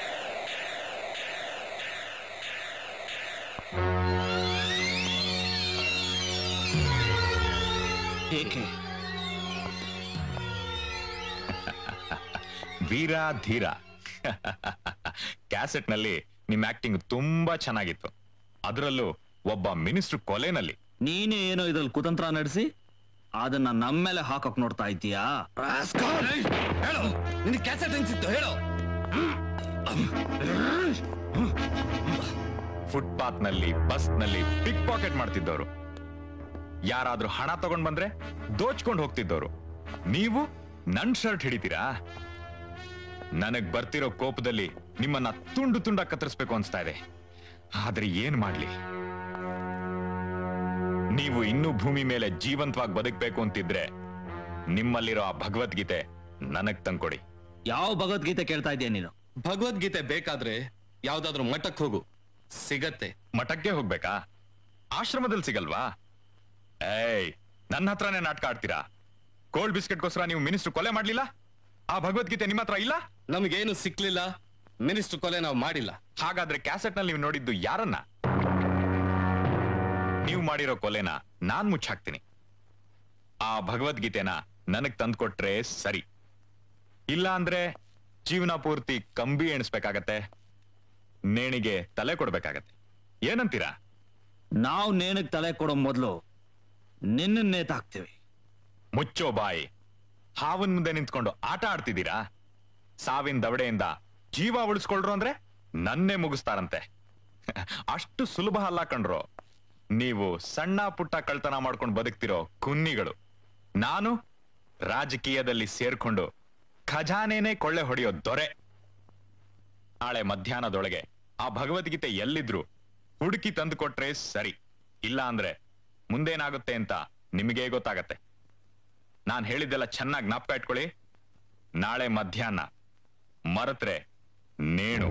ಏಕೆ ವೀರ ಧೀರ ಕ್ಯಾಸೆಟ್ ನಲ್ಲಿ ನಿಮ್ ಆಕ್ಟಿಂಗ್ ತುಂಬಾ ಚೆನ್ನಾಗಿತ್ತು ಅದರಲ್ಲೂ ಒಬ್ಬ ಮಿನಿಸ್ಟರ್ ಕೊಲೆನಲ್ಲಿ ನೀನೇ ಏನೋ ಇದ್ರಲ್ಲಿ ಕುತಂತ್ರ ನಡೆಸಿ ಅದನ್ನ ನಮ್ಮೇಲೆ ಹಾಕಕ್ ನೋಡ್ತಾ ಇದ್ದೀಯಾ ಹೇಳು ನಿನ್ ಕ್ಯಾಸೆಟ್ ಹೆಂಗ್ ಸಿಕ್ತು ಹೇಳು ಫುಟ್ಪಾತ್ ನಲ್ಲಿ ಬಸ್ ನಲ್ಲಿ ಪಿಕ್ ಪಾಕೆಟ್ ಮಾಡ್ತಿದ್ದವರು ಯಾರಾದ್ರೂ ಹಣ ತಗೊಂಡ್ ಬಂದ್ರೆ ದೋಚ್ಕೊಂಡ್ ಹೋಗ್ತಿದ್ದವರು ನೀವು ನನ್ ಶರ್ಟ್ ಹಿಡಿತೀರಾ ನನಗ್ ಬರ್ತಿರೋ ಕೋಪದಲ್ಲಿ ನಿಮ್ಮನ್ನ ತುಂಡು ತುಂಡ ಕತ್ತರಿಸ್ಬೇಕು ಅನ್ಸ್ತಾ ಇದೆ ಆದ್ರೆ ಏನ್ ಮಾಡ್ಲಿ ನೀವು ಇನ್ನೂ ಭೂಮಿ ಮೇಲೆ ಜೀವಂತವಾಗಿ ಬದುಕ್ಬೇಕು ಅಂತಿದ್ರೆ ನಿಮ್ಮಲ್ಲಿರೋ ಆ ಭಗವದ್ಗೀತೆ ನನಗ್ ತಂದ್ಕೊಡಿ ಯಾವ ಭಗವದ್ಗೀತೆ ಕೇಳ್ತಾ ಇದೀಯ ನೀನು ಭಗವದ್ಗೀತೆ ಬೇಕಾದ್ರೆ ಯಾವ್ದಾದ್ರು ಮಠಕ್ ಹೋಗು ಸಿಗತ್ತೆ ಮಠಕ್ಕೆ ಹೋಗ್ಬೇಕಾ ಆಶ್ರಮದಲ್ಲಿ ಸಿಗಲ್ವಾ ಏಯ್ ನನ್ನ ಹತ್ರನೇ ನಾಟಕ ಆಡ್ತೀರಾ ಕೋಲ್ಡ್ ಬಿಸ್ಕೆಟ್ಗೋಸ್ಕರ ನೀವು ಮಿನಿಸ್ಟರ್ ಕೊಲೆ ಮಾಡ್ಲಿಲ್ಲ ಆ ಭಗವದ್ಗೀತೆ ನಿಮ್ಮ ಹತ್ರ ಇಲ್ಲ ನಮ್ಗೇನು ಸಿಕ್ಲಿಲ್ಲ ಮಿನಿಸ್ಟರ್ ಕೊಲೆ ನಾವು ಮಾಡಿಲ್ಲ ಹಾಗಾದ್ರೆ ಕ್ಯಾಸೆಟ್ ನಲ್ಲಿ ನೀವು ನೋಡಿದ್ದು ಯಾರನ್ನ ನೀವು ಮಾಡಿರೋ ಕೊಲೆನ ನಾನ್ ಮುಚ್ಚಾಕ್ತೀನಿ ಆ ಭಗವದ್ಗೀತೆನ ನನಗ್ ತಂದ್ಕೊಟ್ರೆ ಸರಿ ಇಲ್ಲ ಅಂದ್ರೆ ಜೀವನ ಪೂರ್ತಿ ಕಂಬಿ ಎಣಿಸ್ಬೇಕಾಗತ್ತೆ ನೇಣಿಗೆ ತಲೆ ಕೊಡ್ಬೇಕಾಗತ್ತೆ ಏನಂತೀರಾ ನಾವು ನೇಣಗ್ ತಲೆ ಕೊಡೋ ಮೊದಲು ನಿನ್ನ ನೇತಾಕ್ತೀವಿ ಮುಚ್ಚೋ ಬಾಯಿ ಹಾವನ್ ಮುಂದೆ ನಿಂತ್ಕೊಂಡು ಆಟ ಆಡ್ತಿದ್ದೀರಾ ಸಾವಿನ ದವಡೆಯಿಂದ ಜೀವ ಉಳಿಸ್ಕೊಳ್ರು ಅಂದ್ರೆ ನನ್ನೇ ಮುಗಿಸ್ತಾರಂತೆ ಅಷ್ಟು ಸುಲಭ ಅಲ್ಲ ಕಣ್ರು ನೀವು ಸಣ್ಣ ಪುಟ್ಟ ಕಳ್ತನ ಮಾಡ್ಕೊಂಡು ಬದುಕ್ತಿರೋ ಕುನ್ನಿಗಳು ನಾನು ರಾಜಕೀಯದಲ್ಲಿ ಸೇರ್ಕೊಂಡು ಖಜಾನೆನೇ ಕೊಳ್ಳೆ ಹೊಡೆಯೋ ದೊರೆ ನಾಳೆ ಮಧ್ಯಾಹ್ನದೊಳಗೆ ಆ ಭಗವದ್ಗೀತೆ ಎಲ್ಲಿದ್ರು ಹುಡುಕಿ ತಂದು ಕೊಟ್ರೆ ಸರಿ ಇಲ್ಲ ಅಂದ್ರೆ ಮುಂದೇನಾಗುತ್ತೆ ಅಂತ ನಿಮಗೆ ಗೊತ್ತಾಗತ್ತೆ ನಾನ್ ಹೇಳಿದ್ದೆಲ್ಲ ಚೆನ್ನಾಗಿ ಜ್ಞಾಪಕ ಇಟ್ಕೊಳ್ಳಿ ನಾಳೆ ಮಧ್ಯಾಹ್ನ ಮರೆತ್ರೆ ನೇಣು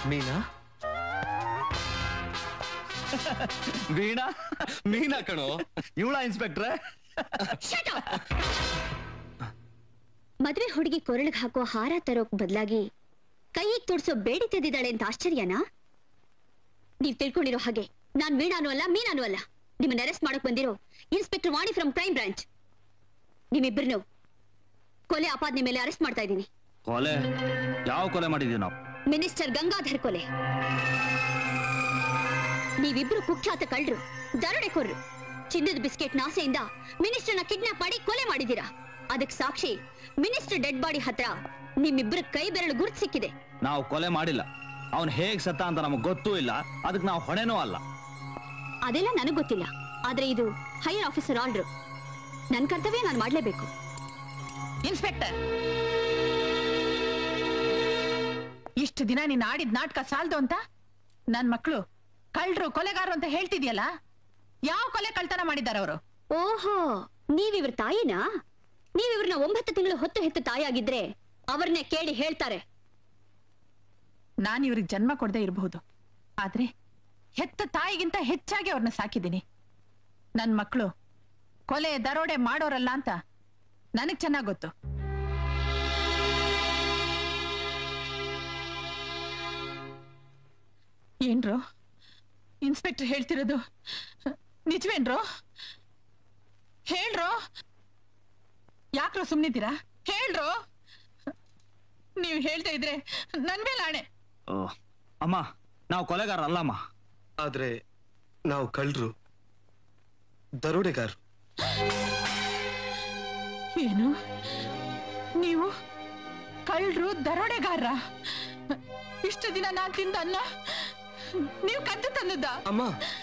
ಮೀನಾ ವೀಣಾ ಮೀನಾ ಕಣೋ ಇವಳ ಇನ್ಸ್ಪೆಕ್ಟ್ರೆ ಮದ್ವೆ ಹುಡುಗಿ ಕೊರಳಿಗೆ ಹಾಕೋ ಹಾರ ತರೋಕ್ ಬದಲಾಗಿ ಕೈಗೆ ತೋಡ್ಸೋ ಬೇಡಿ ತೆಗೆದಿದ್ದಾಳೆ ಅಂತ ಆಶ್ಚರ್ಯನಾ ನೀವ್ ತಿಳ್ಕೊಂಡಿರೋ ಹಾಗೆ ನಾನ್ ವೀಣಾನು ಅಲ್ಲ ಮೀನಾನು ಅಲ್ಲ ನಿಮ್ಮನ್ನ ಅರೆಸ್ಟ್ ಮಾಡಕ್ ಬಂದಿರೋ inspector Vani from crime branch ನಿಮ್ಮಿಬ್ಬರನ್ನು ಕೊಲೆ ಆಪಾದನೆ ಮೇಲೆ ಅರೆಸ್ಟ್ ಮಾಡ್ತಾ ಇದ್ದೀನಿ ಕೊಲೆ ಯಾವ ಕೊಲೆ ಮಾಡಿದೀವಿ ನಾವು ಮಿನಿಸ್ಟರ್ ಗಂಗಾಧರ್ ಕೊಲೆ ನೀವಿಬ್ರು ಕುಖ್ಯಾತ ಕಳ್ಳರು ದರೋಡೆಕೋರರು ಚಿನ್ನದ ಬಿಸ್ಕೆಟ್ ನಾಸೆಯಿಂದ ಮಿನಿಸ್ಟರ್ನ ಕಿಡ್ನಾಪ್ ಮಾಡಿ ಕೊಲೆ ಮಾಡಿದೀರಾ ಅದಕ್ ಸಾಕ್ಷಿ ಮಿನಿಸ್ಟರ್ ಡೆಡ್ ಬಾಡಿ ಹತ್ರ ನಿಮ್ಮಿಬ್ಬರ ಕೈ ಬೆರಳು ಗುರುತು ಸಿಕ್ಕಿದೆ ನಾವು ಕೊಲೆ ಮಾಡಿಲ್ಲ ಅವನ್ ಹೇಗ್ ಸತ್ತ ಅಂತ ನಮಗ್ ಗೊತ್ತೂ ಇಲ್ಲ ಅದಕ್ಕೆ ನಾವು ಹೊಣೆನೂ ಅಲ್ಲ ಅದೆಲ್ಲ ನನಗ್ ಗೊತ್ತಿಲ್ಲ ಆದ್ರೆ ಇದು ಹೈಯರ್ ಆಫೀಸರ್ ಆರ್ಡರ್ ನನ್ ಕರ್ತವ್ಯ ನಾನು ಮಾಡ್ಲೇಬೇಕು ಇನ್ಸ್ಪೆಕ್ಟರ್ ಇಷ್ಟು ದಿನ ನೀನ್ ಆಡಿದ ನಾಟಕ ಸಾಲ್ದು ಅಂತ ನನ್ ಮಕ್ಕಳು ಕಳ್ರು ಕೊಲೆಗಾರರು ಅಂತ ಹೇಳ್ತಿದ್ಯಲ್ಲ ಯಾವ ಕೊಲೆ ಕಳ್ತನ ಮಾಡಿದ್ದಾರೆ ಅವರು ಓಹೋ ನೀವಿವ್ರ ತಾಯಿನಾ ನೀವಿವ್ರನ್ನ ಒಂಬತ್ತು ತಿಂಗಳು ಹೊತ್ತು ಹೆತ್ತು ತಾಯಿಯಾಗಿದ್ರೆ ಅವ್ರನ್ನೇ ಕೇಳಿ ಹೇಳ್ತಾರೆ ನಾನು ಇವ್ರಿಗೆ ಜನ್ಮ ಕೊಡದೆ ಇರಬಹುದು ಆದ್ರೆ ಹೆತ್ತ ತಾಯಿಗಿಂತ ಹೆಚ್ಚಾಗಿ ಅವ್ರನ್ನ ಸಾಕಿದ್ದೀನಿ ನನ್ ಮಕ್ಕಳು ಕೊಲೆ ದರೋಡೆ ಮಾಡೋರಲ್ಲ ಅಂತ ನನಗ್ ಚೆನ್ನಾಗ್ ಗೊತ್ತು ಏನ್ರು ಇನ್ಸ್ಪೆಕ್ಟರ್ ಹೇಳ್ತಿರೋದು ನಿಜವೇನ್ರು ಹೇಳ್ರೋ ಯಾಕ್ರೋ ಸುಮ್ನಿದ್ದೀರಾ ಹೇಳ್ರೋ ನೀವು ಹೇಳ್ತಾ ಇದ್ರೆ ನನ್ ಮೇಲೆ ಆಣೆ ಓ, ಅಮ್ಮ ನಾವು ಕೊಲೆಗಾರ ಅಲ್ಲಮ್ಮ ಆದ್ರೆ ನಾವು ಕಳ್ರು ದರೋಡೆಗಾರರು ಏನು ನೀವು ಕಳ್ರು ದರೋಡೆಗಾರ ಇಷ್ಟು ದಿನ ನಾನ್ ತಿಂದ ಅನ್ನ ನೀವು ಕದ್ದು ತಂದದ್ದ ಅಮ್ಮ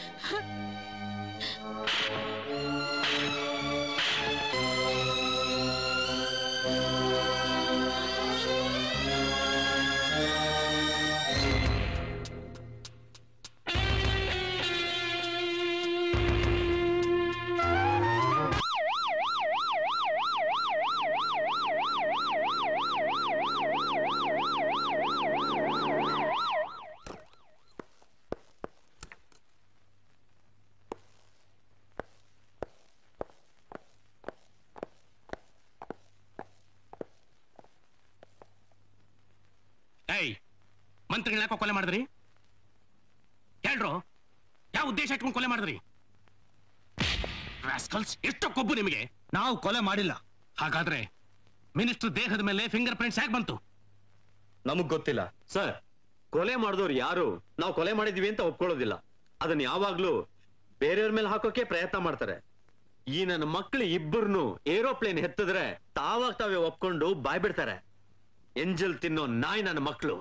ಏಯ್ ಮಂತ್ರಿಗಳನ್ನ ಯಾಕೋ ಕೊಲೆ ಮಾಡಿದ್ರಿ ಹೇಳ್ರು ಯಾವ ಉದ್ದೇಶ ಇಟ್ಕೊಂಡು ಕೊಲೆ ಮಾಡಿದ್ರಿ ರಾಸ್ಕಲ್ಸ್ ಎಷ್ಟು ಕೊಬ್ಬು ನಿಮಗೆ ನಾವು ಕೊಲೆ ಮಾಡಿಲ್ಲ ಹಾಗಾದ್ರೆ ಮಿನಿಸ್ಟರ್ ದೇಹದ ಮೇಲೆ ಫಿಂಗರ್ ಪ್ರಿಂಟ್ಸ್ ಹೇಗೆ ಬಂತು ನಮಗ್ ಗೊತ್ತಿಲ್ಲ ಸರ್ ಕೊಲೆ ಮಾಡಿದವ್ರು ಯಾರು ನಾವು ಕೊಲೆ ಮಾಡಿದೀವಿ ಅಂತ ಒಪ್ಕೊಳ್ಳೋದಿಲ್ಲ ಅದನ್ನ ಯಾವಾಗ್ಲೂ ಬೇರೆಯವ್ರ ಮೇಲೆ ಹಾಕೋಕೆ ಪ್ರಯತ್ನ ಮಾಡ್ತಾರೆ ಈ ನನ್ನ ಮಕ್ಕಳು ಇಬ್ಬರನ್ನು ಏರೋಪ್ಲೇನ್ ಹೆತ್ತಿದ್ರೆ ತಾವಾಗ ತಾವೇ ಒಪ್ಕೊಂಡು ಬಾಯ್ ಬಿಡ್ತಾರೆ ಎಂಜಲ್ ತಿನ್ನೋ ನಾಯಿ ನನ್ನ ಮಕ್ಕಳು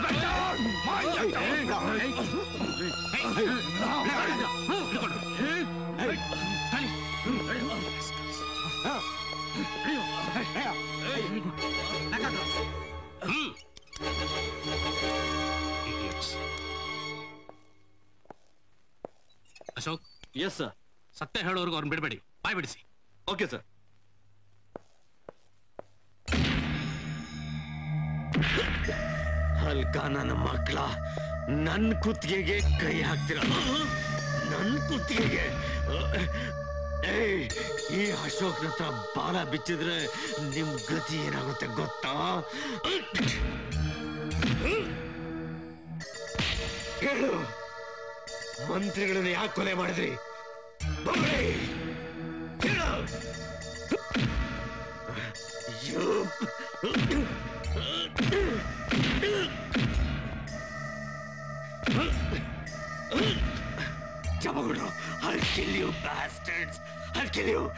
ಅಶೋಕ್ ಎಸ್ ಸರ್ ಸತ್ಯ ಹೇಳೋರ್ಗು ಅವ್ರನ್ನ ಬಿಡಬೇಡಿ ಬಾಯ್ ಬಿಡಿಸಿ ಓಕೆ ಸರ್ ಹಲ್ಕ ನನ್ನ ಮಕ್ಕಳ ನನ್ ಕುತ್ತಿಗೆಗೆ ಕೈ ಹಾಕ್ತಿರ ನನ್ ಕುತ್ತಿಗೆಗೆ ಏಯ್ ಈ ಅಶೋಕ್ನ ಹತ್ರ ಬಾಲ ಬಿಚ್ಚಿದ್ರೆ ನಿಮ್ ಗತಿ ಏನಾಗುತ್ತೆ ಗೊತ್ತಾ ಹೇಳು ಮಂತ್ರಿಗಳನ್ನ ಯಾಕೆ ಕೊಲೆ ಮಾಡಿದ್ರಿ ಬಗ್ಳಿ! ಹೇಳು Jabagudro, I'll kill you, bastards! I'll kill you!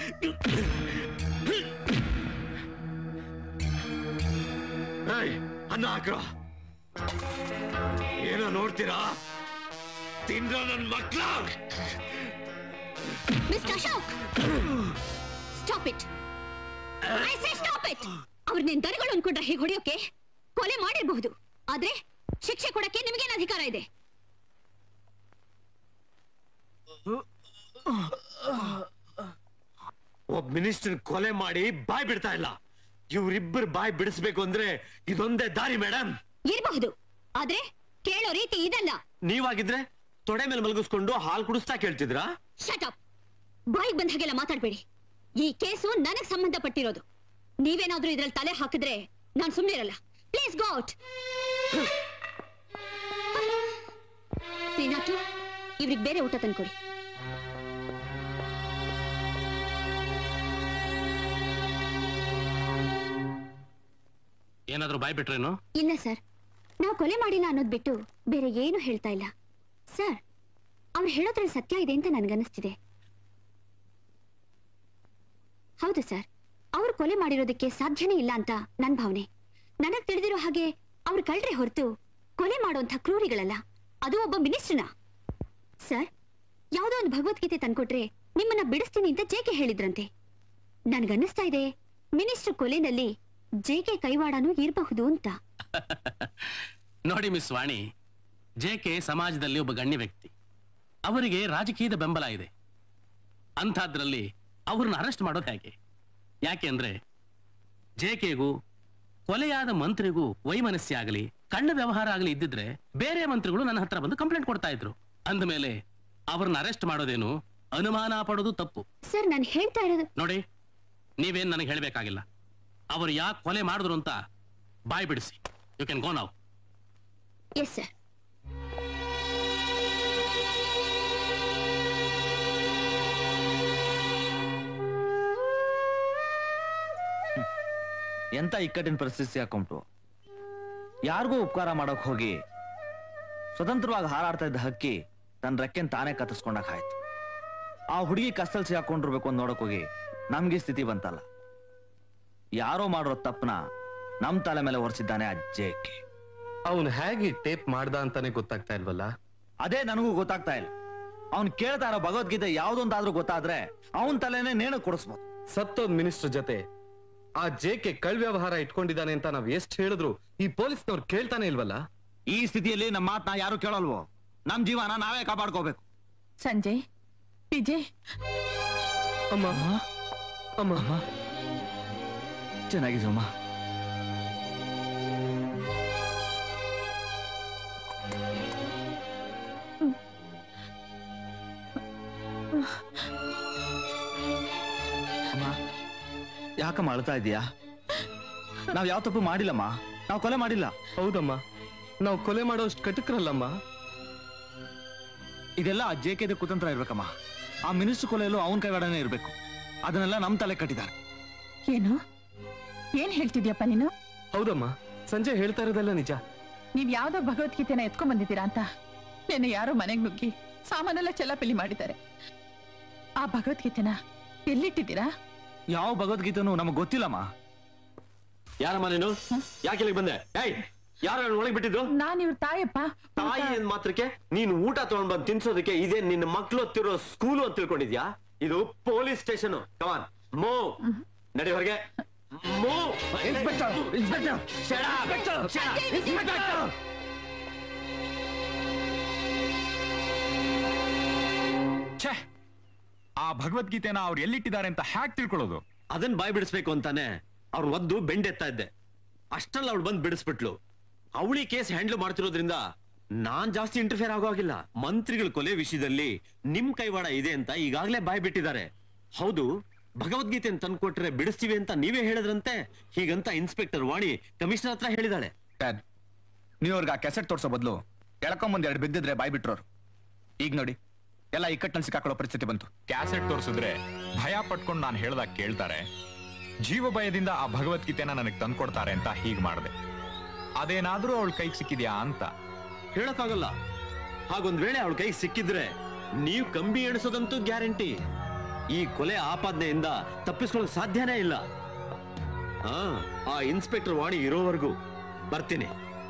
ಏಯ್, ಅನ್ನ ಹಾಕ್ರ ಏನೋ ನೋಡ್ತೀರಾ ತಿಂದ್ರ ನನ್ ಮಕ್ಳ mister Ashok stop it I say stop it ಅವ್ರ ನಿನ್ ದರಗಳು ಅನ್ಕೊಂಡ್ರೆ ಹೇಗೆ ಹೊಡೆಯೋಕೆ ಕೊಲೆ ಮಾಡಿರಬಹುದು ಆದ್ರೆ ಶಿಕ್ಷೆ ಕೊಡಕ್ಕೆ ನಿಮಗೇನು ಅಧಿಕಾರ ಇದೆ ಒಬ್ಬ ಮಿನಿಸ್ಟರ್ ಕೊಲೆ ಮಾಡಿ ಬಾಯ್ ಬಿಡ್ತಾ ಇಲ್ಲ ಇವ್ರಿಬ್ಬರು ಬಾಯ್ ಬಿಡಿಸ್ಬೇಕು ಅಂದ್ರೆ ಇದೊಂದೇ ದಾರಿ ಮೇಡಮ್ ಇರಬಹುದು ಆದ್ರೆ ಕೇಳೋ ರೀತಿ ಇದಲ್ಲ ನೀವಾಗಿದ್ರೆ ತೊಡೆ ಮೇಲೆ ಮಲಗಿಸ್ಕೊಂಡು ಹಾಲು ಕುಡಿಸ್ತಾ ಕೇಳ್ತಿದ್ರಾ ಶಟ್ ಅಪ್ ಬಾಯಿಗೆ ಬಂದ ಹಾಗೆಲ್ಲ ಮಾತಾಡ್ಬೇಡಿ ಈ ಕೇಸು ನನಗ್ ಸಂಬಂಧಪಟ್ಟಿರೋದು ನೀವೇನಾದ್ರೂ ಇದ್ರಲ್ಲಿ ತಲೆ ಹಾಕಿದ್ರೆ ನಾನ್ ಸುಮ್ನೆ ಇರಲ್ಲ ಪ್ಲೀಸ್ ಗೋ ಔಟ್ ಶ್ರೀನಾಥು ಇವ್ರಿಗೆ ಬೇರೆ ಊಟ ತಂದ್ಕೊಡಿ ಏನಾದ್ರೂ ಬಾಯ್ ಬಿಟ್ರೇನು ಇಲ್ಲ ಸರ್ ನಾವು ಕೊಲೆ ಮಾಡಿಲ್ಲ ಅನ್ನೋದ್ ಬಿಟ್ಟು ಬೇರೆ ಏನು ಹೇಳ್ತಾ ಇಲ್ಲ ಸರ್ ಅವ್ರು ಹೇಳೋದ್ರಲ್ಲಿ ಸತ್ಯ ಇದೆ ಅಂತ ನನ್ಗನ್ನಿಸ್ತಿದೆ ಹೌದು ಸರ್ ಅವ್ರು ಕೊಲೆ ಮಾಡಿರೋದಕ್ಕೆ ಸಾಧ್ಯನೇ ಇಲ್ಲ ಅಂತ ನನ್ ಭಾವನೆ ನನಗ್ ತಿಳಿದಿರೋ ಹಾಗೆ ಅವ್ರು ಕಳ್ರೆ ಹೊರತು ಕೊಲೆ ಮಾಡೋಂಥ ಕ್ರೂರಿಗಳಲ್ಲ ಅದು ಒಬ್ಬ ಮಿನಿಸ್ಟ್ರನ ಸರ್ ಯಾವುದೋ ಒಂದು ಭಗವದ್ಗೀತೆ ತಂದ್ಕೊಟ್ರೆ ನಿಮ್ಮನ್ನ ಬಿಡಿಸ್ತೀನಿ ಅಂತ ಜೇಕೆ ಹೇಳಿದ್ರಂತೆ ನನ್ಗನ್ನಿಸ್ತಾ ಇದೆ ಮಿನಿಸ್ಟರ್ ಕೊಲೆನಲ್ಲಿ ಜೇಕೆ ಕೈವಾಡನೂ ಇರಬಹುದು ಅಂತ ನೋಡಿ ಮಿಸ್ ವಾಣಿ ಜೆ ಕೆ ಸಮಾಜದಲ್ಲಿ ಒಬ್ಬ ಗಣ್ಯ ವ್ಯಕ್ತಿ ಅವರಿಗೆ ರಾಜಕೀಯದ ಬೆಂಬಲ ಇದೆ ಅಂಥದ್ರಲ್ಲಿ ಅವ್ರನ್ನ ಅರೆಸ್ಟ್ ಮಾಡೋದು ಹೇಗೆ ಯಾಕೆ ಅಂದ್ರೆ ಜೆ ಕೆಗೂ ಕೊಲೆಯಾದ ಮಂತ್ರಿಗೂ ವೈಮನಸ್ಯ ಆಗಲಿ ಕಣ್ಣ ವ್ಯವಹಾರ ಆಗಲಿ ಇದ್ದಿದ್ರೆ ಬೇರೆ ಮಂತ್ರಿಗಳು ನನ್ನ ಹತ್ರ ಬಂದು ಕಂಪ್ಲೇಂಟ್ ಕೊಡ್ತಾ ಇದ್ರು ಅಂದಮೇಲೆ ಅವ್ರನ್ನ ಅರೆಸ್ಟ್ ಮಾಡೋದೇನು ಅನುಮಾನ ಪಡೋದು ತಪ್ಪು ಸರ್ ನಾನು ಹೇಳ್ತಾ ಇರೋದು ನೋಡಿ ನೀವೇನ್ ನನಗೆ ಹೇಳಬೇಕಾಗಿಲ್ಲ ಅವರು ಯಾಕೆ ಕೊಲೆ ಮಾಡಿದ್ರು ಅಂತ ಬಾಯ್ ಬಿಡಿಸಿ ಯು ಕ್ಯಾನ್ ಗೋ ನಾವ್ ಎಸ್ ಸರ್ ಎಂತ ಇಕ್ಕಟ್ಟಿನ ಪರಿಸ್ಥಿತಿ ಹಾಕೊಂಬಿಟ್ಟು ಯಾರಿಗೂ ಉಪಕಾರ ಮಾಡೋಕ್ ಹೋಗಿ ಸ್ವತಂತ್ರವಾಗಿ ಹಾರಾಡ್ತಾ ಇದ್ದ ಹಕ್ಕಿ ತನ್ನ ರೆಕ್ಕೆನ್ ತಾನೇ ಕತ್ತರಿಸ್ಕೊಂಡಾಗ ಆಯ್ತು ಆ ಹುಡುಗಿ ಕಸ್ತಲ್ ಸಿಗಾಕೊಂಡಿರ್ಬೇಕು ಅಂತ ನೋಡಕ್ ಹೋಗಿ ನಮ್ಗೆ ಈ ಸ್ಥಿತಿ ಬಂತಲ್ಲ ಯಾರೋ ಮಾಡಿರೋ ತಪ್ಪನ ನಮ್ ತಲೆ ಮೇಲೆ ಹೊರಿಸಿದ್ದಾನೆ ಅಜ್ಜೇಕೆ ಅವನು ಹೇಗೆ ಟೇಪ್ ಮಾಡ್ದ ಅಂತಾನೆ ಗೊತ್ತಾಗ್ತಾ ಇಲ್ವಲ್ಲ ಅದೇ ನನಗೂ ಗೊತ್ತಾಗ್ತಾ ಇಲ್ಲ ಅವ್ನ್ ಕೇಳ್ತಾ ಇರೋ ಭಗವದ್ಗೀತೆ ಯಾವ್ದೊಂದಾದ್ರೂ ಗೊತ್ತಾದ್ರೆ ಅವನ್ ತಲೆನೇ ನೇಣು ಕೊಡಿಸ್ಬೋದು ಸತ್ತೋದ್ ಮಿನಿಸ್ಟರ್ ಜೊತೆ ಆ ಜೇಕೆ ಕಳ್ ವ್ಯವಹಾರ ಇಟ್ಕೊಂಡಿದ್ದಾನೆ ಅಂತ ನಾವ್ ಎಷ್ಟ್ ಹೇಳಿದ್ರು ಈ ಪೊಲೀಸ್ನವ್ರು ಕೇಳ್ತಾನೆ ಇಲ್ವಲ್ಲ ಈ ಸ್ಥಿತಿಯಲ್ಲಿ ನಮ್ಮ ಮಾತನ್ನ ಯಾರು ಕೇಳಲ್ವೋ ನಮ್ ಜೀವನ ನಾವೇ ಕಾಪಾಡ್ಕೋಬೇಕು ಸಂಜಯ್ ವಿಜಯ್ ಅಮ್ಮ ಅಮ್ಮ ಚೆನ್ನಾಗಿದಮ್ಮ ಅಮ್ಮ ಯಾಕಮ್ಮ ಅಳ್ತಾ ಇದೀಯಾ ನಾವ್ ಯಾವ ತಪ್ಪು ಮಾಡಿಲ್ಲಮ್ಮ ನಾವು ಕೊಲೆ ಮಾಡಿಲ್ಲ ಹೌದಮ್ಮ ನಾವು ಕೊಲೆ ಮಾಡೋಷ್ಟು ಕಟಕ್ರಲ್ಲಮ್ಮ ಇದೆಲ್ಲ ಆ ಜೆ ಕೆದ ಕುತಂತ್ರ ಇರ್ಬೇಕಮ್ಮ ಆ ಮಿನಿಸ್ಟರ್ ಕೊಲೆಯಲ್ಲೂ ಅವನ್ ಕೈವಾಡನೆ ಇರ್ಬೇಕು ಅದನ್ನೆಲ್ಲ ನಮ್ ತಲೆ ಕಟ್ಟಿದ್ದಾರೆ ಏನು ಏನ್ ಹೇಳ್ತಿದ್ಯಪ್ಪ ನೀನು ಹೌದಮ್ಮ ಸಂಜೆ ಹೇಳ್ತಾ ಇರೋದೆಲ್ಲ ನಿಜ ನೀವ್ ಯಾವ್ದೋ ಭಗವದ್ಗೀತೆನ ಎತ್ಕೊಂಡ್ ಬಂದಿದ್ದೀರಾ ಅಂತ ನಿನ್ನೆ ಯಾರೋ ಮನೆಗ್ ನುಗ್ಗಿ ಸಾಮಾನೆಲ್ಲ ಚೆಲ್ಲಾಪಿಲ್ಲಿ ಮಾಡಿದ್ದಾರೆ ಆ ಭಗವದ್ಗೀತೆನ ಎಲ್ಲಿಟ್ಟಿದ್ದೀರಾ ಯಾವ ಭಗವದ್ಗೀತೆನೂ ನಮಗ್ ಗೊತ್ತಿಲ್ಲಮ್ಮ ಯಾರಮ್ಮ ನೀನು ಯಾಕೆ ಇಲ್ಲಿಗೆ ಬಂದೆ ಏಯ್ ಯಾರು ಒಳಗೆ ಬಿಟ್ಟಿದ್ದು ನಾನ್ ಇವ್ರ ತಾಯಪ್ಪ ತಾಯಿ ಏನ್ ಮಾತ್ರಕ್ಕೆ ನೀನು ಊಟ ತಗೊಂಡ್ ಬಂದು ತಿನ್ಸೋದಕ್ಕೆ ಇದೇ ನಿನ್ನ ಮಕ್ಳು ಹೊತ್ತಿರೋ ಸ್ಕೂಲು ಅಂತ ತಿಳ್ಕೊಂಡಿದ್ಯಾ ಇದು ಪೊಲೀಸ್ ಸ್ಟೇಷನ್ ಕಮಾನ್ ಮೋ ನಡಿ ಹೊರಗೆ ಮೋ ಇನ್ಸ್ಪೆಕ್ಟರ್ ಇನ್ಸ್ಪೆಕ್ಟರ್ ಛೇ ಆ ಭಗವದ್ಗೀತೆನ ಅವ್ರು ಎಲ್ಲಿಟ್ಟಿದ್ದಾರೆ ಅಂತ ಹ್ಯಾಕ್ ತಿಳ್ಕೊಳ್ಳೋದು ಅದನ್ ಬಾಯ್ ಬಿಡಿಸ್ಬೇಕು ಅಂತಾನೆ ಅವ್ರ ಒದ್ದು ಬೆಂಡೆತ್ತಾ ಇದ್ದೆ ಅಷ್ಟರಲ್ಲಿ ಅವಳು ಬಂದು ಬಿಡಿಸ್ಬಿಟ್ಲು ಅವಳಿ ಕೇಸ್ ಹ್ಯಾಂಡಲ್ ಮಾಡ್ತಿರೋದ್ರಿಂದ ನಾನ್ ಜಾಸ್ತಿ ಇಂಟರ್ಫಿಯರ್ ಆಗೋ ಆಗಿಲ್ಲ ಮಂತ್ರಿಗಳ ಕೊಲೆ ವಿಷಯದಲ್ಲಿ ನಿಮ್ ಕೈವಾಡ ಇದೆ ಅಂತ ಈಗಾಗಲೇ ಬಾಯ್ ಬಿಟ್ಟಿದ್ದಾರೆ ಹೌದು ಭಗವದ್ಗೀತೆ ತಂದ್ಕೊಟ್ರೆ ಬಿಡಿಸ್ತೀವಿ ಅಂತ ನೀವೇ ಹೇಳಿದ್ರಂತೆ ಹೀಗಂತ ಇನ್ಸ್ಪೆಕ್ಟರ್ ವಾಣಿ ಕಮಿಷನರ್ ಹತ್ರ ಹೇಳಿದಾಳೆ ಡ್ಯಾಡ್ ನೀವು ಅವ್ರಿಗೆ ಆ ಕೆಸೆಟ್ ತೋರ್ಸೋ ಬದಲು ಎಳ್ಕೊಂಬಂದ್ ಎರಡು ಬಿದ್ದಿದ್ರೆ ಬಾಯ್ ಬಿಟ್ರೋರು ಈಗ ನೋಡಿ ಎಲ್ಲ ಇಕ್ಕಟ್ಟಲ್ಲಿ ಸಿಕ್ಕಾಕೊಳ್ಳೋ ಪರಿಸ್ಥಿತಿ ಬಂತು ಕ್ಯಾಸೆಟ್ ತೋರಿಸಿದ್ರೆ ಭಯ ಪಟ್ಕೊಂಡು ನಾನು ಹೇಳ್ದಾಗ ಕೇಳ್ತಾರೆ ಜೀವ ಭಯದಿಂದ ಆ ಭಗವದ್ಗೀತೆನ ನನಗೆ ತಂದ್ಕೊಡ್ತಾರೆ ಅಂತ ಹೀಗ್ ಮಾಡಿದೆ ಅದೇನಾದ್ರೂ ಅವಳ ಕೈಗೆ ಸಿಕ್ಕಿದ್ಯಾ ಅಂತ ಹೇಳಕ್ಕಾಗಲ್ಲ ಹಾಗೊಂದ್ ವೇಳೆ ಅವಳ ಕೈಗೆ ಸಿಕ್ಕಿದ್ರೆ ನೀವು ಕಂಬಿ ಎಣಿಸೋದಂತೂ ಗ್ಯಾರಂಟಿ ಈ ಕೊಲೆ ಆಪಾದನೆಯಿಂದ ತಪ್ಪಿಸ್ಕೊಳ್ಳೋಕ್ ಸಾಧ್ಯನೇ ಇಲ್ಲ ಆ, ಆ ಇನ್ಸ್ಪೆಕ್ಟರ್ ವಾಣಿ ಇರೋವರೆಗೂ ಬರ್ತೀನಿ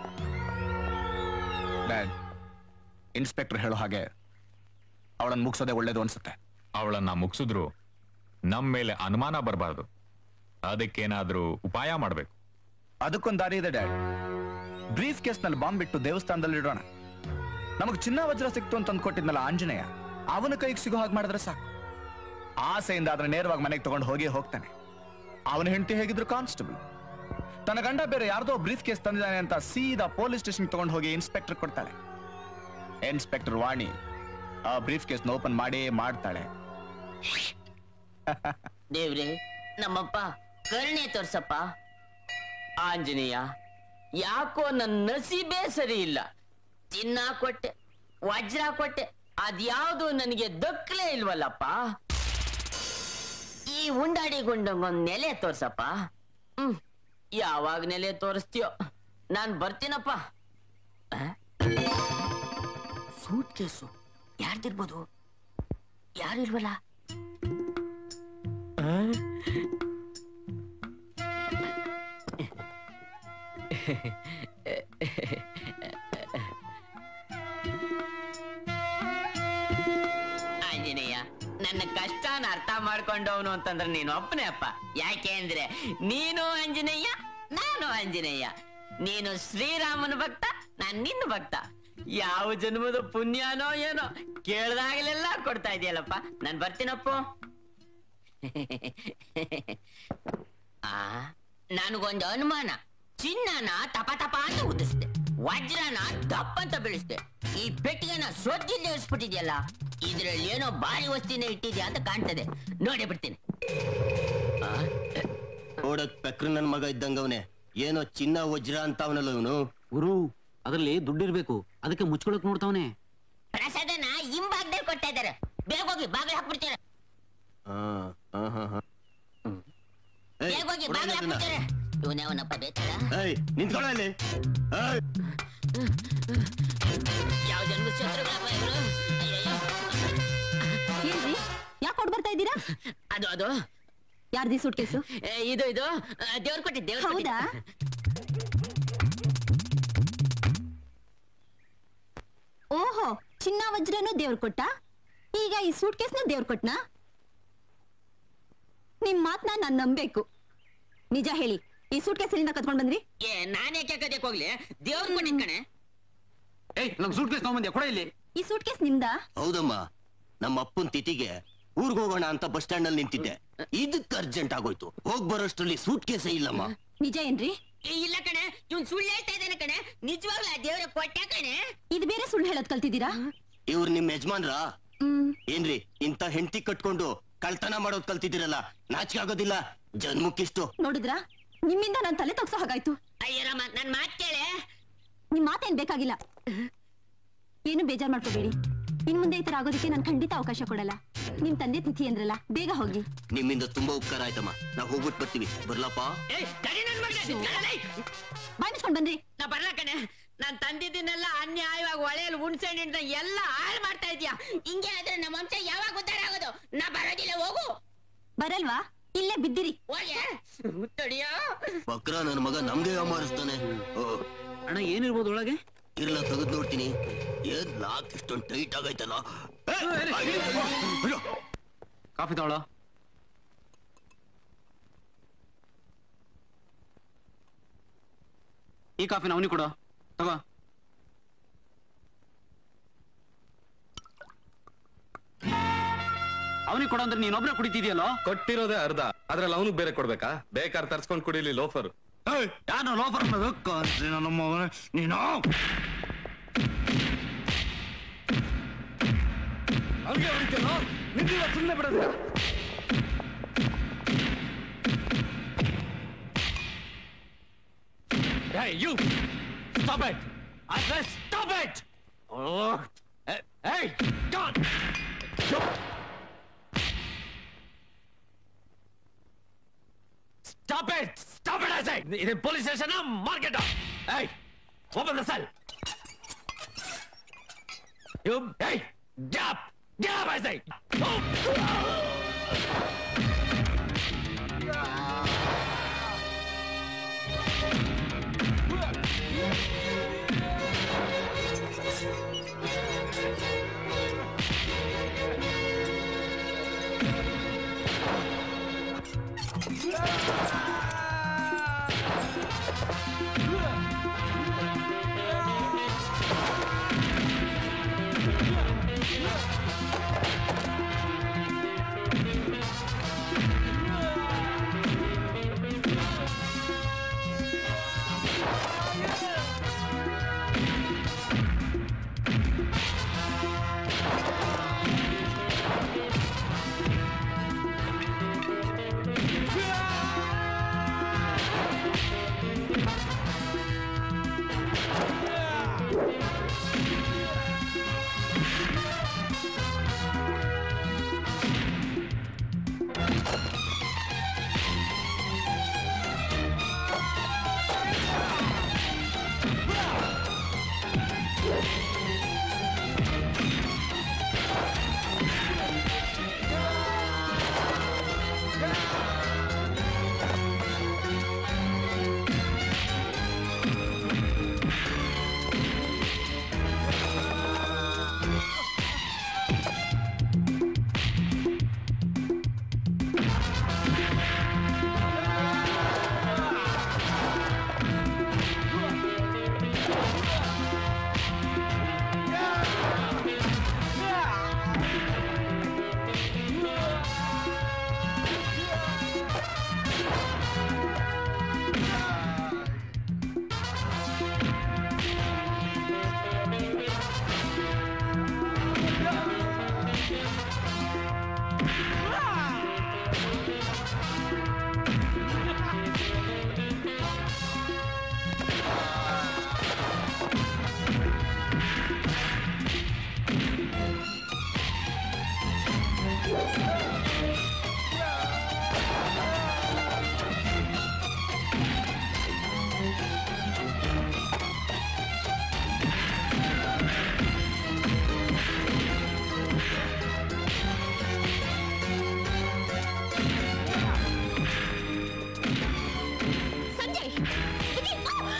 ಡ್ಯಾಡ್ ಇನ್ಸ್ಪೆಕ್ಟರ್ ಹೇಳೋ ಹಾಗೆ ಅವಳನ್ನ ಮುಗಿಸೋದೇ ಒಳ್ಳೇದು ಅನ್ಸುತ್ತೆ ಅವಳನ್ನ ಮುಗಿಸಿದ್ರು ನಮ್ ಮೇಲೆ ಅನುಮಾನ ಬರಬಾರ್ದು ಅದಕ್ಕೇನಾದ್ರೂ ಉಪಾಯ ಮಾಡ್ಬೇಕು ಅದಕ್ಕೊಂದು ದಾರಿ ಇದೆ ಡ್ಯಾಡ್ ಬ್ರೀಫ್ ಕೇಸ್ನಲ್ಲಿ ಬಾಂಬ್ ಬಿಟ್ಟು ದೇವಸ್ಥಾನದಲ್ಲಿ ಇಡೋಣ ನಮಗ್ ಚಿನ್ನ ವಜ್ರ ಸಿಕ್ತು ಅಂತ ಅಂದ್ಕೊಟ್ಟಿದ್ನಲ್ಲ ಆಂಜನೇಯ ಅವನ ಕೈಗೆ ಸಿಗೋ ಹಾಗೆ ಮಾಡಿದ್ರೆ ಸಾಕು ಆಸೆಯಿಂದ ಆದ್ರೆ ನೇರವಾಗಿ ಮನೆಗೆ ತಗೊಂಡು ಹೋಗಿ ಹೋಗ್ತಾನೆ ಅವನ ಹೆಂಡತಿ ಹೇಗಿದ್ರು ಕಾನ್ಸ್ಟೇಬಲ್ ತನ್ನ ಗಂಡ ಬೇರೆ ಯಾರ್ದೋ ಬ್ರೀಫ್ ಕೇಸ್ ತಂದಿದ್ದಾನೆ ಅಂತ ಸೀದಾ ಪೊಲೀಸ್ ಸ್ಟೇಷನ್ ತಗೊಂಡು ಹೋಗಿ ಇನ್ಸ್ಪೆಕ್ಟರ್ ಕೊಡ್ತಾಳೆ ಇನ್ಸ್ಪೆಕ್ಟರ್ ವಾಣಿ ಆ ಬ್ರೀಫ್ ಕೇಸ್ ಓಪನ್ ಮಾಡೇ ಮಾಡ್ತಾಳೆ ದೇವ್ರೆ ನಮ್ಮಪ್ಪ ಕರುಣೆ ತೋರ್ಸಪ್ಪ ಆಂಜನೇಯ ಯಾಕೋ ನನ್ನ ನಸೀಬೇ ಸರಿ ಇಲ್ಲ ಚಿನ್ನ ಕೊಟ್ಟೆ ವಜ್ರ ಕೊಟ್ಟೆ ಅದ್ಯಾವುದು ನನಗೆ ದಕ್ಕಲೇ ಇಲ್ವಲ್ಲಪ್ಪ ಈ ಉಂಡಾಡಿ ಗುಂಡಂಗೊಂದ್ ನೆಲೆ ತೋರ್ಸಪ್ಪ ಹ್ಮ್ ಯಾವಾಗ ನೆಲೆ ತೋರಿಸ್ತೀಯೋ ನಾನ್ ಬರ್ತೀನಪ್ಪ ಸೂಟ್ ಕೇಸು ಯಾರ್ದಿರ್ಬೋದು ಯಾರಿಲ್ವಲ್ಲ ಆಂಜನೇಯ ನನ್ನ ಕಷ್ಟನ ಅರ್ಥ ಮಾಡ್ಕೊಂಡವನು ಅಂತಂದ್ರೆ ನೀನು ಒಪ್ಪನೆ ಅಪ್ಪ ಯಾಕೆ ಅಂದ್ರೆ ನೀನು ಆಂಜನೇಯ ನಾನು ಆಂಜನೇಯ ನೀನು ಶ್ರೀರಾಮನ ಭಕ್ತ ನಾನ್ ನಿನ್ನ ಭಕ್ತ ಯಾವ ಜನ್ಮದ ಪುಣ್ಯನೋ ಏನೋ ಕೇಳ್ದಾಗಲೆಲ್ಲ ಕೊಡ್ತಾ ಇದೆಯಲ್ಲಪ್ಪ ನಾನ್ ಬರ್ತೀನಪ್ಪ ಆ ನನಗೊಂದು ಅನುಮಾನ ಚಿನ್ನನ ತಪ ತಪ ಅಂತ ಉದಿಸ್ದೆ ವಜ್ರನ ದಪ್ಪ ಅಂತ ಬೆಳೆಸ್ದೆ ಈ ಪೆಟ್ಟಿಗೆನ ಸೊಜ್ಜಿಲ್ದೆ ಇಳಿಸ್ಬಿಟ್ಟಿದ್ಯಲ್ಲ ಇದ್ರಲ್ಲಿ ಏನೋ ಭಾರಿ ವಸ್ತಿನ ಇಟ್ಟಿದ್ಯಾ ಅಂತ ಕಾಣ್ತದೆ ನೋಡಿ ಬಿಡ್ತೀನಿ ನೋಡಕ್ ಪೆಕ್ರ ನನ್ ಮಗ ಇದ್ದಂಗವನೆ ಏನೋ ಚಿನ್ನ ವಜ್ರ ಅಂತ ಅವನಲ್ಲ ಇವನು ಗುರು ಅದ್ರಲ್ಲಿ ದುಡ್ಡಿರ್ಬೇಕು ಅದಕ್ಕೆ ಮುಚ್ಕೊಳಕ್ ನೋಡ್ತಾವನೆ ಪ್ರಸಾದನ ಹಿಂಭಾಗದಲ್ಲಿ ಕೊಡ್ತಾ ಇದ್ದಾರೆ ಬೇಗ ಹೋಗಿ ಬಾಗಿಲು ಹಾಕ್ಬಿಡ್ತಾರೆ ಬೇಗ ಹೋಗಿ ಬಾಗಿಲು ಹಾಕ್ಬಿಡ್ತಾರೆ ಇವನವನಪ್ಪ ಬೇಕಲ್ಲ ನಿಂತ್ಕೊಳ್ಳ ಅಲ್ಲಿ ಏಯ್, ಯಾವ ಜನ್ಮ ಶತ್ರುಗಳಪ್ಪ ಇವರು ಏನ್ರಿ ಯಾಕೆ ಕೊಡ್ ಬರ್ತಾ ಇದ್ದೀರಾ ಅದು ಅದು ಯಾರ್ದಿ ಸೂಟ್ ಕೇಸು ಏ, ಇದು ಇದು ದೇವ್ರ ಕೊಟ್ಟಿದ್ದು ದೇವ್ರ ಹೌದಾ ಓಹೋ ಚಿನ್ನ ವಜ್ರನು ದೇವ್ರ ಕೊಟ್ಟ ಈಗ ಈ ಸೂಟ್ ಕೇಸ್ನು ದೇವ್ರ ಕೊಟ್ನಾ ನಿಮ್ ಮಾತ್ನ ನಾನ್ ನಂಬೇಕು ನಿಜ ಹೇಳಿ ಈ ಸೂಟ್ ಕೇಸರಿಂದ ಕತ್ಕೊಂಡ್ ಬಂದ್ರಿ ಏ ನಾನೇ ಕೇಳ್ಕದಕ್ಕೆ ಹೋಗ್ಲಿ ದೇವ್ರ ಕೊಟ್ಟಿದ್ ಕಣೆ ಏಯ್ ನಮ್ ಸೂಟ್ ಕೇಸ್ ತಗೊಂಬಂದ್ಯಾ ಕೊಡ ಇಲ್ಲಿ ಈ ಸೂಟ್ ಕೇಸ್ ನಿಮ್ದಾ ಹೌದಮ್ಮ ನಮ್ಮ ಅಪ್ಪನ್ ತಿಥಿಗೆ ಊರ್ಗ್ ಹೋಗೋಣ ಅಂತ ಬಸ್ ಸ್ಟ್ಯಾಂಡ್ ಅಲ್ಲಿ ನಿಂತಿದ್ದೆ ಇದಕ್ಕೆ ಅರ್ಜೆಂಟ್ ಆಗೋಯ್ತು ಹೋಗ್ ಬರೋಷ್ಟ್ರಲ್ಲಿ ಸೂಟ್ ಕೇಸೇ ಇಲ್ಲಮ್ಮ ನಿಜ ಏನ್ರಿ ಏ, ಇಲ್ಲ ಕಣೆ ಇವ್ನ್ ಸುಳ್ಳು ಹೇಳ್ತಾ ಇದ್ದಾನೆ ಕಣೆ ನಿಜವಾಗ್ಲೂ ಆ ದೇವ್ರ ಕೊಟ್ಟ ಕಣೆ ಇದು ಬೇರೆ ಸುಳ್ಳು ಹೇಳೋದ್ ಕಲ್ತಿದ್ದೀರಾ ಇವ್ರು ನಿಮ್ ಯಜಮಾನ್ರ ಏನ್ರಿ ಇಂತ ಹೆಂಡತಿ ಕಟ್ಕೊಂಡು ಕಳ್ತನ ಮಾಡೋದ್ ಕಲ್ತಿದ್ದೀರಲ್ಲ ನಾಚಿಕೆ ಆಗೋದಿಲ್ಲ ಜನ್ಮಕ್ಕಿಷ್ಟು ನೋಡಿದ್ರಾ ನಿಮ್ಮಿಂದ ನನ್ ತಲೆ ತಗ್ಸೋ ಹಾಗಾಯ್ತು ಅಯ್ಯರಮ್ಮ ನನ್ ಮಾತ್ ಕೇಳೆ ನಿಮ್ ಮಾತೇನ್ ಬೇಕಾಗಿಲ್ಲ ಏನು ಬೇಜಾರ್ ಮಾಡ್ಕೋಬೇಡಿ ಇನ್ ಮುಂದೆ ಈ ತರ ಆಗೋದಕ್ಕೆ ನಾನು ಖಂಡಿತ ಅವಕಾಶ ಕೊಡಲ್ಲ ನಿಮ್ ತಂದೆ ತಿಥಿ ಅಂದ್ರಲ್ಲ ಬೇಗ ಹೋಗಿ ನಿಮ್ಮಿಂದ ತುಂಬಾ ಉಪಕಾರ ಆಯ್ತಮ್ಮ ನಾವ್ ಹೋಗ್ಬಿಟ್ ಬರ್ತೀವಿ ಬರ್ಲಪ್ಪ ಏಯ್ ತಡಿ ನನ್ ಮಗನೇ, ನಿಂತ್ಕೊಳ್ಳಲೇ. ಬಾಯ್ ಮುಚ್ಕೊಂಡ್ ಬನ್ರಿ ನಾ ಬರ್ಲ ಕಣೆ ನಾನ್ ತಂದಿದ್ದನ್ನೆಲ್ಲ ಅನ್ಯಾಯವಾಗಿ ಹೊಳೆಯಲ್ಲಿ ಹುಣ್ಸೆ ಹಣ್ಣಿಂದ ಎಲ್ಲ ಹಾಳು ಮಾಡ್ತಾ ಇದ್ಯಾ ಹಿಂಗೆ ಆದ್ರೆ ನಮ್ಮ ವಂಶ ಯಾವಾಗ ಉದ್ಧಾರ ಆಗೋದು ನಾ ಬರೋದಿಲ್ಲ ಹೋಗು ಬರಲ್ವಾ ಇಲ್ಲೇ ಬಿದ್ದಿರಿ ಹೋಗೆ ತಡಿಯೋ ಬಕ್ರ ನನ್ ಮಗ ನಮ್ಗೆ ಅಮಾರಿಸ್ತಾನೆ ಅಣ್ಣ ಏನಿರ್ಬೋದು ಒಳಗೆ ಇರ್ಲ ತೆಗೆದ್ ನೋಡ್ತೀನಿ ಏನ್ ಲಾಕ್ ಇಷ್ಟೊಂದು ಟೈಟ್ ಆಗೈತಲ್ಲ ಕಾಫಿ ತಗೊಳ್ಳೋ ಈ ಕಾಫಿನ ಅವನಿಗೆ ಕೊಡು ತಗೋ ಅವನಿಗೆ ಕೊಡು ಅಂದ್ರೆ ನೀನೊಬ್ರೆ ಕುಡಿತಿದ್ಯಲ್ಲೋ ಕೊಟ್ಟಿರೋದೇ ಅರ್ಧ ಅದ್ರಲ್ಲಿ ಅವನಿಗೆ ಬೇರೆ ಕೊಡ್ಬೇಕಾ ಬೇಕಾದ್ರೆ ತರ್ಸ್ಕೊಂಡ್ ಕುಡಿಲಿ ಲೋಫರ್ ಯಾನು ಲೋಫರ್ ನನ್ನ ಮಗನೇ ನೀನು ಅವ್ನಿಗೆ ಹೊಡಿತೀನೋ ನಿಂತಿಲ್ಲ ಸುಮ್ಮನೆ ಬಿಡೋದಿಲ್ಲ Hey, you! Stop it! I said stop it! Oh, hey, hey, God! Stop it! Stop it, I say! In police station, market Hey, open the cell! You, hey, get up! Get up, I say! Sanjay Vijay!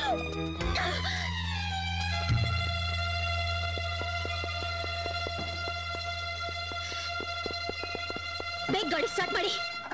ಬೇಗ ಗಾಡಿ ಸ್ಟಾರ್ಟ್ ಮಾಡಿ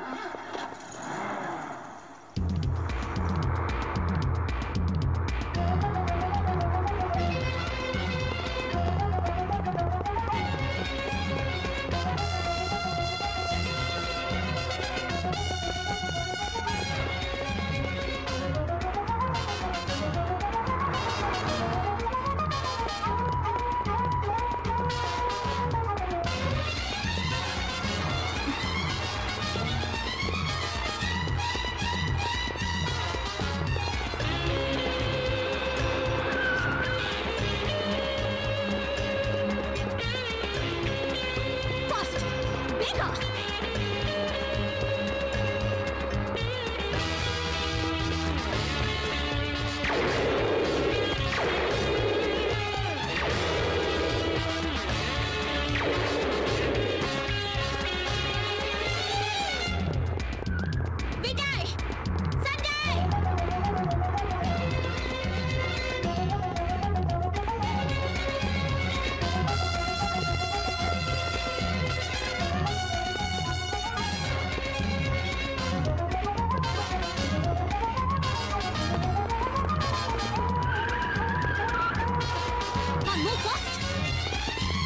ಫಾಸ್ಟ್ ಬೇಗ Vijay Sanjay Come on, move fast.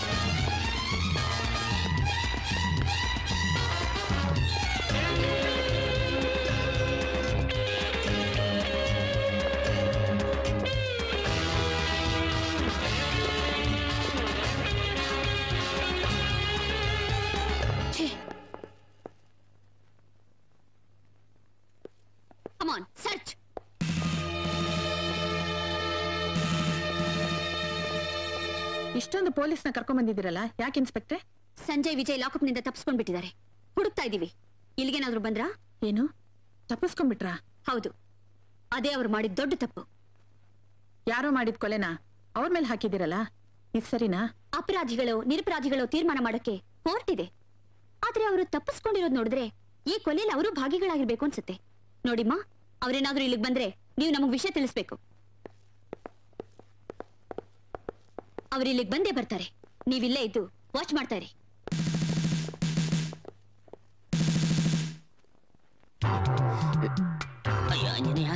ಛೇ. Come on, search. ಇಷ್ಟೊಂದು ಪೊಲೀಸ್ನ ಕರ್ಕೊಂಡ್ ಬಂದಿದ್ದೀರಲ್ಲ ಯಾಕೆ ಇನ್ಸ್ಪೆಕ್ಟ್ರೆ ಸಂಜಯ್ ವಿಜಯ್ ಲಾಕಪ್ನಿಂದ ತಪ್ಪಿಸ್ಕೊಂಡ್ ಬಿಟ್ಟಿದ್ದಾರೆ ಹುಡುಕ್ತಾ ಇದೀವಿ ಇಲ್ಲಿಗೇನಾದ್ರೂ ಬಂದ್ರಾ ಏನು ತಪ್ಪಿಸ್ಕೊಂಡ್ಬಿಟ್ರಾ ಹೌದು ಅದೇ ಅವ್ರು ಮಾಡಿದ ದೊಡ್ಡ ತಪ್ಪು ಯಾರೋ ಮಾಡಿದ ಕೊಲೆನ ಅವ್ರ ಮೇಲೆ ಹಾಕಿದಿರಲ್ಲ ಇದು ಸರಿನಾ ಅಪರಾಧಿಗಳು ನಿರಪರಾಧಿಗಳು ತೀರ್ಮಾನ ಮಾಡಕ್ಕೆ ಕೋರ್ಟ್ ಇದೆ ಆದ್ರೆ ಅವರು ತಪ್ಪಿಸ್ಕೊಂಡಿರೋದ್ ನೋಡಿದ್ರೆ ಈ ಕೊಲೆಯಲ್ಲಿ ಅವರು ಭಾಗಿಗಳಾಗಿರ್ಬೇಕು ಅನ್ಸುತ್ತೆ ನೋಡಿಮ್ಮ ಅವ್ರೇನಾದ್ರೂ ಇಲ್ಲಿಗೆ ಬಂದ್ರೆ ನೀವು ನಮಗ್ ವಿಷಯ ತಿಳಿಸ್ಬೇಕು ಅವ್ರು ಇಲ್ಲಿಗೆ ಬಂದೇ ಬರ್ತಾರೆ ನೀವಿಲ್ಲೇ ಇದ್ದು ವಾಚ್ ಮಾಡ್ತಾ ಇರಿ ಅಯ್ಯೋ ಆಂಜನೇಯ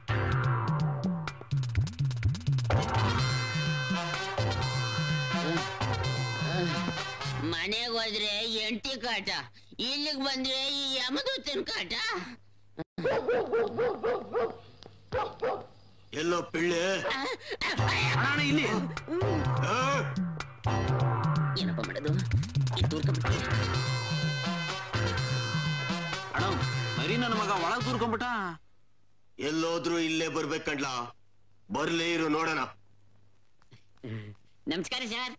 ಮನೆಗೆ ಹೋದ್ರೆ ಎಂಟಿ ಕಾಟ ಇಲ್ಲಿಗೆ ಬಂದ್ರೆ ಈ ಯಮದೂತನ ಕಾಟ ಎಲ್ಲೋ ಪಿಳ್ಳೆ ಇಲ್ಲಿ ಏನಪ್ಪ ಮಾಡೋದು ಇದು ತೂರ್ಕೊಂಡ್ಬಿಟ್ಟೆ ಅಣ್ಣ ಮರಿ ನನ್ನ ಮಗ ಒಳಗ್ ತೂರ್ಕೊಂಬಿಟ್ಟ ಎಲ್ಲೋದ್ರು ಇಲ್ಲೇ ಬರ್ಬೇಕಂಡ್ಲ ಬರ್ಲೇ ಇರು ನೋಡೋಣ ನಮಸ್ಕಾರ ಸರ್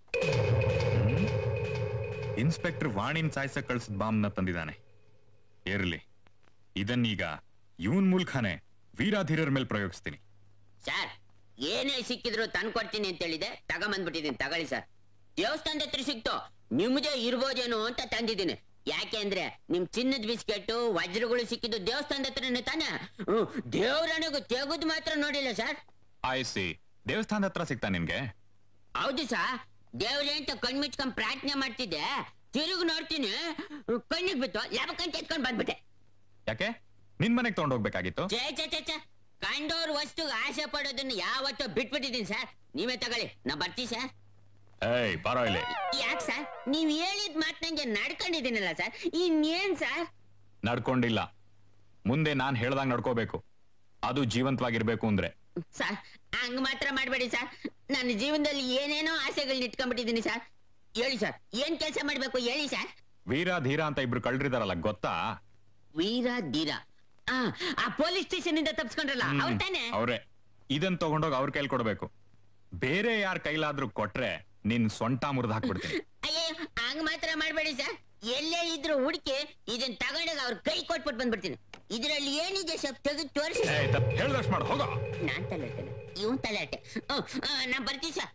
ಇನ್ಸ್ಪೆಕ್ಟರ್ ವಾಣಿನ್ ಸಾಯ್ಸಕ್ ಕಳ್ಸಿದ ಬಾಂಬ್ನ ತಂದಿದ್ದಾನೆ ಇರ್ಲಿ ಇದನ್ನೀಗ ಇವನ್ ಮೂಲಕನೇ ವೀರಾಧೀರರ ಮೇಲೆ ಪ್ರಯೋಗಿಸ್ತೀನಿ ಸರ್ ಏನೇ ಸಿಕ್ಕಿದ್ರು ತಂದು ಕೊಡ್ತೀನಿ ಅಂತ ಹೇಳಿದೆ ತಗೊಂಬಂದ್ಬಿಟ್ಟಿದ್ದೀನಿ ತಗೊಳ್ಳಿ ಸರ್ ದೇವಸ್ಥಾನದ ಹತ್ರ ಸಿಕ್ತು ನಿಮ್ದೇ ಇರ್ಬೋದೇನೋ ಅಂತ ತಂದಿದ್ದೀನಿ ಯಾಕೆ ಅಂದ್ರೆ ನಿಮ್ ಚಿನ್ನದ ಬಿಸ್ಕೆಟ್ ವಜ್ರಗಳು ಸಿಕ್ಕಿದ್ದು ದೇವಸ್ಥಾನದ ಹತ್ರನೇ ತಾನೆ ಹ್ಮ್, ದೇವ್ರನಿಗೂ ತೆಗೆದು ಮಾತ್ರ ನೋಡಿಲ್ಲ ಸರ್ ಆಯ್ಸಿ ದೇವಸ್ಥಾನದ ಹತ್ರ ಸಿಗ್ತಾ ನಿನ್ಗೆ ಹೌದು ಸಾ ದೇವ್ರೆ ಅಂತ ಕಣ್ಮುಚ್ಕೊಂಡ್ ಪ್ರಾರ್ಥನೆ ಮಾಡ್ತಿದ್ದೆ ತಿರುಗಿ ನೋಡ್ತೀನಿ ಕಣ್ಣಿಗೆ ಬಿತ್ತು ಲಾಭಕ್ಕಂತ ಎತ್ಕೊಂಡ್ ಬಂದ್ಬಿಟ್ಟೆ ಯಾಕೆ ನಿನ್ ಮನೆಗ್ ತಗೊಂಡೋಗ್ಬೇಕಾಗಿತ್ತು ಛೇ ಛೇ ಛೇ ಛೇ ಕಂಡೋರ್ ವಸ್ತು ಆಸೆ ಪಡೋದನ್ನ ಯಾವತ್ತೋ ಬಿಟ್ಬಿಟ್ಟಿದ್ದೀನಿ ಸರ್ ನೀವೇ ತಗೊಳ್ಳಿ ನಾ ಬರ್ತೀವಿ ಸರ್ ಏಯ್ ಬರೋ ಇಲ್ಲಿ ಯಾಕೆ ಸರ್ ನೀವ್ ಹೇಳಿದ ಮಾತ್ ನಂಗೆ ನಡ್ಕೊಂಡಿದ್ದೀನಲ್ಲ ಸರ್ ಇನ್ನೇನ್ ಸರ್ ನಡ್ಕೊಂಡಿಲ್ಲ ಮುಂದೆ ನಾನ್ ಹೇಳ್ದಂಗ್ ನಡ್ಕೋಬೇಕು ಅದು ಜೀವಂತವಾಗಿರ್ಬೇಕು ಅಂದ್ರೆ ಸರ್ ಹಂಗ್ ಮಾತ್ರ ಮಾಡ್ಬೇಡಿ ಸರ್ ನನ್ನ ಜೀವನದಲ್ಲಿ ಏನೇನೋ ಆಸೆಗಳನ್ನ ಇಟ್ಕೊಂಡ್ಬಿಟ್ಟಿದ್ದೀನಿ ಸರ್ ಹೇಳಿ ಸರ್ ಏನ್ ಕೆಲಸ ಮಾಡ್ಬೇಕು ಹೇಳಿ ಸರ್ ವೀರ ಧೀರ ಅಂತ ಇಬ್ರು ಕಳ್ರಿದಾರಲ್ಲ ಗೊತ್ತಾ ವೀರ ಧೀರ ಆ, ಆ ಪೊಲೀಸ್ ಸ್ಟೇಷನ್ ಇಂದ ತಪ್ಸ್ಕೊಂಡ್ರಲ್ಲ ಅವ್ರ ತಾನೇ ಅವ್ರೆ ಇದನ್ ತಗೊಂಡೋಗಿ ಅವ್ರ ಕೈಲಿ ಕೊಡ್ಬೇಕು ಬೇರೆ ಯಾರ ಕೈಲಾದ್ರೂ ಕೊಟ್ರೆ ನಿನ್ ಸೊಂಟ ಮುರಿದು ಹಾಕ್ಬಿಡ್ತೀನಿ ಅಯ್ಯೋ ಹಂಗ ಮಾತ್ರ ಮಾಡ್ಬೇಡಿ ಸರ್ ಎಲ್ಲೇ ಇದ್ರು ಹುಡುಕಿ ಇದನ್ನ ತಗೊಂಡಾಗ ಅವ್ರ ಕೈ ಕೊಟ್ಬಿಟ್ಟು ಬಂದ್ಬಿಡ್ತೀನಿ ಇದ್ರಲ್ಲಿ ಏನಿದೆ ಸ್ವಲ್ಪ ತೆಗೆದು ತೋರಿಸಿ ಹೇಳ್ದಷ್ಟು ಮಾಡು ಹೋಗ ನಾನ್ ತಲಾಟೆ ಇವನ್ ತಲಾಟೆ ಹ್ಮ್, ಆ, ನಾ ಬರ್ತೀನಿ ಸರ್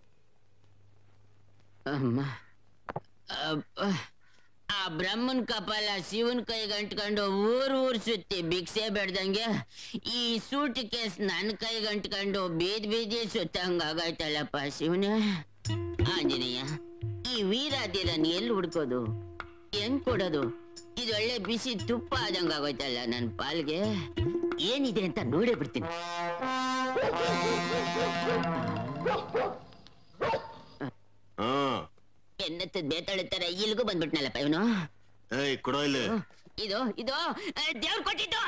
ಅಮ್ಮ ಅಬ್ಬ. ಆ ಬ್ರಹ್ಮನ್ ಕಪಾಲ ಶಿವನ್ ಕೈ ಗಂಟ್ಕೊಂಡು ಊರ್ ಊರ್ ಸುತ್ತಿ ಭಿಕ್ಷೆ ಬೇಡ್ದಂಗೆ ಈ ಸೂಟ್ ಕೇಸ್ ನನ್ ಕೈ ಗಂಟ್ಕೊಂಡು ಬೀದ್ ಬೀದಿ ಸುತ್ತಂಗ ಆಗೈತಲ್ಲಪ್ಪ ಶಿವನೇ ಆಂಜನೇಯ ಈ ವೀರಾದಿರನ್ ಎಲ್ಲಿ ಹುಡ್ಕೋದು ಹೆಂಗ್ ಕೊಡೋದು ಇದೊಳ್ಳೆ ಬಿಸಿ ತುಪ್ಪ ಆದಂಗ ಆಗೋಯ್ತಲ್ಲ ನನ್ ಪಾಲ್ಗೆ ಏನಿದೆ ಅಂತ ನೋಡೇ ಬಿಡ್ತೀನಿ ಹಾ ಎನ್ನತ್ತ ಬೇತಾಳ ತರ ಇಲ್ಗೂ ಬಂದ್ಬಿಟ್ನಲ್ಲಪ್ಪ ಇವನು ಏಯ್ ಕೊಡೋ ಇಲ್ಲಿ ಇದು ಇದು ದೇವ್ರು ಕೊಟ್ಟಿದ್ದು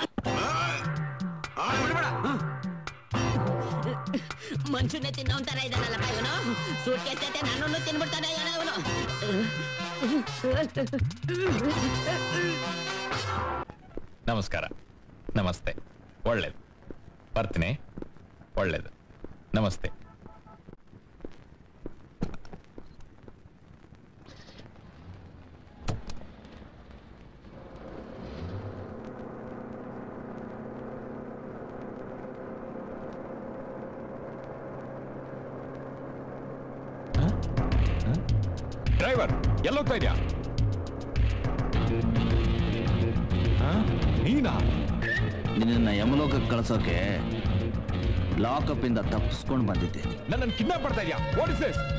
ಮನುಷ್ಯನೇ ತಿನ್ನೋನ್ ತರ ಇದ್ದಾನಲ್ಲಪ್ಪ ಇವನು ಸೂಟ್ ಕೇಸ್ ನನ್ನನ್ನು ತಿನ್ಬಿಡ್ತಾನೆ ಏನೋ ಇವನು ನಮಸ್ಕಾರ ನಮಸ್ತೆ ಒಳ್ಳೇದು ಬರ್ತೀನಿ ಒಳ್ಳೇದು ನಮಸ್ತೆ ಡ್ರೈವರ್ ಎಲ್ಲೋಗ್ತಾ ಇದ್ಯಾ ಆ? ನೀನಾ ನಿನ್ನ ಯಮಲೋಕಕ್ಕೆ ಕಳ್ಸೋಕೆ ಲಾಕಪ್ ಇಂದ ತಪ್ಪಿಸ್ಕೊಂಡು ಬಂದಿದ್ದೆ ನನ್ನನ್ನು ಕಿಡ್ನಾಪ್ ಮಾಡ್ತಾ ಇದ್ಯಾ ವಾಟ್ ಇಸ್ ದಿಸ್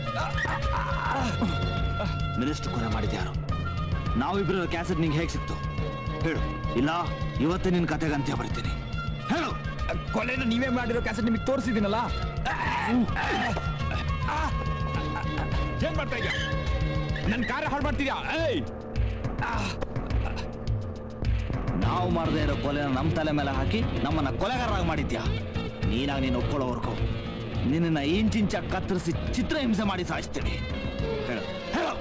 ಮಿನಿಸ್ಟರ್ ಕೊಲೆ ಮಾಡಿದ್ಯಾರು ನಾವಿಬ್ರು ಕ್ಯಾಸೆಟ್ ನಿಂಗೆ ಹೇಗೆ ಸಿಕ್ತು ಹೇಳು ಇಲ್ಲ ಇವತ್ತೇ ನಿನ್ ಕತೆಗೆ ಅಂತ್ಯ ಬರ್ತೀನಿ ಹೇಳು ಕೊಲೆನ ನೀವೇ ಮಾಡಿರೋ ಕ್ಯಾಸೆಟ್ ನಿಮಗೆ ತೋರಿಸಿದ್ದೀನಲ್ಲ ಏನ್ ಮಾಡ್ತಾ ಇದ್ಯಾ ನನ್ನ ಕಾರ ಹಾಳು ಮಾಡ್ತಿದ್ಯಾ ಏಯ್ ನಾವು ಮಾಡದೇ ಇರೋ ಕೊಲೆನ ನಮ್ಮ ತಲೆ ಮೇಲೆ ಹಾಕಿ ನಮ್ಮನ್ನ ಕೊಲೆಗಾರರಾಗಿ ಮಾಡಿದ್ಯಾ ನೀನಾಗ ನೀನು ಒಪ್ಕೊಳ್ಳೋವರೆಗೂ ನಿನ್ನ ಇಂಚಿಂಚಾಗಿ ಕತ್ತರಿಸಿ ಚಿತ್ರ ಹಿಂಸೆ ಮಾಡಿ ಸಾಯಿಸ್ತೀನಿ ಹೇಳು ಹೇಳು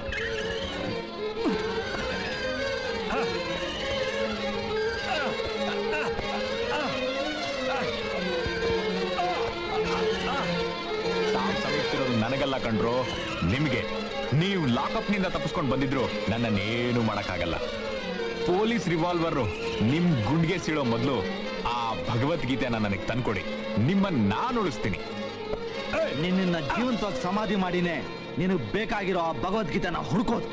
ಸಾವು ಸವಿತಿರೋದು ನನಗಲ್ಲ ಕಂಡ್ರು ನಿಮಗೆ ನೀವು ಲಾಕಪ್ ನಿಂದ ತಪ್ಪಿಸ್ಕೊಂಡು ಬಂದಿದ್ರು ನನ್ನನ್ನೇನು ಮಾಡಕ್ಕಾಗಲ್ಲ ಪೊಲೀಸ್ ರಿವಾಲ್ವರ್ ನಿಮ್ ಗುಂಡ್ಗೆ ಸೀಳೋ ಮೊದಲು ಆ ಭಗವದ್ಗೀತೆನ ನನಗೆ ತಂದ್ಕೊಡಿ ನಿಮ್ಮನ್ನ ನಾನು ಉಳಿಸ್ತೀನಿ ನಿನ್ನ ಜೀವಂತವಾಗಿ ಸಮಾಧಿ ಮಾಡಿನೇ ನಿನಗೆ ಬೇಕಾಗಿರೋ ಆ ಭಗವದ್ಗೀತೆನ ಹುಡ್ಕೋದು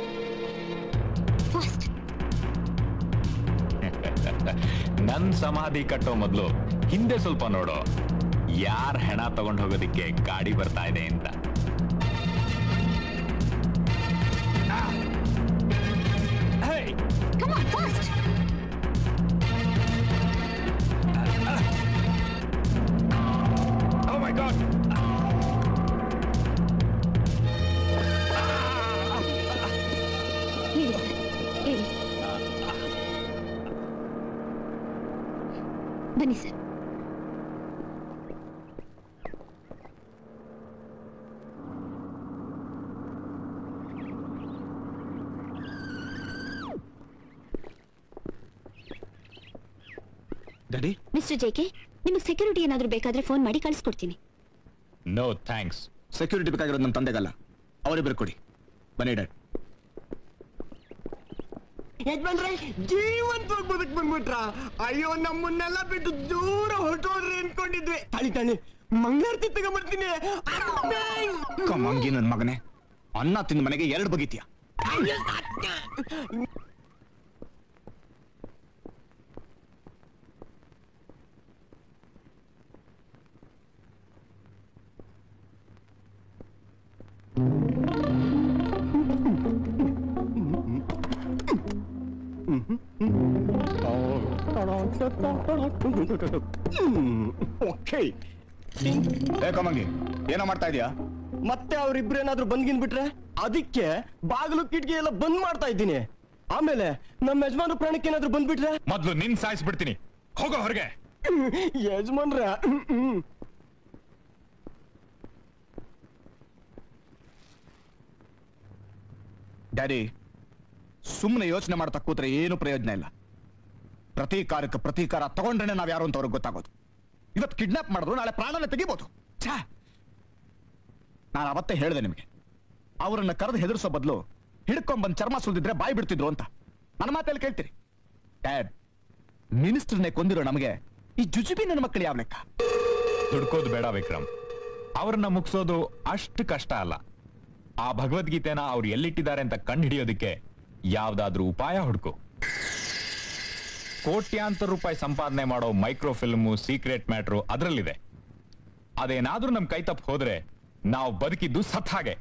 ನನ್ ಸಮಾಧಿ ಕಟ್ಟೋ ಮೊದಲು ಹಿಂದೆ ಸ್ವಲ್ಪ ನೋಡು ಯಾರ್ ಹೆಣ ತಗೊಂಡು ಹೋಗೋದಿಕ್ಕೆ ಗಾಡಿ ಬರ್ತಾ ಇದೆ ಅಂತ Hey! Come on, fast! Oh my god! ಹೇಳಿ ಸರ್ ಹೇಳಿ ಬನ್ನಿ ಸರ್ ಡ್ಯಾಡಿ ಮಿಸ್ಟರ್ ಜೇಕೆ ನಿಮಗೆ ಸೆಕ್ಯೂರಿಟಿ ಏನಾದರೂ ಬೇಕಾದ್ರೆ ಫೋನ್ ಮಾಡಿ ಕಳಿಸ್ಕೊಡ್ತೀನಿ ನೋ ಥ್ಯಾಂಕ್ಸ್ ಸೆಕ್ಯೂರಿಟಿ ಬೇಕಾಗಿರೋದು ನನ್ನ ತಂದೆಗಲ್ಲ ಅವರಿಬ್ಬರು ಕೊಡಿ ಬನ್ನಿ ಡ್ಯಾಡ್ ಯಜಮಾನ್ರೆ ಜೀವಂತವಾಗಿ ಬದುಕ್ ಬಂದ್ಬಿಟ್ರ ಅಯ್ಯೋ ನಮ್ಮನ್ನೆಲ್ಲ ಬಿಟ್ಟು ದೂರ ಹೊರಟೋದ್ರಿ ಅನ್ಕೊಂಡಿದ್ವಿ ತಾಳಿ ತಾಳಿ ಮಂಗಳಾರತಿ ತಗೊಂಡ್ಬರ್ತೀನಿ ಕಮಂಗಿ ನನ್ನ ಮಗನೇ ಅನ್ನ ತಿಂದ ಮನೆಗೆ ಎರಡು ಬಗೀತೀಯ ಅಯ್ಯೋ, ಓಕೆ ಏ ಕಮಂಗಿ ಏನೋ ಮಾಡ್ತಾ ಇದೀಯಾ ಮತ್ತೆ ಅವ್ರಿಬ್ರು ಏನಾದ್ರು ಬಂದ್ಗಿನ್ ಬಿಟ್ರೆ ಅದಕ್ಕೆ ಬಾಗಿಲು ಕಿಟಕಿ ಎಲ್ಲ ಬಂದ್ ಮಾಡ್ತಾ ಇದ್ದೀನಿ ಆಮೇಲೆ ನಮ್ಮ ಯಜಮಾನ್ರ ಪ್ರಾಣಕ್ಕೆ ಏನಾದ್ರು ಬಂದ್ಬಿಟ್ರೆ ಮೊದ್ಲು ನಿನ್ ಸಾಯಿಸ್ಬಿಡ್ತೀನಿ ಹೋಗೋ ಹೊರಗೆ ಯಜಮಾನ್ರ ಡ್ಯಾಡಿ ಸುಮ್ಮನೆ ಯೋಚನೆ ಮಾಡ್ತಾ ಕೂತ್ರೆ ಏನು ಪ್ರಯೋಜನ ಇಲ್ಲ ಪ್ರತೀಕಾರಕ್ಕೆ ಪ್ರತೀಕಾರ ತಗೊಂಡ್ರೆ ನಾವ್ ಯಾರು ಅಂತ ಅವ್ರಿಗೆ ಗೊತ್ತಾಗೋದು ಇವತ್ತು ಕಿಡ್ನಾಪ್ ಮಾಡಿದ್ರು ನಾಳೆ ಪ್ರಾಣನ ತೆಗಿಬೋದು ಛೇ ನಾನು ಅವತ್ತೇ ಹೇಳಿದೆ ನಿಮಗೆ ಅವರನ್ನ ಕರೆದು ಹೆದರ್ಸೋ ಬದಲು ಹಿಡ್ಕೊಂಡ್ ಚರ್ಮ ಸುಲ್ದಿದ್ರೆ ಬಾಯಿ ಬಿಡ್ತಿದ್ರು ಅಂತ ನನ್ನ ಮಾತಲ್ಲಿ ಕೇಳ್ತೀರಿ ಡ್ಯಾಡ್ ಮಿನಿಸ್ಟರ್ನೇ ಕೊಂದಿರೋ ನಮಗೆ ಈ ಜುಜುಬಿ ನನ್ನ ಮಕ್ಕಳು ಯಾವ ಲೆಕ್ಕ ದುಡ್ಕೋದು ಬೇಡ ವಿಕ್ರಮ್ ಅವ್ರನ್ನ ಮುಗಿಸೋದು ಅಷ್ಟು ಕಷ್ಟ ಅಲ್ಲ ಆ ಭಗವದ್ಗೀತೆನ ಅವ್ರು ಎಲ್ಲಿಟ್ಟಿದ್ದಾರೆ ಅಂತ ಕಂಡು ಹಿಡಿಯೋದಕ್ಕೆ ಯಾವ್ದಾದ್ರೂ ಉಪಾಯ ಹುಡ್ಕು ಕೋಟ್ಯಾಂತರ ರೂಪಾಯಿ ಸಂಪಾದನೆ ಮಾಡೋ ಮೈಕ್ರೋ ಫಿಲ್ಮು ಸೀಕ್ರೆಟ್ ಮ್ಯಾಟ್ರು ಅದರಲ್ಲಿದೆ ಅದೇನಾದ್ರೂ ನಮ್ ಕೈ ತಪ್ಪು ಹೋದ್ರೆ ನಾವು ಬದುಕಿದ್ದು ಸತ್ ಹಾಗೆ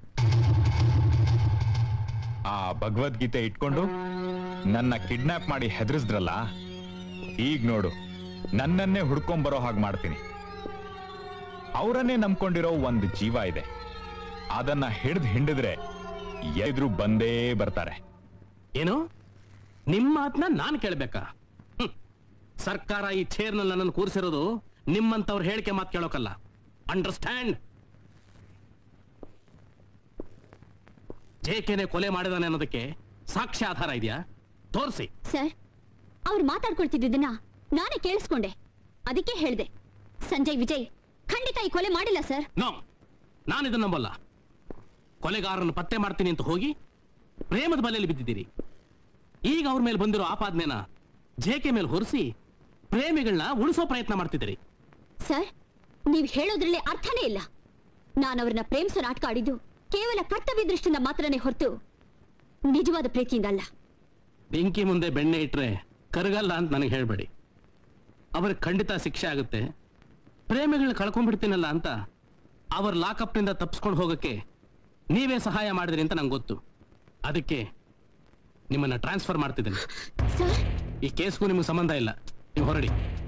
ಆ ಭಗವದ್ಗೀತೆ ಇಟ್ಕೊಂಡು ನನ್ನ ಕಿಡ್ನಾಪ್ ಮಾಡಿ ಹೆದರಿಸಿದ್ರಲ್ಲ ಈಗ ನೋಡು ನನ್ನನ್ನೇ ಹುಡ್ಕೊಂಡ್ ಬರೋ ಹಾಗೆ ಮಾಡ್ತೀನಿ ಅವರನ್ನೇ ನಂಬ್ಕೊಂಡಿರೋ ಒಂದು ಜೀವ ಇದೆ ಅದನ್ನ ಹಿಡಿದು ಹಿಂಡಿದ್ರೆ ಎದುರು ಬಂದೇ ಬರ್ತಾರೆ ಏನು ನಿಮ್ಮ ಮಾತನ್ನ ನಾನು ಕೇಳ್ಬೇಕಾ ಹ್ಮ್. ಸರ್ಕಾರ ಈ ಚೇರ್ನಲ್ಲಿ ನನ್ನನ್ನು ಕೂರಿಸಿರೋದು ನಿಮ್ಮಂತವ್ರ ಹೇಳಿಕೆ ಮಾತು ಕೇಳೋಕಲ್ಲ ಅಂಡರ್ಸ್ಟ್ಯಾಂಡ್ ಜೇಕೆನೆ ಕೊಲೆ ಮಾಡಿದಾನೆ ಅನ್ನೋದಕ್ಕೆ ಸಾಕ್ಷ್ಯ ಆಧಾರ ಇದೆಯಾ ತೋರಿಸಿ ಸರ್ ಅವ್ರು ಮಾತಾಡ್ಕೊಳ್ತಿದ್ದನ್ನ ನಾನೇ ಕೇಳಿಸ್ಕೊಂಡೆ ಅದಕ್ಕೆ ಹೇಳ್ದೆ ಸಂಜಯ್ ವಿಜಯ್ ಖಂಡಿತ ಈ ಕೊಲೆ ಮಾಡಿಲ್ಲ ಸರ್ ನೋ ನಾನು ಇದನ್ನ ನಂಬಲ್ಲ ಕೊಲೆಗಾರನ್ನು ಪತ್ತೆ ಮಾಡ್ತೀನಿ ಅಂತ ಹೋಗಿ ಪ್ರೇಮದ ಬಲೆಯಲ್ಲಿ ಬಿದ್ದಿದ್ದೀರಿ ಈಗ ಅವ್ರ ಮೇಲೆ ಬಂದಿರೋ ಆಪಾದನೆನ ಜೇಕೆ ಮೇಲೆ ಹೊರಿಸಿ ಪ್ರೇಮಿಗಳನ್ನ ಉಳಿಸೋ ಪ್ರಯತ್ನ ಮಾಡ್ತಿದ್ದೀರಿ ಸರ್ ನೀವ್ ಹೇಳೋದ್ರಲ್ಲಿ ಅರ್ಥನೇ ಇಲ್ಲ ನಾನು ಅವ್ರನ್ನ ಪ್ರೇಮಿಸೋ ನಾಟಕ ಆಡಿದ್ದು ಕೇವಲ ಕರ್ತವ್ಯ ದೃಷ್ಟಿಯಿಂದ ಮಾತ್ರನೇ ಹೊರತು ನಿಜವಾದ ಪ್ರೀತಿಯಿಂದ ಅಲ್ಲ ಬೆಂಕಿ ಮುಂದೆ ಬೆಣ್ಣೆ ಇಟ್ರೆ ಕರಗಲ್ಲ ಅಂತ ನನಗೆ ಹೇಳ್ಬೇಡಿ ಅವ್ರಿಗೆ ಖಂಡಿತ ಶಿಕ್ಷೆ ಆಗುತ್ತೆ ಪ್ರೇಮಿಗಳನ್ನ ಕಳ್ಕೊಂಡ್ಬಿಡ್ತೀನಲ್ಲ ಅಂತ ಅವ್ರ ಲಾಕಪ್ನಿಂದ ತಪ್ಪಿಸ್ಕೊಂಡು ಹೋಗಕ್ಕೆ ನೀವೇ ಸಹಾಯ ಮಾಡಿದ್ರಿ ಅಂತ ನಂಗೆ ಗೊತ್ತು ಅದಕ್ಕೆ ನಿಮ್ಮನ್ನ ಟ್ರಾನ್ಸ್ಫರ್ ಮಾಡ್ತಿದ್ದೀನಿ ಈ ಕೇಸ್ಗೂ ನಿಮ್ಗೆ ಸಂಬಂಧ ಇಲ್ಲ ನೀವು ಹೊರಡಿ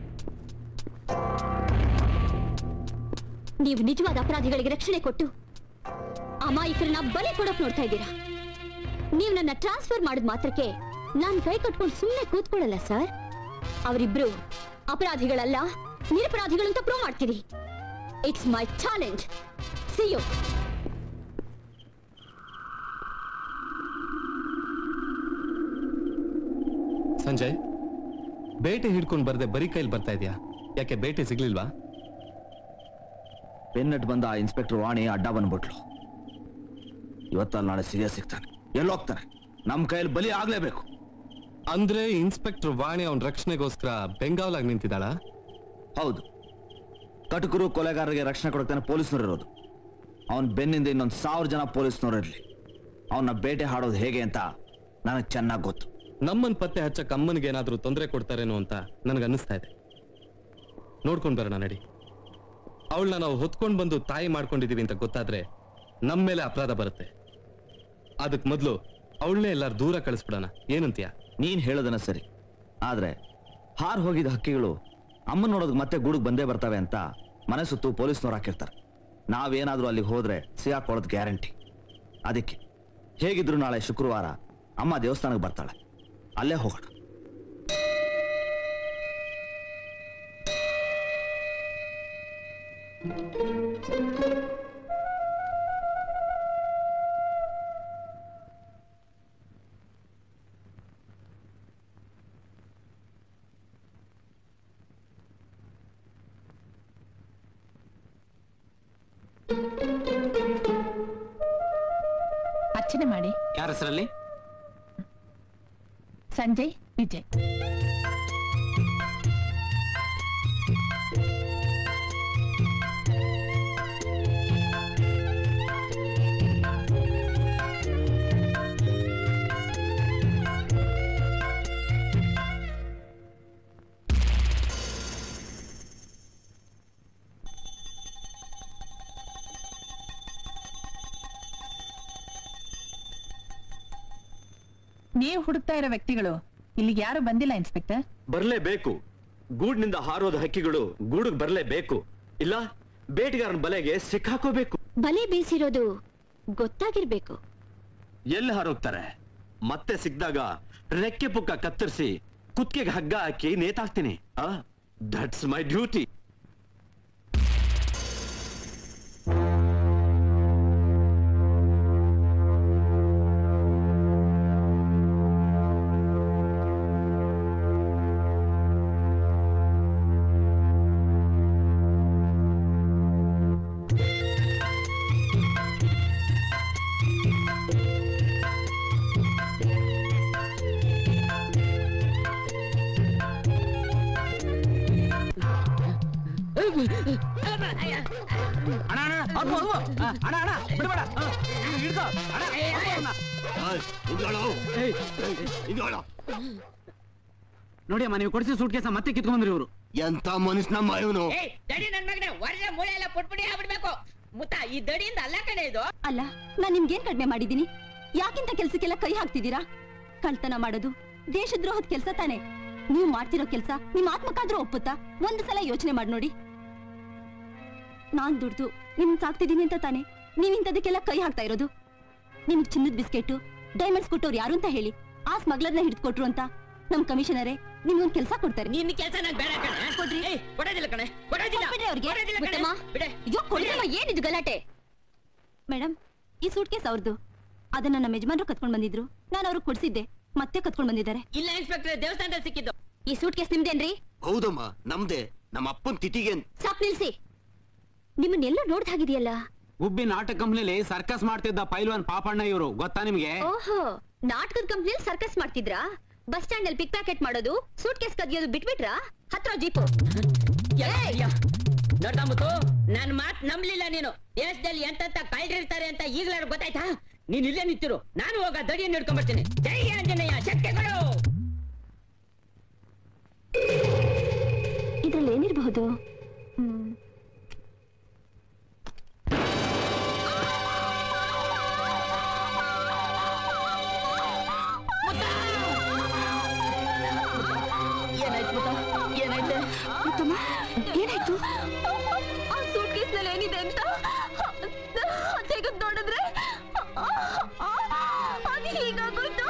ನೀವು ನಿಜವಾದ ಅಪರಾಧಿಗಳಿಗೆ ರಕ್ಷಣೆ ಕೊಟ್ಟು ಅಮಾಯಕರನ್ನ ಬಲಿ ಕೊಡೋಕ್ ನೋಡ್ತಾ ಇದ್ದೀರಾ ನೀವು ನನ್ನ ಟ್ರಾನ್ಸ್ಫರ್ ಮಾಡಿದ ಮಾತ್ರಕ್ಕೆ ನಾನ್ ಕೈ ಕಟ್ಕೊಂಡು ಸುಮ್ಮನೆ ಕೂತ್ಕೊಳ್ಳಲ್ಲ ಸರ್ ಅವರಿಬ್ರು ಅಪರಾಧಿಗಳಲ್ಲ ನಿರಪರಾಧಿಗಳು ಅಂತ ಪ್ರೂವ್ ಮಾಡ್ತೀರಿ it's my challenge see you Sanjay ಬೇಟೆ ಹಿಡ್ಕೊಂಡು ಬರ್ದೆ ಬರೀ ಕೈಲಿ ಬರ್ತಾ ಇದೆಯಾ ಯಾಕೆ ಬೇಟೆ ಸಿಗ್ಲಿಲ್ವಾ ಬೆನ್ನಟ್ ಬಂದ ಆ ಇನ್ಸ್ಪೆಕ್ಟರ್ ವಾಣಿ ಅಡ್ಡ ಬಂದ್ಬಿಟ್ಲು ಇವತ್ತಲ್ಲ ನಾಳೆ ಸಿಗೇ ಸಿಗ್ತಾನೆ ಎಲ್ಲೋಗ್ತಾನೆ ನಮ್ ಕೈಯಲ್ಲಿ ಬಲಿ ಆಗ್ಲೇಬೇಕು ಅಂದ್ರೆ ಇನ್ಸ್ಪೆಕ್ಟರ್ ವಾಣಿ ಅವನ ರಕ್ಷಣೆಗೋಸ್ಕರ ಬೆಂಗಾವಲಾಗಿ ನಿಂತಿದ್ದಾಳ ಹೌದು ಕಟುಕರು ಕೊಲೆಗಾರರಿಗೆ ರಕ್ಷಣೆ ಕೊಡಕ್ತಾನೆ ಪೊಲೀಸ್ನವ್ರು ಇರೋದು ಅವನ್ ಬೆನ್ನಿಂದ ಇನ್ನೊಂದು ಸಾವಿರ ಜನ ಪೊಲೀಸ್ನವ್ರು ಇರ್ಲಿ ಅವನ್ನ ಬೇಟೆ ಹಾಡೋದು ಹೇಗೆ ಅಂತ ನನಗೆ ಚೆನ್ನಾಗಿ ಗೊತ್ತು ನಮ್ಮನ್ ಪತ್ತೆ ಹಚ್ಚಕ್ ಅಮ್ಮನಿಗೆ ಏನಾದ್ರೂ ತೊಂದರೆ ಕೊಡ್ತಾರೇನೋ ಅಂತ ನನಗೆ ಅನ್ನಿಸ್ತಾ ಇದೆ ನೋಡ್ಕೊಂಡ್ ಬರೋಣ ನಡಿ ಅವಳನ್ನ ನಾವು ಹೊತ್ಕೊಂಡ್ ಬಂದು ತಾಯಿ ಮಾಡ್ಕೊಂಡಿದೀವಿ ಅಂತ ಗೊತ್ತಾದ್ರೆ ನಮ್ಮ ಮೇಲೆ ಅಪರಾಧ ಬರುತ್ತೆ ಅದಕ್ ಮೊದ್ಲು ಅವಳನ್ನೇ ಎಲ್ಲಾರು ದೂರ ಕಳಿಸ್ಬಿಡೋಣ ಏನಂತೀಯ ನೀನ್ ಹೇಳೋದನ್ನ ಸರಿ ಆದ್ರೆ ಹಾರ್ ಹೋಗಿದ ಹಕ್ಕಿಗಳು ಅಮ್ಮನ್ ನೋಡೋದಕ್ಕೆ ಮತ್ತೆ ಗೂಡಿಗೆ ಬಂದೇ ಬರ್ತವೆ ಅಂತ ಮನೆ ಸುತ್ತು ಪೊಲೀಸ್ನವ್ರು ಹಾಕಿರ್ತಾರೆ ನಾವೇನಾದ್ರೂ ಅಲ್ಲಿಗೆ ಹೋದ್ರೆ ಸಿಗಾಕೊಳ್ಳೋದು ಗ್ಯಾರಂಟಿ ಅದಕ್ಕೆ ಹೇಗಿದ್ರು ನಾಳೆ ಶುಕ್ರವಾರ ಅಮ್ಮ ದೇವಸ್ಥಾನಕ್ಕೆ ಬರ್ತಾಳೆ ಅಲ್ಲೇ ಹೋಗೋಣ ಅರ್ಚನೆ ಮಾಡಿ ಯಾರ ಹೆಸರಲ್ಲಿ ಸಂಜಯ್ ವಿಜಯ್ ನೀವು ಹುಡುಕ್ತಾ ಇರೋ ವ್ಯಕ್ತಿಗಳು ಇಲ್ಲಿಗೆ ಯಾರು ಬಂದಿಲ್ಲ ಇನ್ಸ್ಪೆಕ್ಟರ್ ಬರ್ಲೇಬೇಕು ಗೂಡ್ನಿಂದ ಹಾರೋದ ಹಕ್ಕಿಗಳು ಗೂಡಿಗೆ ಬರ್ಲೇಬೇಕು ಇಲ್ಲ ಬೇಟೆಗಾರನ ಬಲೆಗೆ ಸಿಕ್ಕಾಕೋಬೇಕು ಬಲೆ ಬೀಸಿರೋದು ಗೊತ್ತಾಗಿರ್ಬೇಕು ಎಲ್ಲಿ ಹಾರೋಗ್ತಾರೆ ಮತ್ತೆ ಸಿಕ್ಕಿದಾಗ ರೆಕ್ಕೆ ಪುಕ್ಕ ಕತ್ತರಿಸಿ ಕುತ್ತಿಗೆಗೆ ಹಗ್ಗ ಹಾಕಿ ನೇತಾಕ್ತೀನಿ ಆ ದಟ್ಸ್ ಮೈ ಡ್ಯೂಟಿ ಅಣ್ಣ ಅಣ್ಣ ಅಪ್ಪು, ಅಪ್ಪು. ಆ, ಅಣ್ಣ ಅಣ್ಣ ಬಿಡ್ಬೇಡ ಆ, ಹಿಡ್ಕೊ ಅಣ್ಣ ನೋಡಿ ಅಮ್ಮ ನೀವು ಕೊಡಿಸಿ ಸೂಟ್ ಕೇಸ ಮತ್ತೆ ಕಿತ್ಕೊಂಡ್ರಿ ಇವರು ಎಂತ ಮನುಷ್ಯನಮ್ಮ ಇವನು ಏಯ್ ದಡಿ ನನ್ ಮಗನೇ ವರ್ಷ ಮೂಳೆ ಎಲ್ಲ ಪುಟ್ಪುಡಿ ಆಗ್ಬಿಡ್ಬೇಕು ಮುತ್ತ ಈ ದಡಿಯಿಂದ ಅಲ್ಲ ಕಡೆ ಇದು ಅಲ್ಲ ನಾನ್ ನಿಮ್ಗೇನ್ ಕಡಿಮೆ ಮಾಡಿದೀನಿ ಯಾಕಿಂತ ಕೆಲ್ಸಕ್ಕೆಲ್ಲ ಕೈ ಹಾಕ್ತಿದ್ದೀರಾ ಕಳ್ತನ ಮಾಡೋದು ದೇಶದ್ರೋಹದ ಕೆಲ್ಸ ತಾನೆ ನೀವು ಮಾಡ್ತಿರೋ ಕೆಲ್ಸ ನಿಮ್ ಆತ್ಮಕ್ಕಾದ್ರೂ ಒಪ್ಪುತ್ತಾ ಒಂದು ಸಲ ಯೋಚನೆ ಮಾಡಿ ನೋಡಿ ನಾನ್ ದುಡ್ದು ನಿಮ್ ಸಾಕ್ತಿದೀನಿ ಅಂತ ತಾನೆ ನೀವ್ ಇಂಥದಕ್ಕೆಲ್ಲ ಕೈ ಹಾಕ್ತಾ ಇರೋದು ನಿಮ್ಗ್ ಚಿನ್ನದ ಬಿಸ್ಕೆಟ್ ಡೈಮಂಡ್ಸ್ ಕೊಟ್ಟವ್ರು ಯಾರು ಅಂತ ಹೇಳಿ ಆ ಸ್ಮಗ್ಲರ್ನ ಹಿಡಿದ್ಕೊಟ್ರು ಅಂತ ನಮ್ ಕಮಿಷನರೇ ನಿಮ್ಗೊಂದ್ ಕೆಲ್ಸ ಕೊಡ್ತಾರೆ ನಿನ್ನ ಕೆಲಸ ನಂಗೆ ಬೇಡ ಕಣೆ ಕೊಡ್ರಿ ಏಯ್ ಕೊಡೋದಿಲ್ಲ ಕಣೆ ಕೊಡೋದಿಲ್ಲ ಕೊಟ್ಬಿಡ್ರಿ ಅವ್ರಿಗೆ. ಕೊಡೋದಿಲ್ಲ ಕಣೆ. ಬಿಡಮ್ಮ. ಬಿಡೆ ಅಯ್ಯೋ ಕೊಡ್ರಮ್ಮ ಏನಿದು ಗಲಾಟೆ ಮೇಡಮ್ ಈ ಸೂಟ್ ಕೇಸ್ ಅವ್ರದ್ದು ಅದನ್ನ ನಮ್ಮ ಯಜಮಾನ್ರು ಕತ್ಕೊಂಡ್ ಬಂದಿದ್ರು ನಾನು ಅವ್ರಿಗೆ ಕೊಡ್ಸಿದ್ದೆ ಮತ್ತೆ ಕತ್ಕೊಂಡ್ ಬಂದಿದ್ದಾರೆ ಇಲ್ಲ ಇನ್ಸ್ಪೆಕ್ಟರ್ ದೇವಸ್ಥಾನದಲ್ಲಿ ಸಿಕ್ಕಿದ್ದು ಈ ಸೂಟ್ ಕೇಸ್ ನಿಮ್ದೇನ್ರಿ ಹೌದಮ್ಮ ನಮ್ದೇ ನಮ್ಮ ಅಪ್ಪನ್ ತಿಥಿಗೆ ಸಾಕ್ ನಿಲ್ಸಿ ನಿಮ್ಮನ್ನೆಲ್ಲ ನೋಡ್ದ ಹಾಗಿದೆಯಲ್ಲ ಗುಬ್ಬಿ ನಾಟಕ ಕಂಪ್ನಿಲಿ ಸರ್ಕಸ್ ಮಾಡ್ತಿದ್ದ ಪೈಲ್ವಾನ್ ಪಾಪಣ್ಣ ಇವರು ಗೊತ್ತಾ ನಿಮ್ಗೆ ಓಹೋ ನಾಟಕದ ಕಂಪ್ನಿಯಲ್ಲಿ ಸರ್ಕಸ್ ಮಾಡ್ತಿದ್ರಾ ಬಸ್ ಸ್ಟ್ಯಾಂಡ್ ಅಲ್ಲಿ ಪಿಕ್ ಪ್ಯಾಕೆಟ್ ಮಾಡೋದು ಸೂಟ್ ಕೇಸ್ ಕದಿಯೋದು ಬಿಟ್ಬಿಟ್ರಾ ಹತ್ರ ಜೀಪು ನೋಡ್ದ ಮುತ್ತು ನನ್ ಮಾತ್ ನಂಬ್ಲಿಲ್ಲ ನೀನು ದೇಶದಲ್ಲಿ ಎಂತೆಂತ ಕಳ್ರಿರ್ತಾರೆ ಅಂತ ಈಗಲಾರು ಗೊತ್ತಾಯ್ತಾ ನೀನ್ ಇಲ್ಲೇ ನಿಂತಿರು ನಾನು ಹೋಗ ದಡಿಯನ್ನು ಹಿಡ್ಕೊಂಡ್ ಬರ್ತೀನಿ ಜೈ ಆಂಜನೇಯ ಶಕ್ತಿಗಳು ಇದ್ರಲ್ಲಿ ಏನಿರಬಹುದು ಏನಾಯ್ತು ಮುತ್ತ ಏನಾಯ್ತು ಮುತ್ತಮ್ಮ ಏನಾಯ್ತು ಆ ಸೂಟ್ ಕೇಸ್ ನಲ್ಲಿ ಏನಿದೆ ಅಂತ ತೆಗೆದ್ ನೋಡಿದ್ರೆ ಅದು ಹೀಗಾಗೋಯ್ತು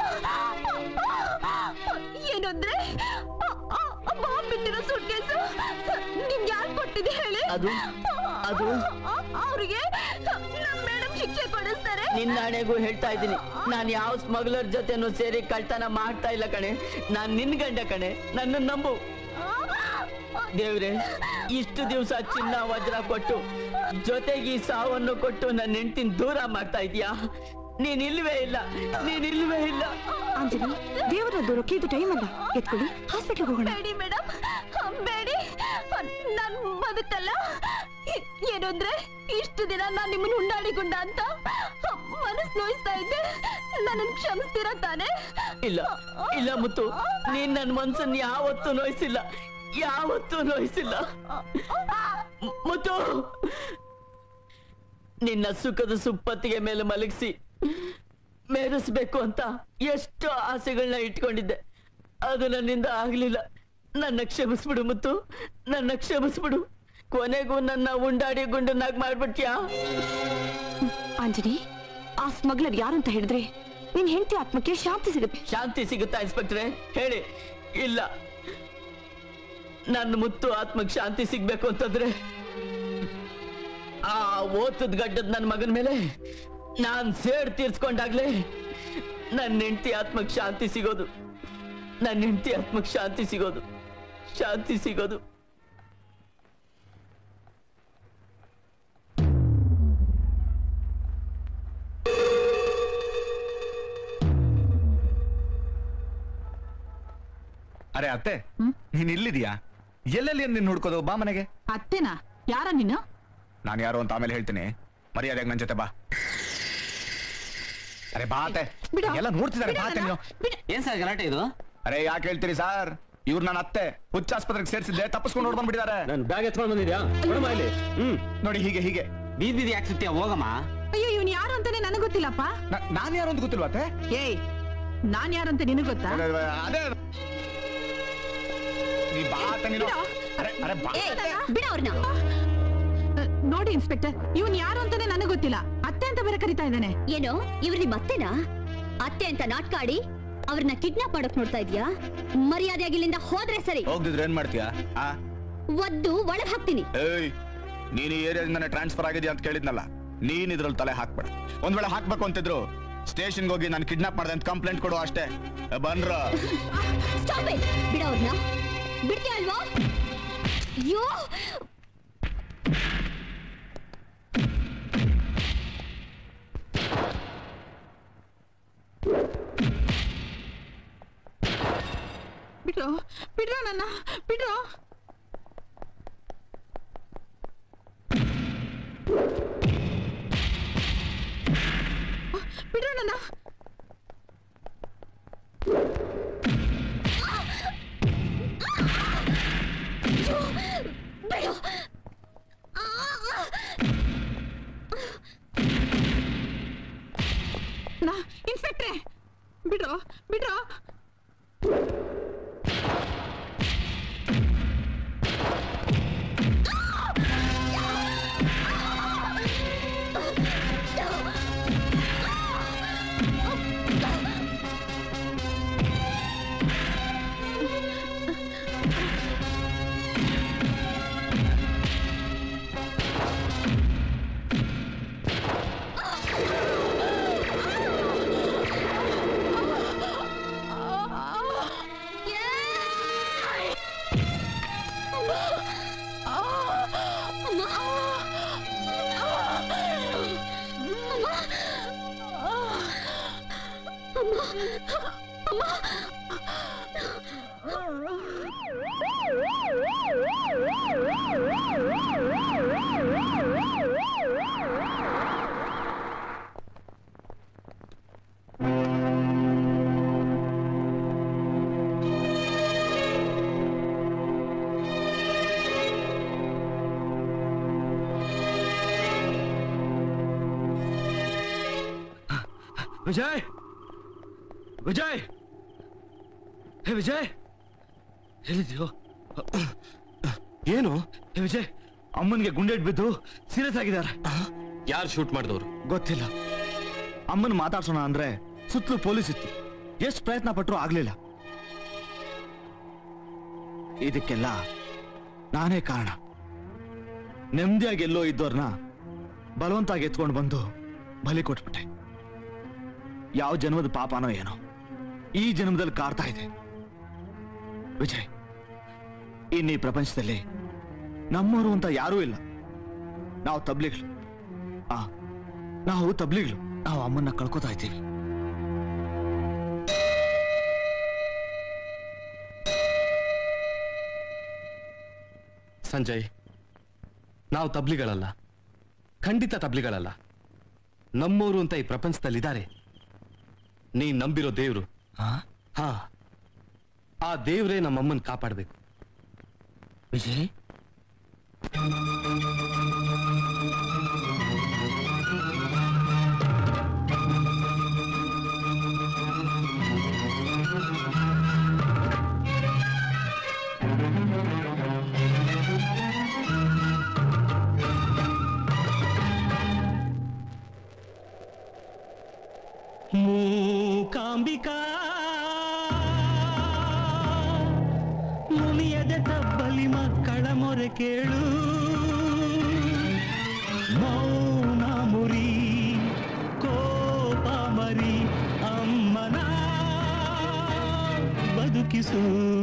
ಏನಂದ್ರೆ ಬಾಂಬ್ ಬಿಟ್ಟಿರೋ ಸೂಟ್ ಕೇಸು ನಿಮ್ಗೆ ಯಾರು ಕೊಟ್ಟಿದೆ ಹೇಳಿ ಅದು ಅದು ಅವ್ರಿಗೆ ನಮ್ ಮೇಡಮ್ ಶಿಕ್ಷೆ ಕೊಡಿಸ್ತಾರೆ ನಿನ್ನ ಹಣೆಗೂ ಹೇಳ್ತಾ ಇದ್ದೀನಿ ನಾನು ಯಾವ ಸ್ಮಗ್ಲರ್ ಜೊತೆನೂ ಸೇರಿ ಕಳ್ತನ ಮಾಡ್ತಾ ಇಲ್ಲ ಕಣೆ ನಾನ್ ನಿನ್ ಗಂಡ ಕಣೆ ನನ್ನ ನಂಬು ದೇವ್ರೆ ಇಷ್ಟು ದಿವಸ ಚಿನ್ನ ವಜ್ರ ಕೊಟ್ಟು ಜೊತೆಗೆ ಈ ಸಾವನ್ನು ಕೊಟ್ಟು ನನ್ನ ಹೆಂಡತಿನ ದೂರ ಮಾಡ್ತಾ ಇದೀಯಾ ನೀನ್ ಇಲ್ವೇ ಇಲ್ಲ ನೀನ್ ಇಲ್ವೇ ಇಲ್ಲ ಅಂಜಲಿ ದೇವರ ದೂರಕ್ಕೆ ಇದು ಟೈಮ್ ಅಲ್ಲ ಎತ್ಕೊಳ್ಳಿ ಹಾಸ್ಪಿಟಲ್ ಹೋಗೋಣ ಬೇಡಿ ಮೇಡಮ್ ಬೇಡಿ ನಾನ್ ಬದುಕಲ್ಲ ಏನಂದ್ರೆ ಇಷ್ಟು ದಿನ ನಾನ್ ನಿಮ್ಮನ್ನ ಉಂಡಾಡಿಕೊಂಡ ಅಂತ ಮನಸ್ ನೋಯಿಸ್ತಾ ಇದ್ದೆ ನನ್ನ ಕ್ಷಮಿಸ್ತೀರಾ ತಾನೆ ಇಲ್ಲ ಇಲ್ಲ ಮುತ್ತು ನೀನ್ ನನ್ ಮನ್ಸನ್ ಯಾವತ್ತೂ ನೋಯಿಸಿಲ್ಲ ಯಾವತ್ತೂ ನೋಯಿಸಿಲ್ಲ ಮ್- ಮುತ್ತು ನಿನ್ನ ಸುಖದ ಸುಪ್ಪತ್ತಿಗೆ ಮೇಲೆ ಮಲಗಿಸಿ ಮೇರಿಸ್ಬೇಕು ಅಂತ ಎಷ್ಟು ಆಸೆಗಳನ್ನ ಇಟ್ಕೊಂಡಿದ್ದೆ ಅದು ನನ್ನಿಂದ ಆಗ್ಲಿಲ್ಲ ನನ್ನ ಕ್ಷಮಿಸ್ಬಿಡು ಮುತ್ತು ನನ್ನ ಕ್ಷಮಿಸ್ಬಿಡು ಕೊನೆಗೂ ನನ್ನ ಉಂಡಾಡಿ ಗುಂಡನ್ನಾಗಿ ಮಾಡ್ಬಿಟ್ಯಾ ಆಂಜನಿ ಆ ಸ್ಮಗ್ಲರ್ ಯಾರು ಅಂತ ಹೇಳಿದ್ರೆ ನಿನ್ ಹೆಂಡತಿ ಆತ್ಮಕ್ಕೆ ಶಾಂತಿ ಸಿಗುತ್ತೆ ಶಾಂತಿ ಸಿಗುತ್ತಾ ಇನ್ಸ್ಪೆಕ್ಟ್ರೆ ಹೇಳಿ ಇಲ್ಲ ನನ್ನ ಮುತ್ತು ಆತ್ಮಕ್ ಶಾಂತಿ ಸಿಗ್ಬೇಕು ಅಂತಂದ್ರೆ ಆ ಓತದ್ ಗಡ್ಡದ್ ನನ್ನ ಮಗನ ಮೇಲೆ ನಾನ್ ಸೇಡ್ ತೀರ್ಸ್ಕೊಂಡಾಗ್ಲೇ ನನ್ನ ಹೆಂಡತಿ ಆತ್ಮಕ್ ಶಾಂತಿ ಸಿಗೋದು ನನ್ನ ಹೆಂಡತಿ ಆತ್ಮಕ್ ಶಾಂತಿ ಸಿಗೋದು ಶಾಂತಿ ಸಿಗೋದು ಅರೆ ಅತ್ತೆ ನೀನ್ ಇಲ್ಲಿದ್ಯಾ ಎಲ್ಲೆಲ್ಲಿ ನಿನ್ ಹುಡ್ಕೋದು ಬಾ ಮನೆಗೆ ಅತ್ತೆನಾ ಯಾರ ನೀನು ನಾನು ಯಾರು ಅಂತ ಆಮೇಲೆ ಹೇಳ್ತೀನಿ ಮರ್ಯಾದೆಗೆ ನನ್ ಜೊತೆ ಬಾ ಅರೆ ಬಾ ಅತ್ತೆ ಎಲ್ಲ ನೋಡ್ತಿದ್ದಾರೆ ಬಾ ಅತ್ತೆ ನೀನು ಏನ್ ಸರ್ ಗಲಾಟೆ ಇದು ಅರೆ ಯಾಕೆ ಹೇಳ್ತೀರಿ ಸರ್ ಇವ್ರು ನನ್ನ ಅತ್ತೆ ಹುಚ್ಚ ಆಸ್ಪತ್ರೆಗೆ ಸೇರಿಸಿದ್ದೆ ತಪ್ಪಿಸ್ಕೊಂಡು ನೋಡ್ ಬಂದ್ಬಿಟ್ಟಿದ್ದಾರೆ ನನ್ ಬ್ಯಾಗ್ ಎತ್ಕೊಂಡ್ ಬಂದಿದ್ಯಾ ಕೊಡಮ್ಮ ಇಲ್ಲಿ ಹ್ಮ್ ನೋಡಿ ಹೀಗೆ ಹೀಗೆ ಬೀದ್ ಬೀದಿ ಯಾಕೆ ಸುತ್ತೀಯ ಹೋಗಮ್ಮ ಅಯ್ಯೋ ಇವನ್ ಯಾರು ಅಂತಾನೆ ನನಗ್ ಗೊತ್ತಿಲ್ಲಪ್ಪ ನಾನ್ ಯಾರು ಅಂತ ಗೊತ್ತಿಲ್ವಾ ಅತ್ತೆ ಏಯ್ ನಾನ್ ಯಾರಂತ ನಿನಗ್ ಗೊತ್ತಾ ಅದೇ ನೀ ಬಾ ಅತ್ತೆ ನೀನು ಅರೆ ಅರೆ ಬಾ ಬಿಡ ಅವ್ರನ್ನ ಅಹ್, ನೋಡಿ ಇನ್ಸ್ಪೆಕ್ಟರ್ ಇವನ್ ಯಾರು ಅಂತಾನೆ ನನಗ್ ಗೊತ್ತಿಲ್ಲ ಅತ್ತೆ ಅಂತ ಬೇರೆ ಕರಿತಾ ಇದ್ದಾನೆ ಏನು ಇವ್ರು ನಿಮ್ಮ ಅತ್ತೆನಾ ಅತ್ತೆ ಅಂತ ನಾಟಕ ಆಡಿ ಅವ್ರನ್ನ ಕಿಡ್ನಾಪ್ ಮಾಡಕ್ ನೋಡ್ತಾ ಇದ್ಯಾ ಮರ್ಯಾದೆಯಾಗಿ ಇಲ್ಲಿಂದ ಹೋದ್ರೆ ಸರಿ ಹೋಗ್ದಿದ್ರೆ ಏನ್ ಮಾಡ್ತೀಯಾ ಆ ಒದ್ದು ಒಳಗ್ ಹಾಕ್ತೀನಿ ಏಯ್ ನೀನ್ ಈ ಏರಿಯಾದಿಂದ ಟ್ರಾನ್ಸ್ಫರ್ ಆಗಿದ್ಯಾ ಅಂತ ಕೇಳಿದ್ನಲ್ಲ ನೀನ್ ಇದ್ರಲ್ಲಿ ತಲೆ ಹಾಕ್ಬೇಡ ಒಂದ್ ವೇಳೆ ಹಾಕ್ಬೇಕು ಅಂತಿದ್ರು ಸ್ಟೇಷನ್ಗೆ ಹೋಗಿ ನಾನು ಕಿಡ್ನಾಪ್ ಮಾಡ್ದೆ ಅಂತ ಕಂಪ್ಲೇಂಟ್ ಕೊಡು ಅಷ್ಟೇ ಬನ್ರ ಸ್ಟಾಪ್ ಇಟ್ ಬಿಡ ಅವ್ರನ್ನ ಬಿಡ್ತೀಯ ಅಲ್ವಾ ಅಯ್ಯೋ ಬಿಡ್ರೋ ಬಿಡ್ರೋ ನನ್ನ ಬಿಡ್ರೋ ನನ್ನ ಬಿಡು ನಾ ಇನ್ಸ್ಪೆಕ್ಟ್ರೆ ಬಿಡ್ರೋ ಬಿಡ್ರೋ ವಿಜಯ್ ವಿಜಯ್ ಹೇ ವಿಜಯ್ ಎಲ್ಲಿದ್ಯೋ ಏನು ಹೇ ವಿಜಯ್ ಅಮ್ಮನಿಗೆ ಗುಂಡೆಟ್ ಬಿದ್ದು ಸೀರಿಯಸ್ ಆಗಿದ್ದಾರೆ ಯಾರು ಶೂಟ್ ಮಾಡಿದವರು ಗೊತ್ತಿಲ್ಲ ಅಮ್ಮನ ಮಾತಾಡ್ಸೋಣ ಅಂದ್ರೆ ಸುತ್ತಲೂ ಪೊಲೀಸ್ ಇತ್ತು ಎಷ್ಟು ಪ್ರಯತ್ನ ಪಟ್ಟರು ಆಗ್ಲಿಲ್ಲ ಇದಕ್ಕೆಲ್ಲ ನಾನೇ ಕಾರಣ ನೆಮ್ಮದಿಯಾಗಿ ಎಲ್ಲೋ ಇದ್ದವ್ರನ್ನ ಬಲವಂತಾಗಿ ಎತ್ಕೊಂಡು ಬಂದು ಬಲಿ ಕೊಟ್ಬಿಟ್ಟೆ ಯಾವ ಜನ್ಮದ ಪಾಪನೋ ಏನೋ ಈ ಜನ್ಮದಲ್ಲಿ ಕಾಡ್ತಾ ಇದೆ ವಿಜಯ್ ಇನ್ನು ಈ ಪ್ರಪಂಚದಲ್ಲಿ ನಮ್ಮವರು ಅಂತ ಯಾರೂ ಇಲ್ಲ ನಾವು ತಬ್ಲಿಗಳು ಆ ನಾವು ತಬ್ಲಿಗಳು ನಾವು ಅಮ್ಮನ್ನ ಕಳ್ಕೊತಾ ಇದ್ದೀವಿ ಸಂಜಯ್ ನಾವು ತಬ್ಲಿಗಳಲ್ಲ ಖಂಡಿತ ತಬ್ಲಿಗಳಲ್ಲ ನಮ್ಮೋರು ಅಂತ ಈ ಪ್ರಪಂಚದಲ್ಲಿದ್ದಾರೆ ನೀ ನಂಬಿರೋ ದೇವ್ರು ಹಾ ಆ ದೇವ್ರೇ ನಮ್ಮಮ್ಮನ್ ಕಾಪಾಡ್ಬೇಕು ವಿಜಯ್ ಮೂಕಾಂಬಿಕಾ ಮುನಿಯದೆ ತಬ್ಬಲಿ ಮಕ್ಕಳ ಮೊರೆ ಕೇಳು ಮೌನ ಮುರಿ ಕೋಪ ಮರಿ ಅಮ್ಮನ ಬದುಕಿಸು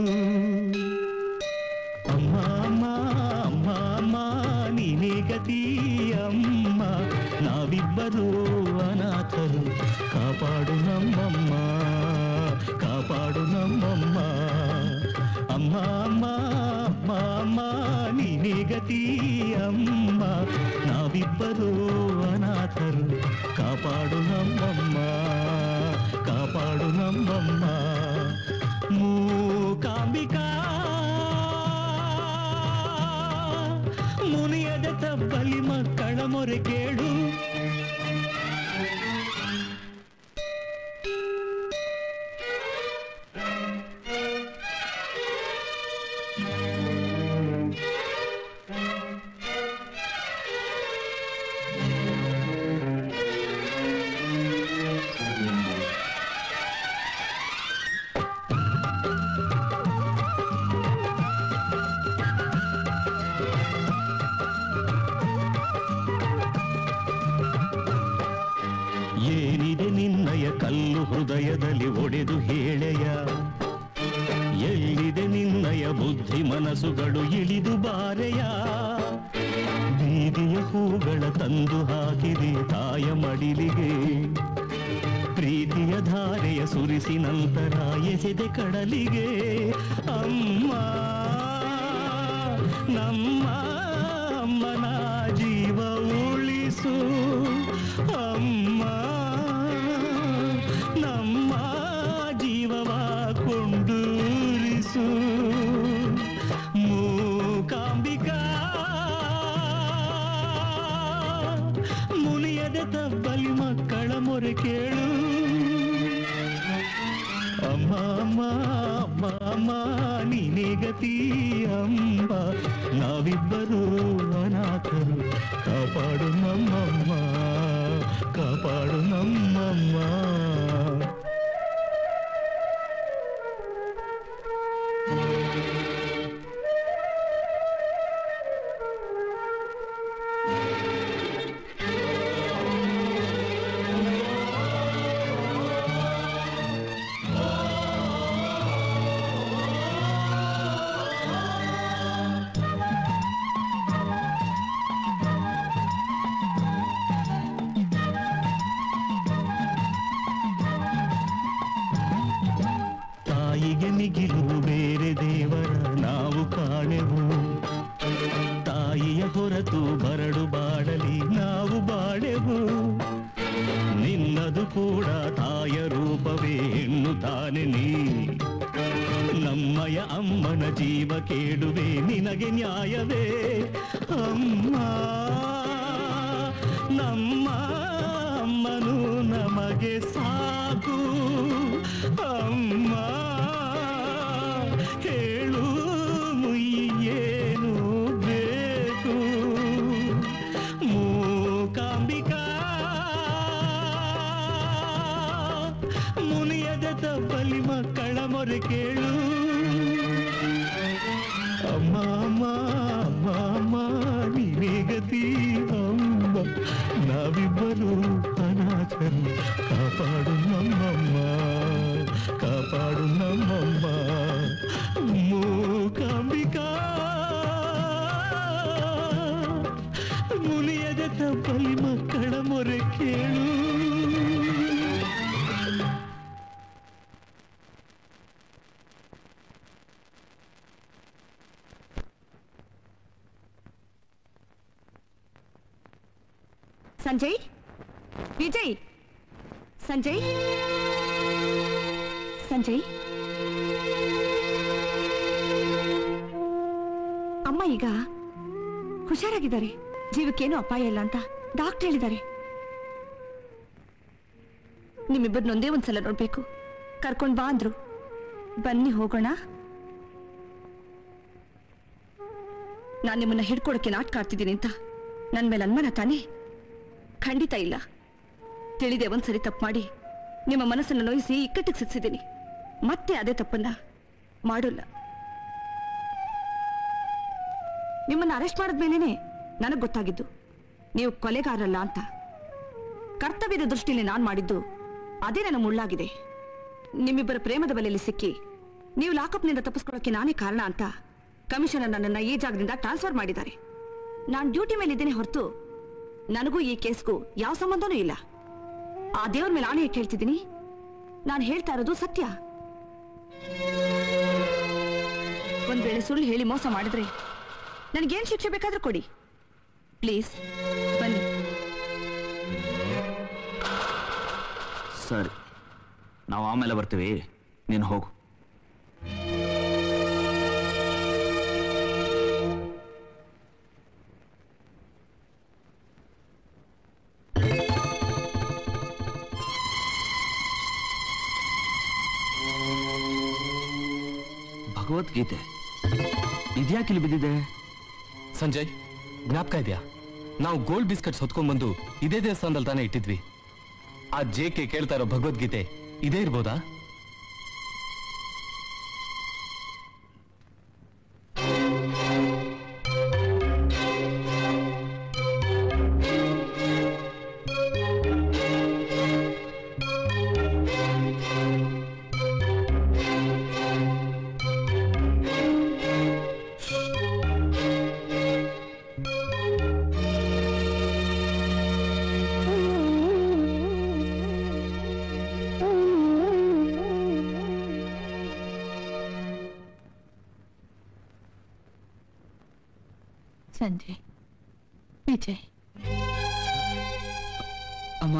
ಅಮ್ಮ ಅಮ್ಮ ಅಮ್ಮ ಅಮ್ಮ ನೀನೇ ಗತಿ ಅಮ್ಮ ನಾವಿಬ್ಬರು ಅನಾಥರು ಕಾಪಾಡು ನಮ್ಮಮ್ಮ ಕಾಪಾಡು ನಮ್ಮಮ್ಮ ಅಮ್ಮ ಅಮ್ಮ ಅಮ್ಮ ಅಮ್ಮ ನೀನೇ ಗತಿ ಅಮ್ಮ ನಾವಿಬ್ಬರು ಅನಾಥರು ಕಾಪಾಡು ನಮ್ಮಮ್ಮ ಕಾಪಾಡು ನಮ್ಮಮ್ಮ ಮೂಕಾಂಬಿಕಾ ಮುನಿಯದ ತಬ್ಬಲಿ ಮಕ್ಕಳ ಮೊರೆ ಕೇಳು ಏನಿದೆ ನಿನ್ನಯ ಕಲ್ಲು ಹೃದಯದಲ್ಲಿ ಒಡೆದು ಹೇಳೆಯ ಎಲ್ಲಿದೆ ನಿನ್ನಯ ಬುದ್ಧಿ ಮನಸ್ಸುಗಳು ಇಳಿದು ಬಾರೆಯ ಬೀದಿಯ ಹೂಗಳ ತಂದು ಹಾಕಿದೆ ತಾಯ ಮಡಿಲಿಗೆ ಪ್ರೀತಿಯ ಧಾರೆಯ ಸುರಿಸಿ ನಂತರ ಎಸೆದೆ ಕಡಲಿಗೆ ಅಮ್ಮ ನಮ್ಮ ಅಮ್ಮನ ಜೀವ ಉಳಿಸು ಅಮ್ಮ ಅಮ್ಮ ಅಮ್ಮ ಅಮ್ಮ ನೀನೇ ಗತಿ ಅಂಬ ನಾವಿಬ್ಬರು ಅನಾಥರು ಕಾಪಾಡು ನಮ್ಮಮ್ಮ ಕಾಪಾಡು ನಮ್ಮಮ್ಮ ತಾಯಿಗೆ ಮಿಗಿಲು ಬೇರೆ ದೇವರ ನಾವು ಕಾಣೆವು ತಾಯಿಯ ಹೊರತು ಬರಡು ಬಾಡಲಿ ನಾವು ಬಾಳೆವು ನಿನ್ನದು ಕೂಡ ತಾಯ ರೂಪವೇ ಹೆಣ್ಣು ತಾನೆ ನೀ ನಮ್ಮಯ ಅಮ್ಮನ ಜೀವ ಕೇಡುವೆ ನಿನಗೆ ನ್ಯಾಯವೇ ಅಮ್ಮ ನಮ್ಮ ಅಮ್ಮನು ನಮಗೆ ಸಾಕು ಅಮ್ಮ ಹೇಳು ಮುಯ್ಯೇನು ಬೇಕು ಮೂಕಾಂಬಿಕಾ ಮುನಿಯದ ತಪ್ಪಲಿ ಮಕ್ಕಳ ಮೊರೆ ಕೇಳು ಅಮ್ಮ ಅಮ್ಮ ಅಮ್ಮ ಅಮ್ಮ ನೀನೇ ಗತಿ ಅಮ್ಮ ನಾವಿಬ್ಬರು ಅನಾಥರು ಕಾಪಾಡು ನಮ್ಮಮ್ಮ ಕಾಪಾಡು ನಮ್ಮಮ್ಮ ಮೂಕಾಂಬಿಕಾ ಮುನಿಯದ ತಪ್ಪಲಿ ಮಕ್ಕಳ ಮೊರೆ ಕೇಳು ಸಂಜಯ್ ವಿಜಯ್ ಸಂಜಯ್ ಸಂಜಯ್ ಅಮ್ಮ ಈಗ ಹುಷಾರಾಗಿದ್ದಾರೆ ಜೀವಕ್ಕೇನು ಅಪಾಯ ಇಲ್ಲ ಅಂತ ಡಾಕ್ಟರ್ ಹೇಳಿದ್ದಾರೆ ನಿಮ್ಮಿಬ್ಬರನ್ನೊಂದೇ ಒಂದ್ಸಲ ನೋಡ್ಬೇಕು ಕರ್ಕೊಂಡ್ ಬಾ ಅಂದ್ರು ಬನ್ನಿ ಹೋಗೋಣ ನಾನು ನಿಮ್ಮನ್ನ ಹಿಡ್ಕೊಡಕ್ಕೆ ನಾಟಕ ಆಡ್ತಿದ್ದೀನಿ ಅಂತ ನನ್ ಮೇಲೆ ಅನ್ಮಾನ ತಾನೇ ಖಂಡಿತ ಇಲ್ಲ ತಿಳಿದೆ ಒಂದ್ಸರಿ ತಪ್ಪು ಮಾಡಿ ನಿಮ್ಮ ಮನಸ್ಸನ್ನು ನೋಯಿಸಿ ಇಕ್ಕಟ್ಟಿಗೆ ಸಿಕ್ಸಿದ್ದೀನಿ ಮತ್ತೆ ಅದೇ ತಪ್ಪನ್ನ ಮಾಡೋಲ್ಲ ನಿಮ್ಮನ್ನ ಅರೆಸ್ಟ್ ಮಾಡಿದ್ಮೇಲೇನೆ ನನಗೆ ಗೊತ್ತಾಗಿದ್ದು ನೀವು ಕೊಲೆಗಾರಲ್ಲ ಅಂತ ಕರ್ತವ್ಯದ ದೃಷ್ಟಿಯಲ್ಲಿ ನಾನು ಮಾಡಿದ್ದು ಅದೇ ನನ್ನ ಮುಳ್ಳಾಗಿದೆ ನಿಮ್ಮಿಬ್ಬರ ಪ್ರೇಮದ ಬಲೆಯಲ್ಲಿ ಸಿಕ್ಕಿ ನೀವು ಲಾಕಪ್ನಿಂದ ತಪ್ಪಿಸ್ಕೊಳ್ಳೋಕೆ ನಾನೇ ಕಾರಣ ಅಂತ ಕಮಿಷನರ್ ನನ್ನನ್ನ ಈ ಜಾಗದಿಂದ ಟ್ರಾನ್ಸ್ಫರ್ ಮಾಡಿದ್ದಾರೆ ನಾನು ಡ್ಯೂಟಿ ಮೇಲೆ ಇದ್ದೇನೆ ಹೊರತು ನನಗೂ ಈ ಕೇಸ್ಗೂ ಯಾವ ಸಂಬಂಧನೂ ಇಲ್ಲ ಆ ದೇವ್ರ ಮೇಲೆ ಆಣೆ ಇಟ್ಟು ಹೇಳ್ತಿದ್ದೀನಿ ನಾನು ಹೇಳ್ತಾ ಇರೋದು ಸತ್ಯ ಒಂದ್ ವೇಳೆ ಸುಳ್ಳು ಹೇಳಿ ಮೋಸ ಮಾಡಿದ್ರೆ ನನಗೇನ್ ಶಿಕ್ಷೆ ಬೇಕಾದ್ರೂ ಕೊಡಿ ಪ್ಲೀಸ್ ಬನ್ನಿ ಸರಿ ನಾವು ಆಮೇಲೆ ಬರ್ತೀವಿ ನೀನು ಹೋಗು ಭಗವದ್ಗೀತೆ ಇದ್ಯಾಕಿಲ್ಲಿ ಬಿದ್ದಿದೆ ಸಂಜಯ್ ಜ್ಞಾಪಕ ಇದೆಯಾ ನಾವು ಗೋಲ್ಡ್ ಬಿಸ್ಕೆಟ್ಸ್ ಹೊತ್ಕೊಂಡ್ಬಂದು ಇದೇ ದೇವಸ್ಥಾನದಲ್ಲಿ ತಾನೇ ಇಟ್ಟಿದ್ವಿ ಆ ಜೆ ಕೆ ಕೇಳ್ತಾ ಇರೋ ಭಗವದ್ಗೀತೆ ಇದೇ ಇರ್ಬೋದಾ ಸಂಜಯ್ ವಿಜಯ್ ಅಮ್ಮ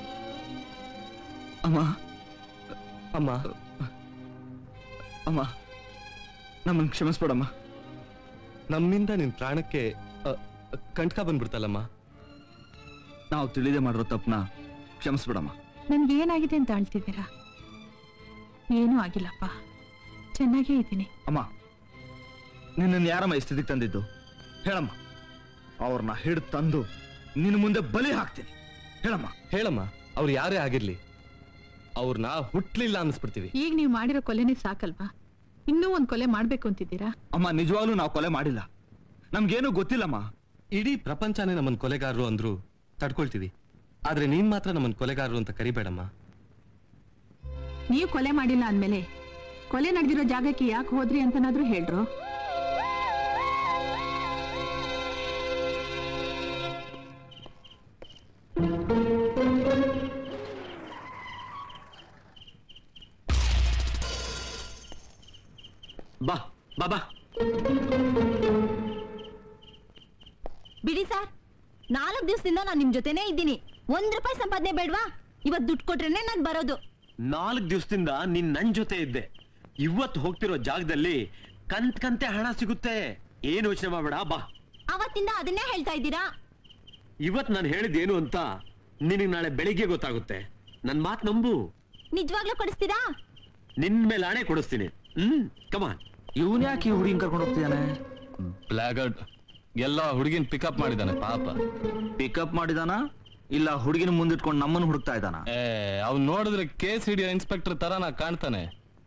ಅಮ್ಮ ಅಮ್ಮ ಅಮ್ಮ ನಮ್ಮನ್ನು ಕ್ಷಮಿಸ್ಬಿಡಮ್ಮ ನಮ್ಮಿಂದ ನಿನ್ ಪ್ರಾಣಕ್ಕೆ ಅ, ಕಂಟಕ ಬಂದ್ಬಿಡ್ತಲ್ಲಮ್ಮ ನಾವು ತಿಳಿದೇ ಮಾಡಿರೋ ತಪ್ಪನ ಕ್ಷಮಿಸ್ಬಿಡಮ್ಮ ನನ್ಗೆ ಏನಾಗಿದೆ ಅಂತ ಅಳ್ತಿದ್ದೀರಾ ಏನೂ ಆಗಿಲ್ಲಪ್ಪ ಚೆನ್ನಾಗೇ ಇದ್ದೀನಿ ಅಮ್ಮ ನಿನ್ನನ್ನು ಯಾರಮ್ಮ ಈ ಸ್ಥಿತಿಗೆ ತಂದಿದ್ದು ಹೇಳಮ್ಮ ಅವ್ರನ್ನ ಹಿಡಿದು ತಂದು ನಿನ್ನ ಮುಂದೆ ಬಲಿ ಹಾಕ್ತೀನಿ ಹೇಳಮ್ಮ ಹೇಳಮ್ಮ ಅವ್ರು ಯಾರೇ ಆಗಿರ್ಲಿ ಅವ್ರನ್ನ ಹುಟ್ಲಿಲ್ಲ ಅನ್ಸ್ಬಿಡ್ತೀವಿ ಈಗ ನೀವು ಮಾಡಿರೋ ಕೊಲೆನೇ ಸಾಕಲ್ವಾ ಇನ್ನೂ ಒಂದ್ ಕೊಲೆ ಮಾಡ್ಬೇಕು ಅಂತಿದ್ದೀರಾ ಅಮ್ಮ ನಿಜವಾಗ್ಲೂ ನಾವು ಕೊಲೆ ಮಾಡಿಲ್ಲ ನಮ್ಗೇನು ಗೊತ್ತಿಲ್ಲಮ್ಮ ಇಡೀ ಪ್ರಪಂಚನೇ ನಮ್ಮನ್ ಕೊಲೆಗಾರರು ಅಂದ್ರು ತಡ್ಕೊಳ್ತೀವಿ ಆದ್ರೆ ನೀನ್ ಮಾತ್ರ ನಮ್ಮನ್ ಕೊಲೆಗಾರರು ಅಂತ ಕರಿಬೇಡಮ್ಮ ನೀವು ಕೊಲೆ ಮಾಡಿಲ್ಲ ಅಂದ್ಮೇಲೆ ಕೊಲೆ ನಡೆದಿರೋ ಜಾಗಕ್ಕೆ ಯಾಕೆ ಹೋದ್ರಿ ಅಂತನಾದ್ರೂ ಹೇಳ್ರು ಬಾ ಬಾ ಬಾ ಬಿಡಿ ಸರ್ ನಾಲ್ಕು ದಿವಸದಿಂದ ನಾನು ನಿಮ್ ಜೊತೆನೇ ಇದ್ದೀನಿ ಒಂದ್ ರೂಪಾಯಿ ಸಂಪಾದನೆ ಬೇಡ್ವಾ ಇವತ್ ದುಡ್ಡು ಕೊಟ್ರೇನೆ ನಾನ್ ಬರೋದು ನಾಲ್ಕು ದಿವಸದಿಂದ ನೀನ್ ನನ್ ಜೊತೆ ಇದ್ದೆ ಇವತ್ತು ಹೋಗ್ತಿರೋ ಜಾಗದಲ್ಲಿ ಕಂತ್ ಕಂತೆ ಹಣ ಸಿಗುತ್ತೆ ಏನು ಯೋಚನೆ ಮಾಡ್ಬೇಡ ಬಾ ಅವತ್ತಿಂದ ಅದನ್ನೇ ಹೇಳ್ತಾ ಇದ್ದೀರಾ ಇವತ್ ನಾನು ಹೇಳಿದ್ದೇನು ಅಂತ ನಿನಗೆ ನಾಳೆ ಬೆಳಿಗ್ಗೆ ಗೊತ್ತಾಗುತ್ತೆ ನನ್ ಮಾತ್ ನಂಬು ನಿಜವಾಗ್ಲೂ ಕೊಡಿಸ್ತೀರಾ ನಿನ್ ಮೇಲೆ ಹಣೆ ಕೊಡಿಸ್ತೀನಿ ಹ್ಮ್ ಕಮಾನ್ ಇವನ್ ಯಾಕೆ ಈ ಹುಡುಗಿನ ಕರ್ಕೊಂಡು ಹೋಗ್ತಿದ್ದಾನೆ ಬ್ಲಾಗರ್ಡ್ ಎಲ್ಲ ಹುಡುಗಿನ ಪಿಕಪ್ ಮಾಡಿದಾನೆ ಪಾಪ ಪಿಕಪ್ ಮಾಡಿದಾನ ಇಲ್ಲ ಹುಡುಗಿನ ಮುಂದಿಟ್ಕೊಂಡು ನಮ್ಮನ್ನು ಹುಡುಕ್ತಾ ಇದ್ದಾನ ಏ ಅವ್ನ್ ನೋಡಿದ್ರೆ ಕೇಸ್ ಹಿಡಿಯೋ ಇನ್ಸ್ಪೆಕ್ಟರ್ ತರ ನಾ ಕಾಣ್ತಾನೆ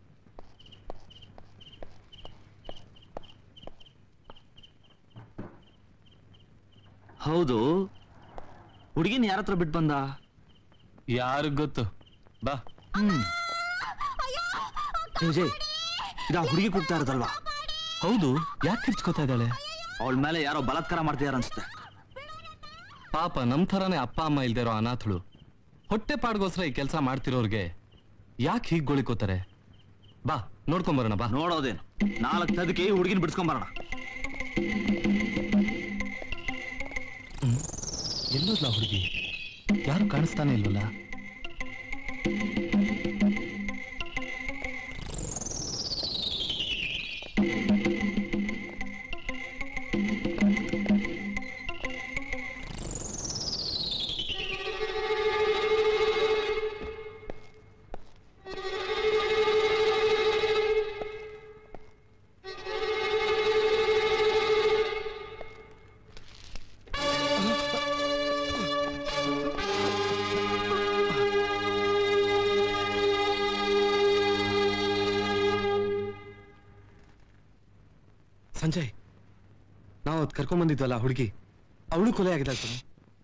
ಹೌದು ಹುಡುಗಿನ ಯಾರ ಹತ್ರ ಬಿಟ್ಟು ಬಂದ ಯಾರಿಗ್ ಗೊತ್ತು ಬಾ ಹ್ಮ್ ವಿಜಯ್ ಇದಾ ಹುಡುಗಿ ಕೂಗ್ತಾ ಇರೋದಲ್ವಾ ಹೌದು ಯಾಕೆ ಕಿರ್ಚ್ಕೋತಾ ಇದ್ದಾಳೆ ಅವಳ ಮೇಲೆ ಯಾರೋ ಬಲಾತ್ಕಾರ ಮಾಡ್ತಿದಾರ ಅನ್ಸುತ್ತೆ ಪಾಪ ನಮ್ ಥರನೇ ಅಪ್ಪ ಅಮ್ಮ ಇಲ್ದೇ ಇರೋ ಅನಾಥಳು ಹೊಟ್ಟೆ ಪಾಡ್ಗೋಸ್ಕರ ಈ ಕೆಲಸ ಮಾಡ್ತಿರೋರ್ಗೆ ಯಾಕೆ ಹೀಗ್ ಗೊಳಿಕೋತಾರೆ ಬಾ ನೋಡ್ಕೊಂಬರೋಣ ಬಾ ನೋಡೋದೇನು ನಾಲ್ಕು ತದಕ್ಕೆ ಹುಡುಗಿನ ಬಿಡ್ಸ್ಕೊಂಬರೋಣ ಎಲ್ಲೋದ್ಲ ಹುಡುಗಿ ಯಾರು ಕಾಣಿಸ್ತಾನೆ ಇಲ್ವಲ್ಲ ಸಂಜಯ್ ನಾವು ಅದ್ ಕರ್ಕೊಂಡ್ ಬಂದಿದ್ವಲ್ಲ ಹುಡುಗಿ ಅವಳು ಕೊಲೆ ಆಗಿದ್ದಾಳೆ ಕಣೋ.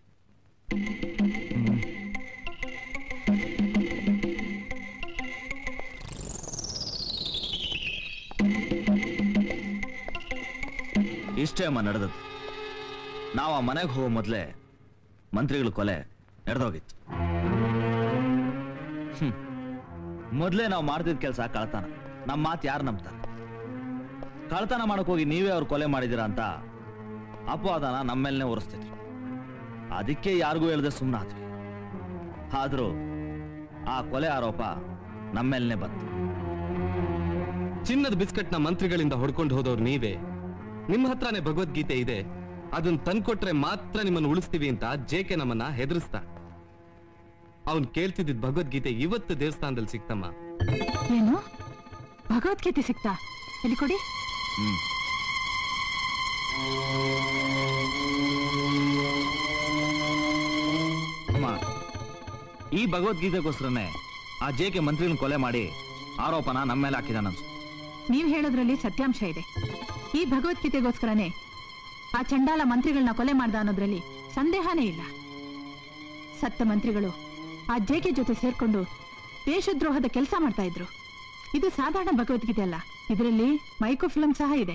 ಇಷ್ಟೇ ಅಮ್ಮ ನಡೆದದ್ದು ನಾವು ಆ ಮನೆಗೆ ಹೋಗೋ ಮೊದಲೇ ಮಂತ್ರಿಗಳ ಕೊಲೆ ನಡೆದೋಗಿತ್ತು ಹ್ಮ್ ಮೊದಲೇ ನಾವು ಮಾಡ್ತಿದ್ದ ಕೆಲಸ ಕಳ್ತನ ನಮ್ಮ ಮಾತು ಯಾರು ನಂಬ್ತಾರೆ ಕಳ್ತನ ಮಾಡಕ್ ಹೋಗಿ ನೀವೇ ಅವ್ರು ಕೊಲೆ ಮಾಡಿದಿರ ಅಂತ ಅಪವಾದನ ನಮ್ಮ ಮೇಲೇ ಹೊರಿಸ್ತಿದ್ರು ಅದಕ್ಕೆ ಯಾರಿಗೂ ಹೇಳ್ದೆ ಸುಮ್ಮನಾದ್ವಿ ಆದ್ರೂ ಆ ಕೊಲೆ ಆರೋಪ ನಮ್ಮ ಮೇಲೇ ಬಂತು ಚಿನ್ನದ ಬಿಸ್ಕಟ್ನ ಮಂತ್ರಿಗಳಿಂದ ಹೊಡ್ಕೊಂಡು ಹೋದವ್ರು ನೀವೇ ನಿಮ್ಮ ಹತ್ರನೇ ಭಗವದ್ಗೀತೆ ಇದೆ ಅದನ್ನ ತಂದ್ಕೊಟ್ರೆ ಮಾತ್ರ ನಿಮ್ಮನ್ನು ಉಳಿಸ್ತೀವಿ ಅಂತ ಜೇಕೆ ನಮ್ಮನ್ನ ಹೆದರ್ಸ್ತಾ ಅವನ್ ಕೇಳ್ತಿದ್ದಿದ್ ಭಗವದ್ಗೀತೆ ಇವತ್ತು ದೇವಸ್ಥಾನದಲ್ಲಿ ಸಿಕ್ತಮ್ಮ ಏನು ಭಗವದ್ಗೀತೆ ಸಿಕ್ತಾ ಎಲ್ಲಿ ಕೊಡಿ ಅಮ್ಮ ಈ ಭಗವದ್ಗೀತೆಗೋಸ್ಕರನೇ ಆ ಜೇಕೆ ಮಂತ್ರಿಗಳನ್ನ ಕೊಲೆ ಮಾಡಿ ಆರೋಪನ ನಮ್ಮ ಮೇಲೆ ಹಾಕಿದಾನ ನೀವ್ ಹೇಳೋದ್ರಲ್ಲಿ ಸತ್ಯಾಂಶ ಇದೆ ಈ ಭಗವದ್ಗೀತೆಗೋಸ್ಕರನೇ ಆ ಚಂಡಾಲ ಮಂತ್ರಿಗಳನ್ನ ಕೊಲೆ ಮಾಡ್ದ ಅನ್ನೋದ್ರಲ್ಲಿ ಸಂದೇಹನೇ ಇಲ್ಲ ಸತ್ತ ಮಂತ್ರಿಗಳು ಆ ಜೇಕೆ ಜೊತೆ ಸೇರ್ಕೊಂಡು ದೇಶದ್ರೋಹದ ಕೆಲಸ ಮಾಡ್ತಾ ಇದ್ರು ಇದು ಸಾಧಾರಣ ಭಗವದ್ಗೀತೆ ಅಲ್ಲ ಇದರಲ್ಲಿ ಮೈಕ್ರೋ ಫಿಲಂ ಸಹ ಇದೆ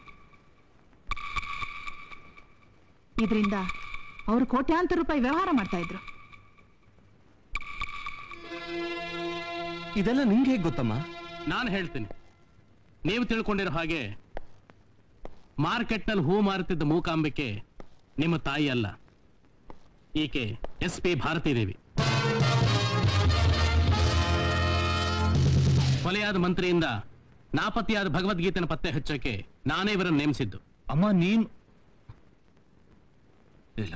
ಇದರಿಂದ ಅವರು ಕೋಟ್ಯಾಂತರ ರೂಪಾಯಿ ವ್ಯವಹಾರ ಮಾಡ್ತಾ ಇದ್ರು ಇದೆಲ್ಲ ನಿಂಗೆ ಹೇಗ್ ಗೊತ್ತಮ್ಮ ನಾನು ಹೇಳ್ತೀನಿ ನೀವು ತಿಳ್ಕೊಂಡಿರೋ ಹಾಗೆ ಮಾರ್ಕೆಟ್ನಲ್ಲಿ ಹೂ ಮಾರುತ್ತಿದ್ದ ಮೂಕಾಂಬಿಕೆ ನಿಮ್ಮ ತಾಯಿ ಅಲ್ಲ ಈಕೆ ಎಸ್ ಪಿ ಭಾರತೀ ದೇವಿ ಕೊಲೆಯಾದ ಮಂತ್ರಿಯಿಂದ ನಾಪತ್ತೆಯಾದ ಭಗವದ್ಗೀತೆನ ಪತ್ತೆ ಹಚ್ಚೋಕೆ ನಾನೇ ಇವರನ್ನು ನೇಮಿಸಿದ್ದು ಅಮ್ಮ ನೀನ್ ಇಲ್ಲ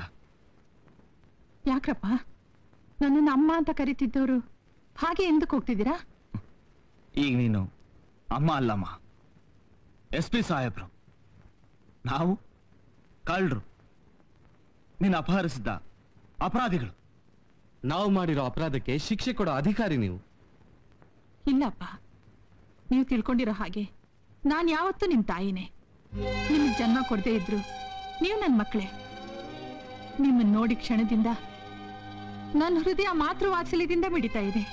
ಯಾಕ್ರಪ್ಪ ನನ್ನನ್ನು ಅಮ್ಮ ಅಂತ ಕರಿತಿದ್ದವರು ಹಾಗೆ ಎಂದಕ್ಕೆ ಹೋಗ್ತಿದ್ದೀರಾ ಈಗ ನೀನು ಅಮ್ಮ ಅಲ್ಲಮ್ಮ ಎಸ್ ಪಿ ಸಾಹೇಬ್ರು ನಾವು ಕಳ್ಳರು ನೀನು ಅಪಹರಿಸಿದ್ದ ಅಪರಾಧಿಗಳು ನಾವು ಮಾಡಿರೋ ಅಪರಾಧಕ್ಕೆ ಶಿಕ್ಷೆ ಕೊಡೋ ಅಧಿಕಾರಿ ನೀವು ಇಲ್ಲಪ್ಪ ನೀವು ತಿಳ್ಕೊಂಡಿರೋ ಹಾಗೆ ನಾನು ಯಾವತ್ತೂ ನಿಮ್ ತಾಯಿನೇ ನಿಮಗೆ ಜನ್ಮ ಕೊಡದೇ ಇದ್ರು ನೀವು ನನ್ನ ಮಕ್ಕಳೇ ನಿಮ್ಮನ್ನ ನೋಡಿ ಕ್ಷಣದಿಂದ ನನ್ನ ಹೃದಯ ಮಾತೃ ವಾತ್ಸಲ್ಯದಿಂದ ಮಿಡಿತಾ ಇದೆ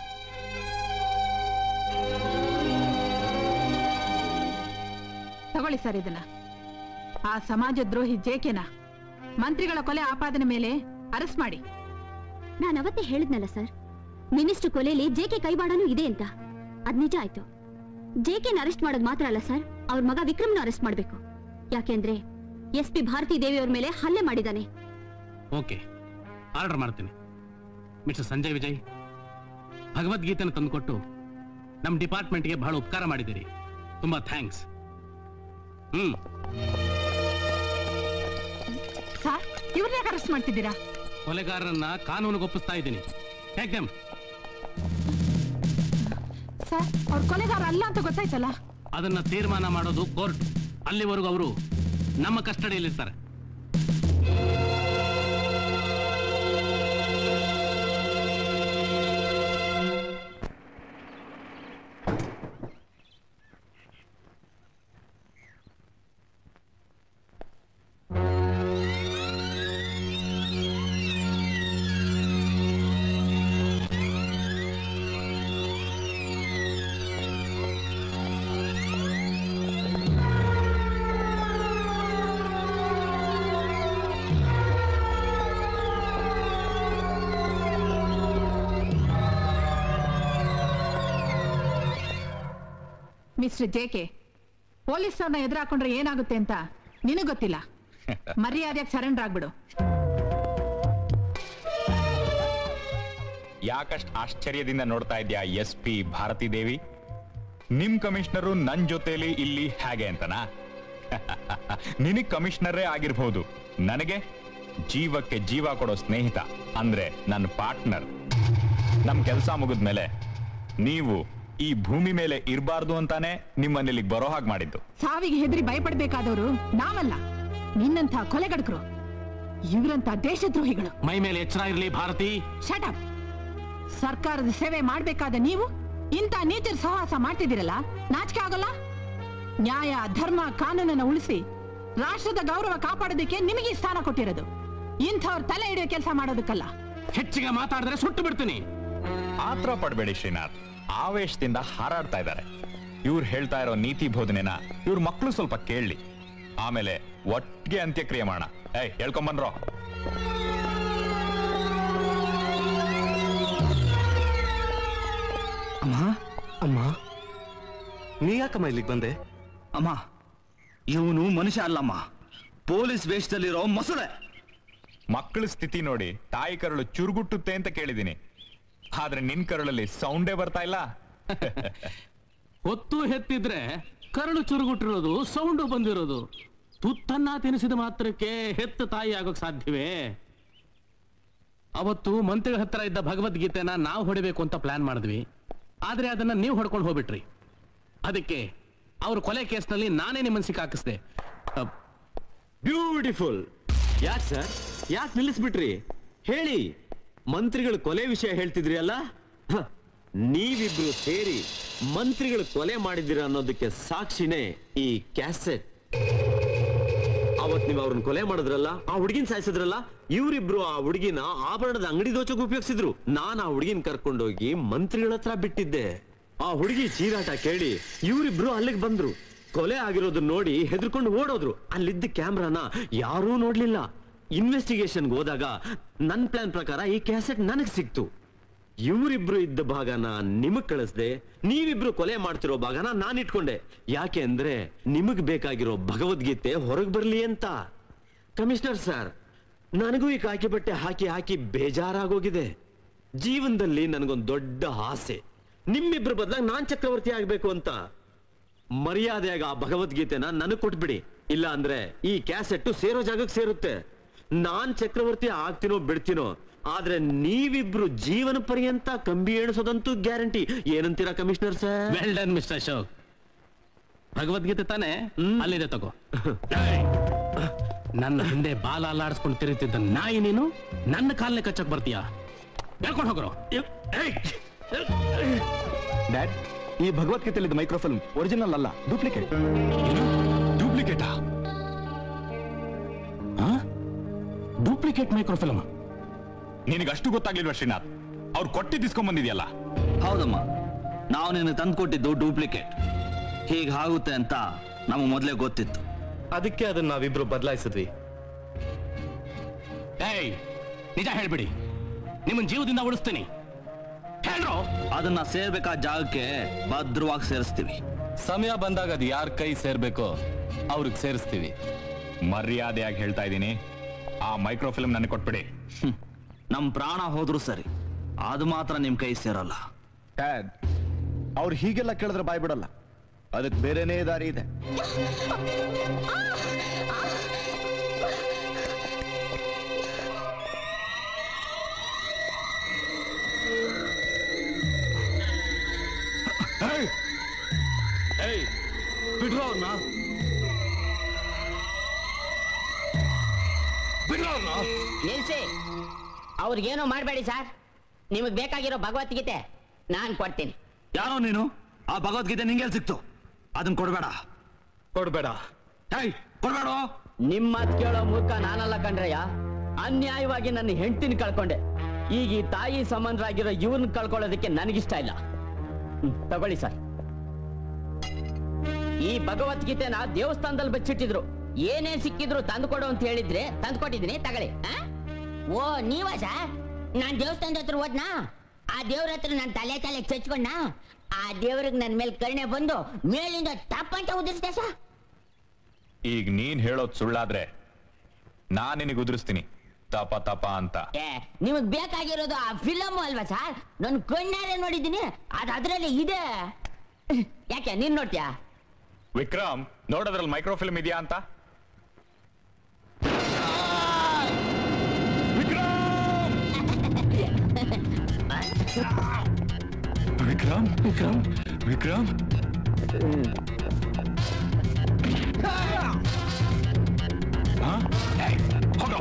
ತಗೊಳ್ಳಿ ಸರ್ ಇದನ್ನ ಆ ಸಮಾಜ ದ್ರೋಹಿ ಜೇಕೆನ ಮಂತ್ರಿಗಳ ಕೊಲೆ ಆಪಾದನೆ ಮೇಲೆ ಅರೆಸ್ಟ್ ಮಾಡಿ ನಾನು ಅವತ್ತೇ ಹೇಳಿದ್ನಲ್ಲ ಸರ್ ಮಿನಿಸ್ಟರ್ ಕೊಲೆಯಲ್ಲಿ ಜೆಕೆ ಕೈವಾಡನೂ ಇದೆ ಅಂತ ಅದ್ ನಿಜ ಆಯ್ತು ಜೆಕೆನ ಅರೆಸ್ಟ್ ಮಾಡೋದು ಮಾತ್ರ ಅಲ್ಲ ಸರ್ ಅವ್ರ ಮಗ ವಿಕ್ರಮ್ನ ಅರೆಸ್ಟ್ ಮಾಡ್ಬೇಕು ಯಾಕೆಂದ್ರೆ ಎಸ್ ಪಿ ಭಾರತಿ ದೇವಿ ಅವ್ರ ಮೇಲೆ ಹಲ್ಲೆ ಮಾಡಿದಾನೆ ಓಕೆ ಆರ್ಡರ್ ಮಾಡ್ತೀನಿ ಮಿಸ್ಟರ್ ಸಂಜಯ್ ವಿಜಯ್ ಭಗವದ್ಗೀತೆನ ತಂದುಕೊಟ್ಟು ನಮ್ಮ ಡಿಪಾರ್ಟ್ಮೆಂಟ್ಗೆ ಬಹಳ ಉಪಕಾರ ಮಾಡಿದ್ದೀರಿ ತುಂಬಾ ಥ್ಯಾಂಕ್ಸ್ ಹ್ಮ್ ಸರ್ ಇವ್ರನ್ನ ಅರೆಸ್ಟ್ ಮಾಡ್ತಿದ್ದೀರಾ ಕೊಲೆಗಾರರನ್ನ ಕಾನೂನಿಗೆ ಒಪ್ಪಿಸ್ತಾ ಇದ್ದೀನಿ ಟೇಕ್ ದೆಮ್ ಸರ್ ಅವ್ರ ಕೊಲೆಗಾರ ಅಲ್ಲ ಅಂತ ಗೊತ್ತಾಯ್ತಲ್ಲ ಅದನ್ನ ತೀರ್ಮಾನ ಮಾಡೋದು ಕೋರ್ಟ್ ಅಲ್ಲಿವರೆಗೂ ಅವರು ನಮ್ಮ ಕಸ್ಟಡಿಯಲ್ಲಿರ್ತಾರೆ ಮಿಸ್ಟರ್ ಜೆಕೆ ಪೊಲೀಸರನ್ನ ಎದುರಾಕೊಂಡ್ರೆ ಏನಾಗುತ್ತೆ ಅಂತ ನಿನಗ್ ಗೊತ್ತಿಲ್ಲ ಮರ್ಯಾದೆಯಾಗಿ ಸರೆಂಡರ್ ಆಗ್ಬಿಡು ಯಾಕಷ್ಟು ಆಶ್ಚರ್ಯದಿಂದ ನೋಡ್ತಾ ಇದ್ಯಾ ಎಸ್ ಪಿ ಭಾರತಿ ದೇವಿ ನಿಮ್ ಕಮಿಷನರು ನನ್ ಜೊತೆಲಿ ಇಲ್ಲಿ ಹೇಗೆ ಅಂತನಾ ನಿನಗ್ ಕಮಿಷನರೇ ಆಗಿರ್ಬೋದು ನನಗೆ ಜೀವಕ್ಕೆ ಜೀವ ಕೊಡೋ ಸ್ನೇಹಿತ ಅಂದ್ರೆ ನನ್ನ ಪಾರ್ಟ್ನರ್ ನಮ್ ಕೆಲಸ ಮುಗಿದ್ಮೇಲೆ ನೀವು ಈ ಭೂಮಿ ಮೇಲೆ ಇರಬಾರ್ದು ಅಂತಾನೆ ನಿಮ್ಮನ್ನ ಇಲ್ಲಿಗೆ ಬರೋ ಹಾಗೆ ಮಾಡಿದ್ದು ಸಾವಿಗೆ ಹೆದರಿ ಭಯಪಡ್ಬೇಕಾದವರು ನಾವಲ್ಲ ನಿನ್ನಂಥ ಕೊಲೆಗಡಕರು ಇವರಂತ ದೇಶದ್ರೋಹಿಗಳು ಮೈ ಮೇಲೆ ಎಚ್ಚರ ಇರಲಿ ಭಾರತಿ ಶಟಪ್ ಸರ್ಕಾರದ ಸೇವೆ ಮಾಡ್ಬೇಕಾದ ನೀವು ಇಂಥ ನೀಚರ ಸಹವಾಸ ಮಾಡ್ತಿದ್ದೀರಲ್ಲ ನಾಚಿಕೆ ಆಗಲ್ಲ ನ್ಯಾಯ ಧರ್ಮ ಕಾನೂನನ್ನ ಉಳಿಸಿ ರಾಷ್ಟ್ರದ ಗೌರವ ಕಾಪಾಡೋದಕ್ಕೆ ನಿಮಗೆ ಈ ಸ್ಥಾನ ಕೊಟ್ಟಿರೋದು ಇಂಥವ್ರ ತಲೆ ಹಿಡಿಯೋ ಕೆಲಸ ಮಾಡೋದಕ್ಕಲ್ಲ ಹೆಚ್ಚಿಗೆ ಮಾತಾಡಿದ್ರೆ ಸುಟ್ಟು ಬಿಡ್ತೀನಿ ಆತ್ರ ಪಡ್ಬೇಡಿ ಶ್ರೀನಾಥ್ ಆವೇಶದಿಂದ ಹಾರಾಡ್ತಾ ಇದ್ದಾರೆ ಇವ್ರು ಹೇಳ್ತಾ ಇರೋ ನೀತಿ ಬೋಧನೆನ ಇವ್ರ ಮಕ್ಕಳು ಸ್ವಲ್ಪ ಕೇಳಲಿ ಆಮೇಲೆ ಒಟ್ಟಿಗೆ ಅಂತ್ಯಕ್ರಿಯೆ ಮಾಡೋಣ ಏಯ್ ಹೇಳ್ಕೊಂಬನ್ರೋ ಅಮ್ಮ ಅಮ್ಮ ನೀ ಯಾಕಮ್ಮ ಇಲ್ಲಿಗೆ ಬಂದೆ ಅಮ್ಮ ಇವನು ಮನುಷ್ಯ ಅಲ್ಲಮ್ಮ ಪೊಲೀಸ್ ವೇಷದಲ್ಲಿರೋ ಮೊಸಳೆ ಮಕ್ಕಳ ಸ್ಥಿತಿ ನೋಡಿ ತಾಯಿ ಕರಳು ಚುರುಗುಟ್ಟುತ್ತೆ ಅಂತ ಕೇಳಿದೀನಿ ಆದ್ರೆ ನಿನ್ ಕರಳಲ್ಲಿ ಸೌಂಡೇ ಬರ್ತಾ ಇಲ್ಲ ಹೊತ್ತು ಹೆತ್ತಿದ್ರೆ ಕರಳು ಚುರುಗುಟ್ಟಿರೋದು ಸೌಂಡು ಬಂದಿರೋದು ತುತ್ತನ್ನ ತಿನ್ನಿಸಿದ ಮಾತ್ರಕ್ಕೆ ಹೆತ್ತ ತಾಯಿ ಆಗೋಕ್ ಸಾಧ್ಯವೇ ಅವತ್ತು ಮಂತ್ರಿಗಳ ಹತ್ರ ಇದ್ದ ಭಗವದ್ಗೀತೆನ ನಾವು ಹೊಡಿಬೇಕು ಅಂತ ಪ್ಲಾನ್ ಮಾಡಿದ್ವಿ ಆದ್ರೆ ಅದನ್ನ ನೀವು ಹೊಡ್ಕೊಂಡು ಹೋಗ್ಬಿಟ್ರಿ ಅದಕ್ಕೆ ಅವ್ರ ಕೊಲೆ ಕೇಸ್ನಲ್ಲಿ ನಾನೇ ನಿಮ್ಮನ್ನ ಸಿಕ್ಕಾಕಿಸ್ದೆ ಬ್ಯೂಟಿಫುಲ್ ಯಾಕೆ ಸರ್ ಯಾಕೆ ನಿಲ್ಲಿಸ್ಬಿಟ್ರಿ ಹೇಳಿ ಮಂತ್ರಿಗಳು ಕೊಲೆ ವಿಷಯ ಹೇಳ್ತಿದ್ರಿ ಅಲ್ಲ ಹ, ನೀವಿಬ್ರು ಸೇರಿ ಮಂತ್ರಿಗಳು ಕೊಲೆ ಮಾಡಿದ್ದೀರ ಅನ್ನೋದಕ್ಕೆ ಸಾಕ್ಷಿನೇ ಈ ಕ್ಯಾಸೆಟ್ ಅವತ್ ನೀವು ಅವ್ರನ್ನ ಕೊಲೆ ಮಾಡಿದ್ರಲ್ಲ ಆ ಹುಡುಗಿನ ಸಾಯಿಸಿದ್ರಲ್ಲ ಇವರಿಬ್ರು ಆ ಹುಡುಗಿನ ಆಭರಣದ ಅಂಗಡಿ ದೋಚಕ್ ಉಪಯೋಗಿಸಿದ್ರು ನಾನ್ ಆ ಹುಡುಗಿನ ಕರ್ಕೊಂಡೋಗಿ ಮಂತ್ರಿಗಳ ಹತ್ರ ಬಿಟ್ಟಿದ್ದೆ ಆ ಹುಡುಗಿ ಚೀರಾಟ ಕೇಳಿ ಇವರಿಬ್ರು ಅಲ್ಲಿಗೆ ಬಂದ್ರು ಕೊಲೆ ಆಗಿರೋದು ನೋಡಿ ಹೆದರ್ಕೊಂಡು ಓಡೋದ್ರು ಅಲ್ಲಿದ್ದ ಕ್ಯಾಮ್ರಾನ ಯಾರೂ ನೋಡ್ಲಿಲ್ಲ ಇನ್ವೆಸ್ಟಿಗೇಷನ್ಗೆ ಹೋದಾಗ ನನ್ ಪ್ಲಾನ್ ಪ್ರಕಾರ ಈ ಕ್ಯಾಸೆಟ್ ನನಗ್ ಸಿಕ್ತು ಇವರಿಬ್ರು ಇದ್ದ ಭಾಗನ ನಿಮಗ್ ಕಳಿಸ್ದೆ ನೀವಿಬ್ರು ಕೊಲೆ ಮಾಡ್ತಿರೋ ಭಾಗನ ನಾನ್ ಇಟ್ಕೊಂಡೆ ಯಾಕೆ ಅಂದ್ರೆ ನಿಮಗ್ ಬೇಕಾಗಿರೋ ಭಗವದ್ಗೀತೆ ಹೊರಗ್ ಬರ್ಲಿ ಅಂತ ಕಮಿಷನರ್ ಸರ್ ನನಗೂ ಈ ಕಾಕಿ ಬಟ್ಟೆ ಹಾಕಿ ಹಾಕಿ ಬೇಜಾರಾಗೋಗಿದೆ ಜೀವನದಲ್ಲಿ ನನಗೊಂದು ದೊಡ್ಡ ಆಸೆ ನಿಮ್ಮಿಬ್ರ ಬದಲಾಗಿ ನಾನ್ ಚಕ್ರವರ್ತಿ ಆಗ್ಬೇಕು ಅಂತ ಮರ್ಯಾದೆಯಾಗ ಆ ಭಗವದ್ಗೀತೆನ ನನಗ್ ಕೊಟ್ಬಿಡಿ ಇಲ್ಲ ಅಂದ್ರೆ ಈ ಕ್ಯಾಸೆಟ್ಟು ಸೇರೋ ಜಾಗಕ್ಕೆ ಸೇರುತ್ತೆ ನಾನ್ ಚಕ್ರವರ್ತಿ ಆಗ್ತೀನೋ ಬಿಡ್ತೀನೋ ಆದ್ರೆ ನೀವಿಬ್ರು ಜೀವನ ಪರ್ಯಂತ ಕಂಬಿ ಎಣಿಸೋದಂತೂ ಗ್ಯಾರಂಟಿ ಏನಂತೀರಾ commissioner sir well done mister Ashok Bhagavad Gita ತಾನೇ ಅಲ್ಲಿದೆ ತಗೋ ಏಯ್! ನನ್ನ ಹಿಂದೆ ಬಾಲ ಅಲ್ಲಾಡಿಸ್ಕೊಂಡು ತಿರುತ್ತಿದ್ದ ನಾಯಿ ನೀನು ನನ್ನ ಕಾಲನೆ ಕಚ್ಚಕ್ ಬರ್ತೀಯಾ ಹೇಳ್ಕೊಂಡು ಹೋಗ್ರು ಡ್ಯಾಡ್ ಈ ಭಗವದ್ಗೀತೆಯಲ್ಲಿದ್ದ ಮೈಕ್ರೋಫಿಲ್ಮ್ ಒರಿಜಿನಲ್ ಅಲ್ಲ ಡೂಪ್ಲಿಕೇಟ್ ಡೂಪ್ಲಿಕೇಟಾ ಡೂಪ್ಲಿಕೇಟ್ ಮೈಕ್ರೋಫಿಲ್ಮ್ ನಿನಗೆ ಅಷ್ಟು ಗೊತ್ತಾಗ್ಲಿಲ್ವಾ ಶ್ರೀನಾಥ್ ಅವ್ರು ಕೊಟ್ಟಿದ್ದು ಇಸ್ಕೊಂಡ್ ಬಂದಿದ್ಯಲ್ಲ ಹೌದಮ್ಮ ನಾವು ನಿನಗೆ ತಂದ್ಕೊಟ್ಟಿದ್ದು ಡೂಪ್ಲಿಕೇಟ್ ಹೀಗೆ ಆಗುತ್ತೆ ಅಂತ ನಮಗೆ ಮೊದಲೇ ಗೊತ್ತಿತ್ತು ಅದಕ್ಕೆ ಅದನ್ನ ನಾವಿಬ್ರು ಬದಲಾಯಿಸಿದ್ವಿ ಏಯ್ ನಿಜ ಹೇಳ್ಬಿಡಿ ನಿಮ್ಮನ್ ಜೀವದಿಂದ ಉಳಿಸ್ತೀನಿ ಹೇಳ್ರೋ ಅದನ್ನ ಸೇರ್ಬೇಕಾದ ಜಾಗಕ್ಕೆ ಭದ್ರವಾಗಿ ಸೇರಿಸ್ತೀವಿ ಸಮಯ ಬಂದಾಗ ಅದು ಯಾರ ಕೈ ಸೇರ್ಬೇಕೋ ಅವ್ರಿಗೆ ಸೇರಿಸ್ತೀವಿ ಮರ್ಯಾದೆಯಾಗಿ ಹೇಳ್ತಾ ಇದ್ದೀನಿ ಆ ಮೈಕ್ರೋ ಫಿಲ್ಮ್ ನನಗೆ ಕೊಟ್ಬಿಡಿ ನಮ್ ಪ್ರಾಣ ಹೋದ್ರು ಸರಿ ಅದು ಮಾತ್ರ ನಿಮ್ ಕೈ ಸೇರಲ್ಲ ಡ್ಯಾಡ್ ಅವ್ರು ಹೀಗೆಲ್ಲ ಕೇಳಿದ್ರೆ ಬಾಯ್ ಬಿಡಲ್ಲ ಅದಕ್ಕೆ ಬೇರೆನೇ ದಾರಿ ಇದೆ ಏಯ್ ಬಿಡ್ರೋ ಅವ್ರನ್ನ ಬಿಡ್ರೋ ಅವ್ರನ್ನ ನಿಲ್ಸಿ ಅವ್ರಿಗೇನು ಮಾಡಬೇಡಿ ಸರ್ ನಿಮಗೆ ಬೇಕಾಗಿರೋ ಭಗವದ್ಗೀತೆ ನಾನು ಕೊಡ್ತೀನಿ ಯಾರೋ ನೀನು ಆ ಭಗವದ್ಗೀತೆ ನಿಂಗೆ ಸಿಕ್ತು ಅದನ್ನ ಕೊಡ್ಬೇಡ ಕೊಡ್ಬೇಡ ಏಯ್ ಕೊಡ್ಬೇಡ ನಿಮ್ಮ ಮಾತ್ ಕೇಳೋ ಮೂರ್ಖ ನಾನಲ್ಲ ಕಣ್ರಯ್ಯ ಅನ್ಯಾಯವಾಗಿ ನನ್ನ ಹೆಂಡತಿನ ಕಳ್ಕೊಂಡೆ ಈಗ ಈ ತಾಯಿ ಸಂಬಂಧರಾಗಿರೋ ಇವ್ರನ್ನ ಕಳ್ಕೊಳ್ಳೋದಕ್ಕೆ ನನಗಿಷ್ಟ ಇಲ್ಲ ಹ್ಮ್, ತಗೊಳ್ಳಿ ಸರ್ ಈ ಭಗವದ್ಗೀತೆನ ದೇವಸ್ಥಾನದಲ್ಲಿ ಬಚ್ಚಿಟ್ಟಿದ್ರು ಏನೇ ಸಿಕ್ಕಿದ್ರು ತಂದುಕೊಡು ಅಂತ ಹೇಳಿದ್ರೆ ತಂದ್ಕೊಟ್ಟಿದ್ದೀನಿ ತಗೊಳ್ಳಿ ಆ? ಓ ನೀವ ಸರ್ ನಾನ್ ದೇವಸ್ಥಾನದ ಹತ್ರ ಹೋದ್ನಾ ಆ ದೇವ್ರ ಹತ್ರ ನಾನು ತಲೆ ತಲೆ ಚಚ್ಕೊಂಡ ಆ ದೇವ್ರಿಗೆ ನನ್ನ ಮೇಲೆ ಕರುಣೆ ಬಂದು ಮೇಲಿಂದ ಟಪ್ ಅಂತ ಉದಿರ್ತೆ ಸರ್ ಈಗ ನೀನ್ ಹೇಳೋದ್ ಸುಳ್ಳಾದ್ರೆ ನಾನ್ ನಿನಗೆ ಉದುರಿಸ್ತೀನಿ ತಪ ತಪ ಅಂತ ಏ ನಿಮಗ್ ಬೇಕಾಗಿರೋದು ಆ ಫಿಲಮ್ ಅಲ್ವಾ ಸರ್ ನನ್ ಕಣ್ಣಾರೆ ನೋಡಿದ್ದೀನಿ ಅದ್ ಅದ್ರಲ್ಲಿ ಇದೆ ಯಾಕೆ ನೀನ್ ನೋಡ್ತೀಯಾ ವಿಕ್ರಮ್ ನೋಡೋದ್ರಲ್ಲಿ ಮೈಕ್ರೋ ಫಿಲ್ಮ್ ಇದೆಯಾ ಅಂತ ವಿಕ್ರಮ್ ವಿಕ್ರಮ್ ವಿಕ್ರಮ್ ಹೋಗೋ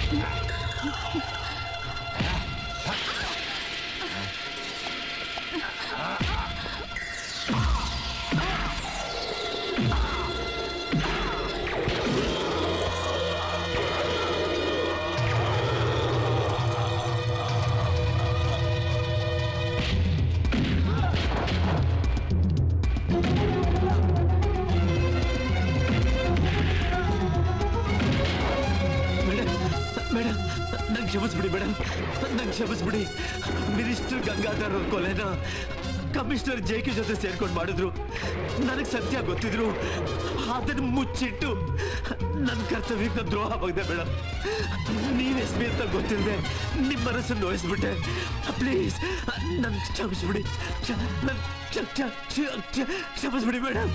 ಮೇಡಮ್ ಮೇಡಮ್ ನಂಗೆ ಕ್ಷಮಿಸ್ಬಿಡಿ ಮೇಡಮ್ ನಂಗೆ ಕ್ಷಮಿಸ್ಬಿಡಿ ಮಿನಿಸ್ಟರ್ ಗಂಗಾಧರ್ ಅವ್ರ ಕೊಲೆನ ಕಮಿಷನರ್ ಜೆ ಕೆ ಜೊತೆ ಸೇರ್ಕೊಂಡು ಮಾಡಿದ್ರು ನನಗೆ ಸತ್ಯ ಗೊತ್ತಿದ್ರು ಅದನ್ನ ಮುಚ್ಚಿಟ್ಟು ನನ್ನ ಕರ್ತವ್ಯಕ್ಕೆ ನಾನು ದ್ರೋಹ ಬಗ್ದೆ ಮೇಡಮ್ ನೀವ್ ಎಸ್ ಪಿ ಅಂತ ಗೊತ್ತಿಲ್ಲದೆ ನಿಮ್ಮ ಮನಸ್ಸನ್ನು ನೋಯಿಸ್ಬಿಟ್ಟೆ ಪ್ಲೀಸ್ ನನ್ ಕ್ಷಮಿಸ್ಬಿಡಿ ಕ್ಷ- ನನ್ ಕ್ಷ- ಕ್ಷ- ಕ್ಷ- ಕ್ಷ- ಕ್ಷಮಿಸ್ಬಿಡಿ ಮೇಡಮ್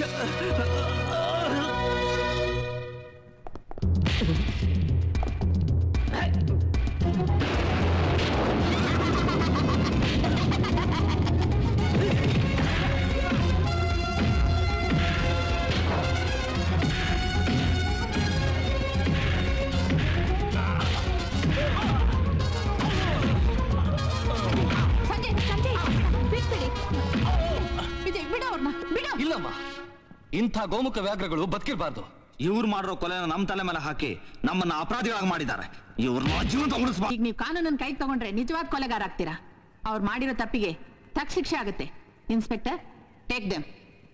ಸಂಜಯ್ ಸಂಜಯ್ ಬಿಟ್ಬಿಡಿ ವಿಜಯ್ ಬಿಡು ಅವ್ರನ್ನ ಬಿಡು ಇಲ್ಲಮ್ಮ ಇಂಥ ಗೋಮುಖ ವ್ಯಾಘ್ರಗಳು ಬದುಕಿರ್ಬಾರ್ದು ಇವ್ರು ಮಾಡಿರೋ ಕೊಲೆನ ನಮ್ಮ ತಲೆ ಮೇಲೆ ಹಾಕಿ ನಮ್ಮನ್ನ ಅಪರಾಧಿಗಳಾಗಿ ಮಾಡಿದ್ದಾರೆ ಇವ್ರನ್ನ ಜೀವಂತ ಉಳಿಸ್ಬಾರ್ದು ಈಗ ನೀವು ಕಾನೂನನ್ನ ಕೈ ತಗೊಂಡ್ರೆ ನಿಜವಾದ ಕೊಲೆಗಾರ ಆಗ್ತೀರಾ ಅವ್ರು ಮಾಡಿರೋ ತಪ್ಪಿಗೆ ತಕ್ಕ ಶಿಕ್ಷೆ ಆಗುತ್ತೆ ಇನ್ಸ್ಪೆಕ್ಟರ್ ಟೇಕ್ ದೆಮ್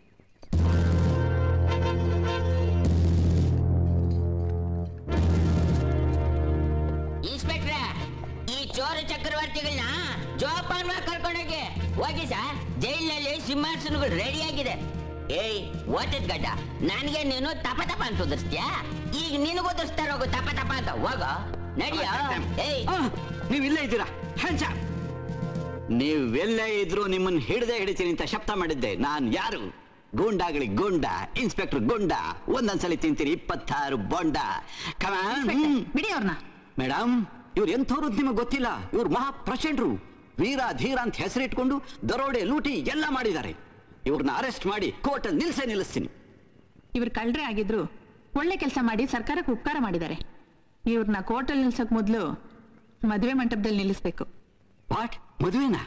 ಇನ್ಸ್ಪೆಕ್ಟ್ರ ಈ ಚೋರ ಚಕ್ರವರ್ತಿಗಳನ್ನ ಜೋಪಾನವಾಗಿ ಕರ್ಕೊಂಡೋಗಿ ಹೋಗಿ ಸರ್ ಜೈಲಿನಲ್ಲಿ ಸಿಂಹಾಸನಗಳು ರೆಡಿ ಆಗಿದೆ ಏಯ್ ಓದಿದ್ ಗಡ್ಡ ನನಗೆ ನೀನು ತಪ ತಪ ಅಂತ ಉದರ್ಸ್ತೀಯಾ ಈಗ ನಿನಗೂ ಉದರ್ಸ್ತಾರ ಹೋಗು ತಪ ತಪ ಅಂತ ಹೋಗೋ ನಡಿಯ ಏಯ್ ನೀವು ಇಲ್ಲೇ ಇದ್ದೀರಾ ಹ್ಯಾಂಡ್ಸ್ ಅಪ್. ನೀವೆಲ್ಲೇ ಇದ್ರು ನಿಮ್ಮನ್ನ ಹಿಡ್ದೆ ಹಿಡಿತೀನಿ ಅಂತ ಶಬ್ದ ಮಾಡಿದ್ದೆ ನಾನ್ ಯಾರು ಗೂಂಡಾಗಳಿಗೆ ಗೂಂಡ ಇನ್ಸ್ಪೆಕ್ಟರ್ ಗುಂಡ ಒಂದೊಂದ್ಸಲಿ ತಿಂತೀರಿ ಇಪ್ಪತ್ತಾರು ಬೊಂಡ ಬಿಡಿ ಅವ್ರನ್ನ ಮೇಡಮ್ ಇವ್ರು ಎಂಥವ್ರು ಅಂತ ನಿಮಗೆ ಗೊತ್ತಿಲ್ಲ ಇವ್ರು ಮಹಾ ಪ್ರಚಂಡ್ರು ವೀರ ಧೀರ ಅಂತ ಹೆಸರಿಟ್ಕೊಂಡು ದರೋಡೆ ಲೂಟಿ ಎಲ್ಲ ಮಾಡಿದ್ದಾರೆ ಇವ್ರನ್ನ ಅರೆಸ್ಟ್ ಮಾಡಿ ಕೋರ್ಟಲ್ಲಿ ನಿಲ್ಸೇ ನಿಲ್ಲಿಸ್ತೀನಿ ಇವ್ರು ಕಳ್ರೆ ಆಗಿದ್ರು ಒಳ್ಳೆ ಕೆಲಸ ಮಾಡಿ ಸರ್ಕಾರಕ್ಕೆ ಉಪಕಾರ ಮಾಡಿದ್ದಾರೆ ಇವ್ರನ್ನ ಕೋರ್ಟಲ್ಲಿ ನಿಲ್ಸಕ್ ಮೊದಲು ಮದುವೆ ಮಂಟಪದಲ್ಲಿ ನಿಲ್ಲಿಸ್ಬೇಕು ವಾಟ್ ಮದುವೆನಾ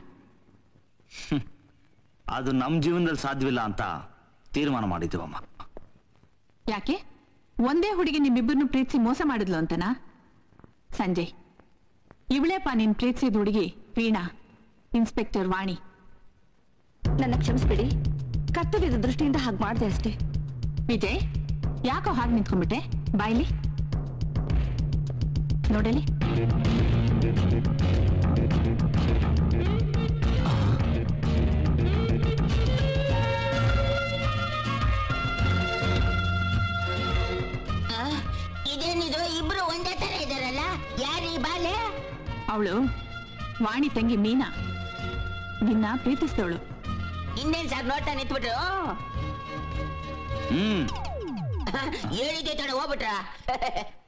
ಅದು ನಮ್ಮ ಜೀವನದಲ್ಲಿ ಸಾಧ್ಯವಿಲ್ಲ ಅಂತ ತೀರ್ಮಾನ ಮಾಡಿದ್ದೀವಮ್ಮ ಯಾಕೆ ಒಂದೇ ಹುಡುಗಿ ನಿಮ್ಮಿಬ್ಬರನ್ನು ಪ್ರೀತಿಸಿ ಮೋಸ ಮಾಡಿದ್ಲು ಅಂತನಾ ಸಂಜಯ್ ಇವಳೇಪ ನೀನ್ ಪ್ರೀತಿಸಿದ ಹುಡುಗಿ ವೀಣಾ ಇನ್ಸ್ಪೆಕ್ಟರ್ ವಾಣಿ ನನ್ನ ಕ್ಷಮಿಸ್ಬಿಡಿ ಕರ್ತವ್ಯದ ದೃಷ್ಟಿಯಿಂದ ಹಾಗೆ ಮಾಡಿದೆ ಅಷ್ಟೇ ವಿಜಯ್ ಯಾಕೋ ಹಾಗೆ ನಿಂತ್ಕೊಂಡ್ಬಿಟ್ಟೆ ಬಾಯ್ಲಿ ನೋಡಲಿ ಆ, ಇದೇನಿದು ಇಬ್ರು ಒಂದೇ ತರ ಇದಾರಲ್ಲ ಯಾರು ಈ ಬಾಲೆ ಅವಳು ವಾಣಿ ತಂಗಿ ಮೀನಾ ನಿನ್ನ ಪ್ರೀತಿಸಿದವಳು ಇನ್ನೇನ್ ಸರ್ ನೋಡ್ತಾ ನಿಂತ್ಬಿಟ್ರು ಹ್ಮ್ ಹೇಳಿದ್ದೆ ತಡ ಹೋಗ್ಬಿಟ್ರ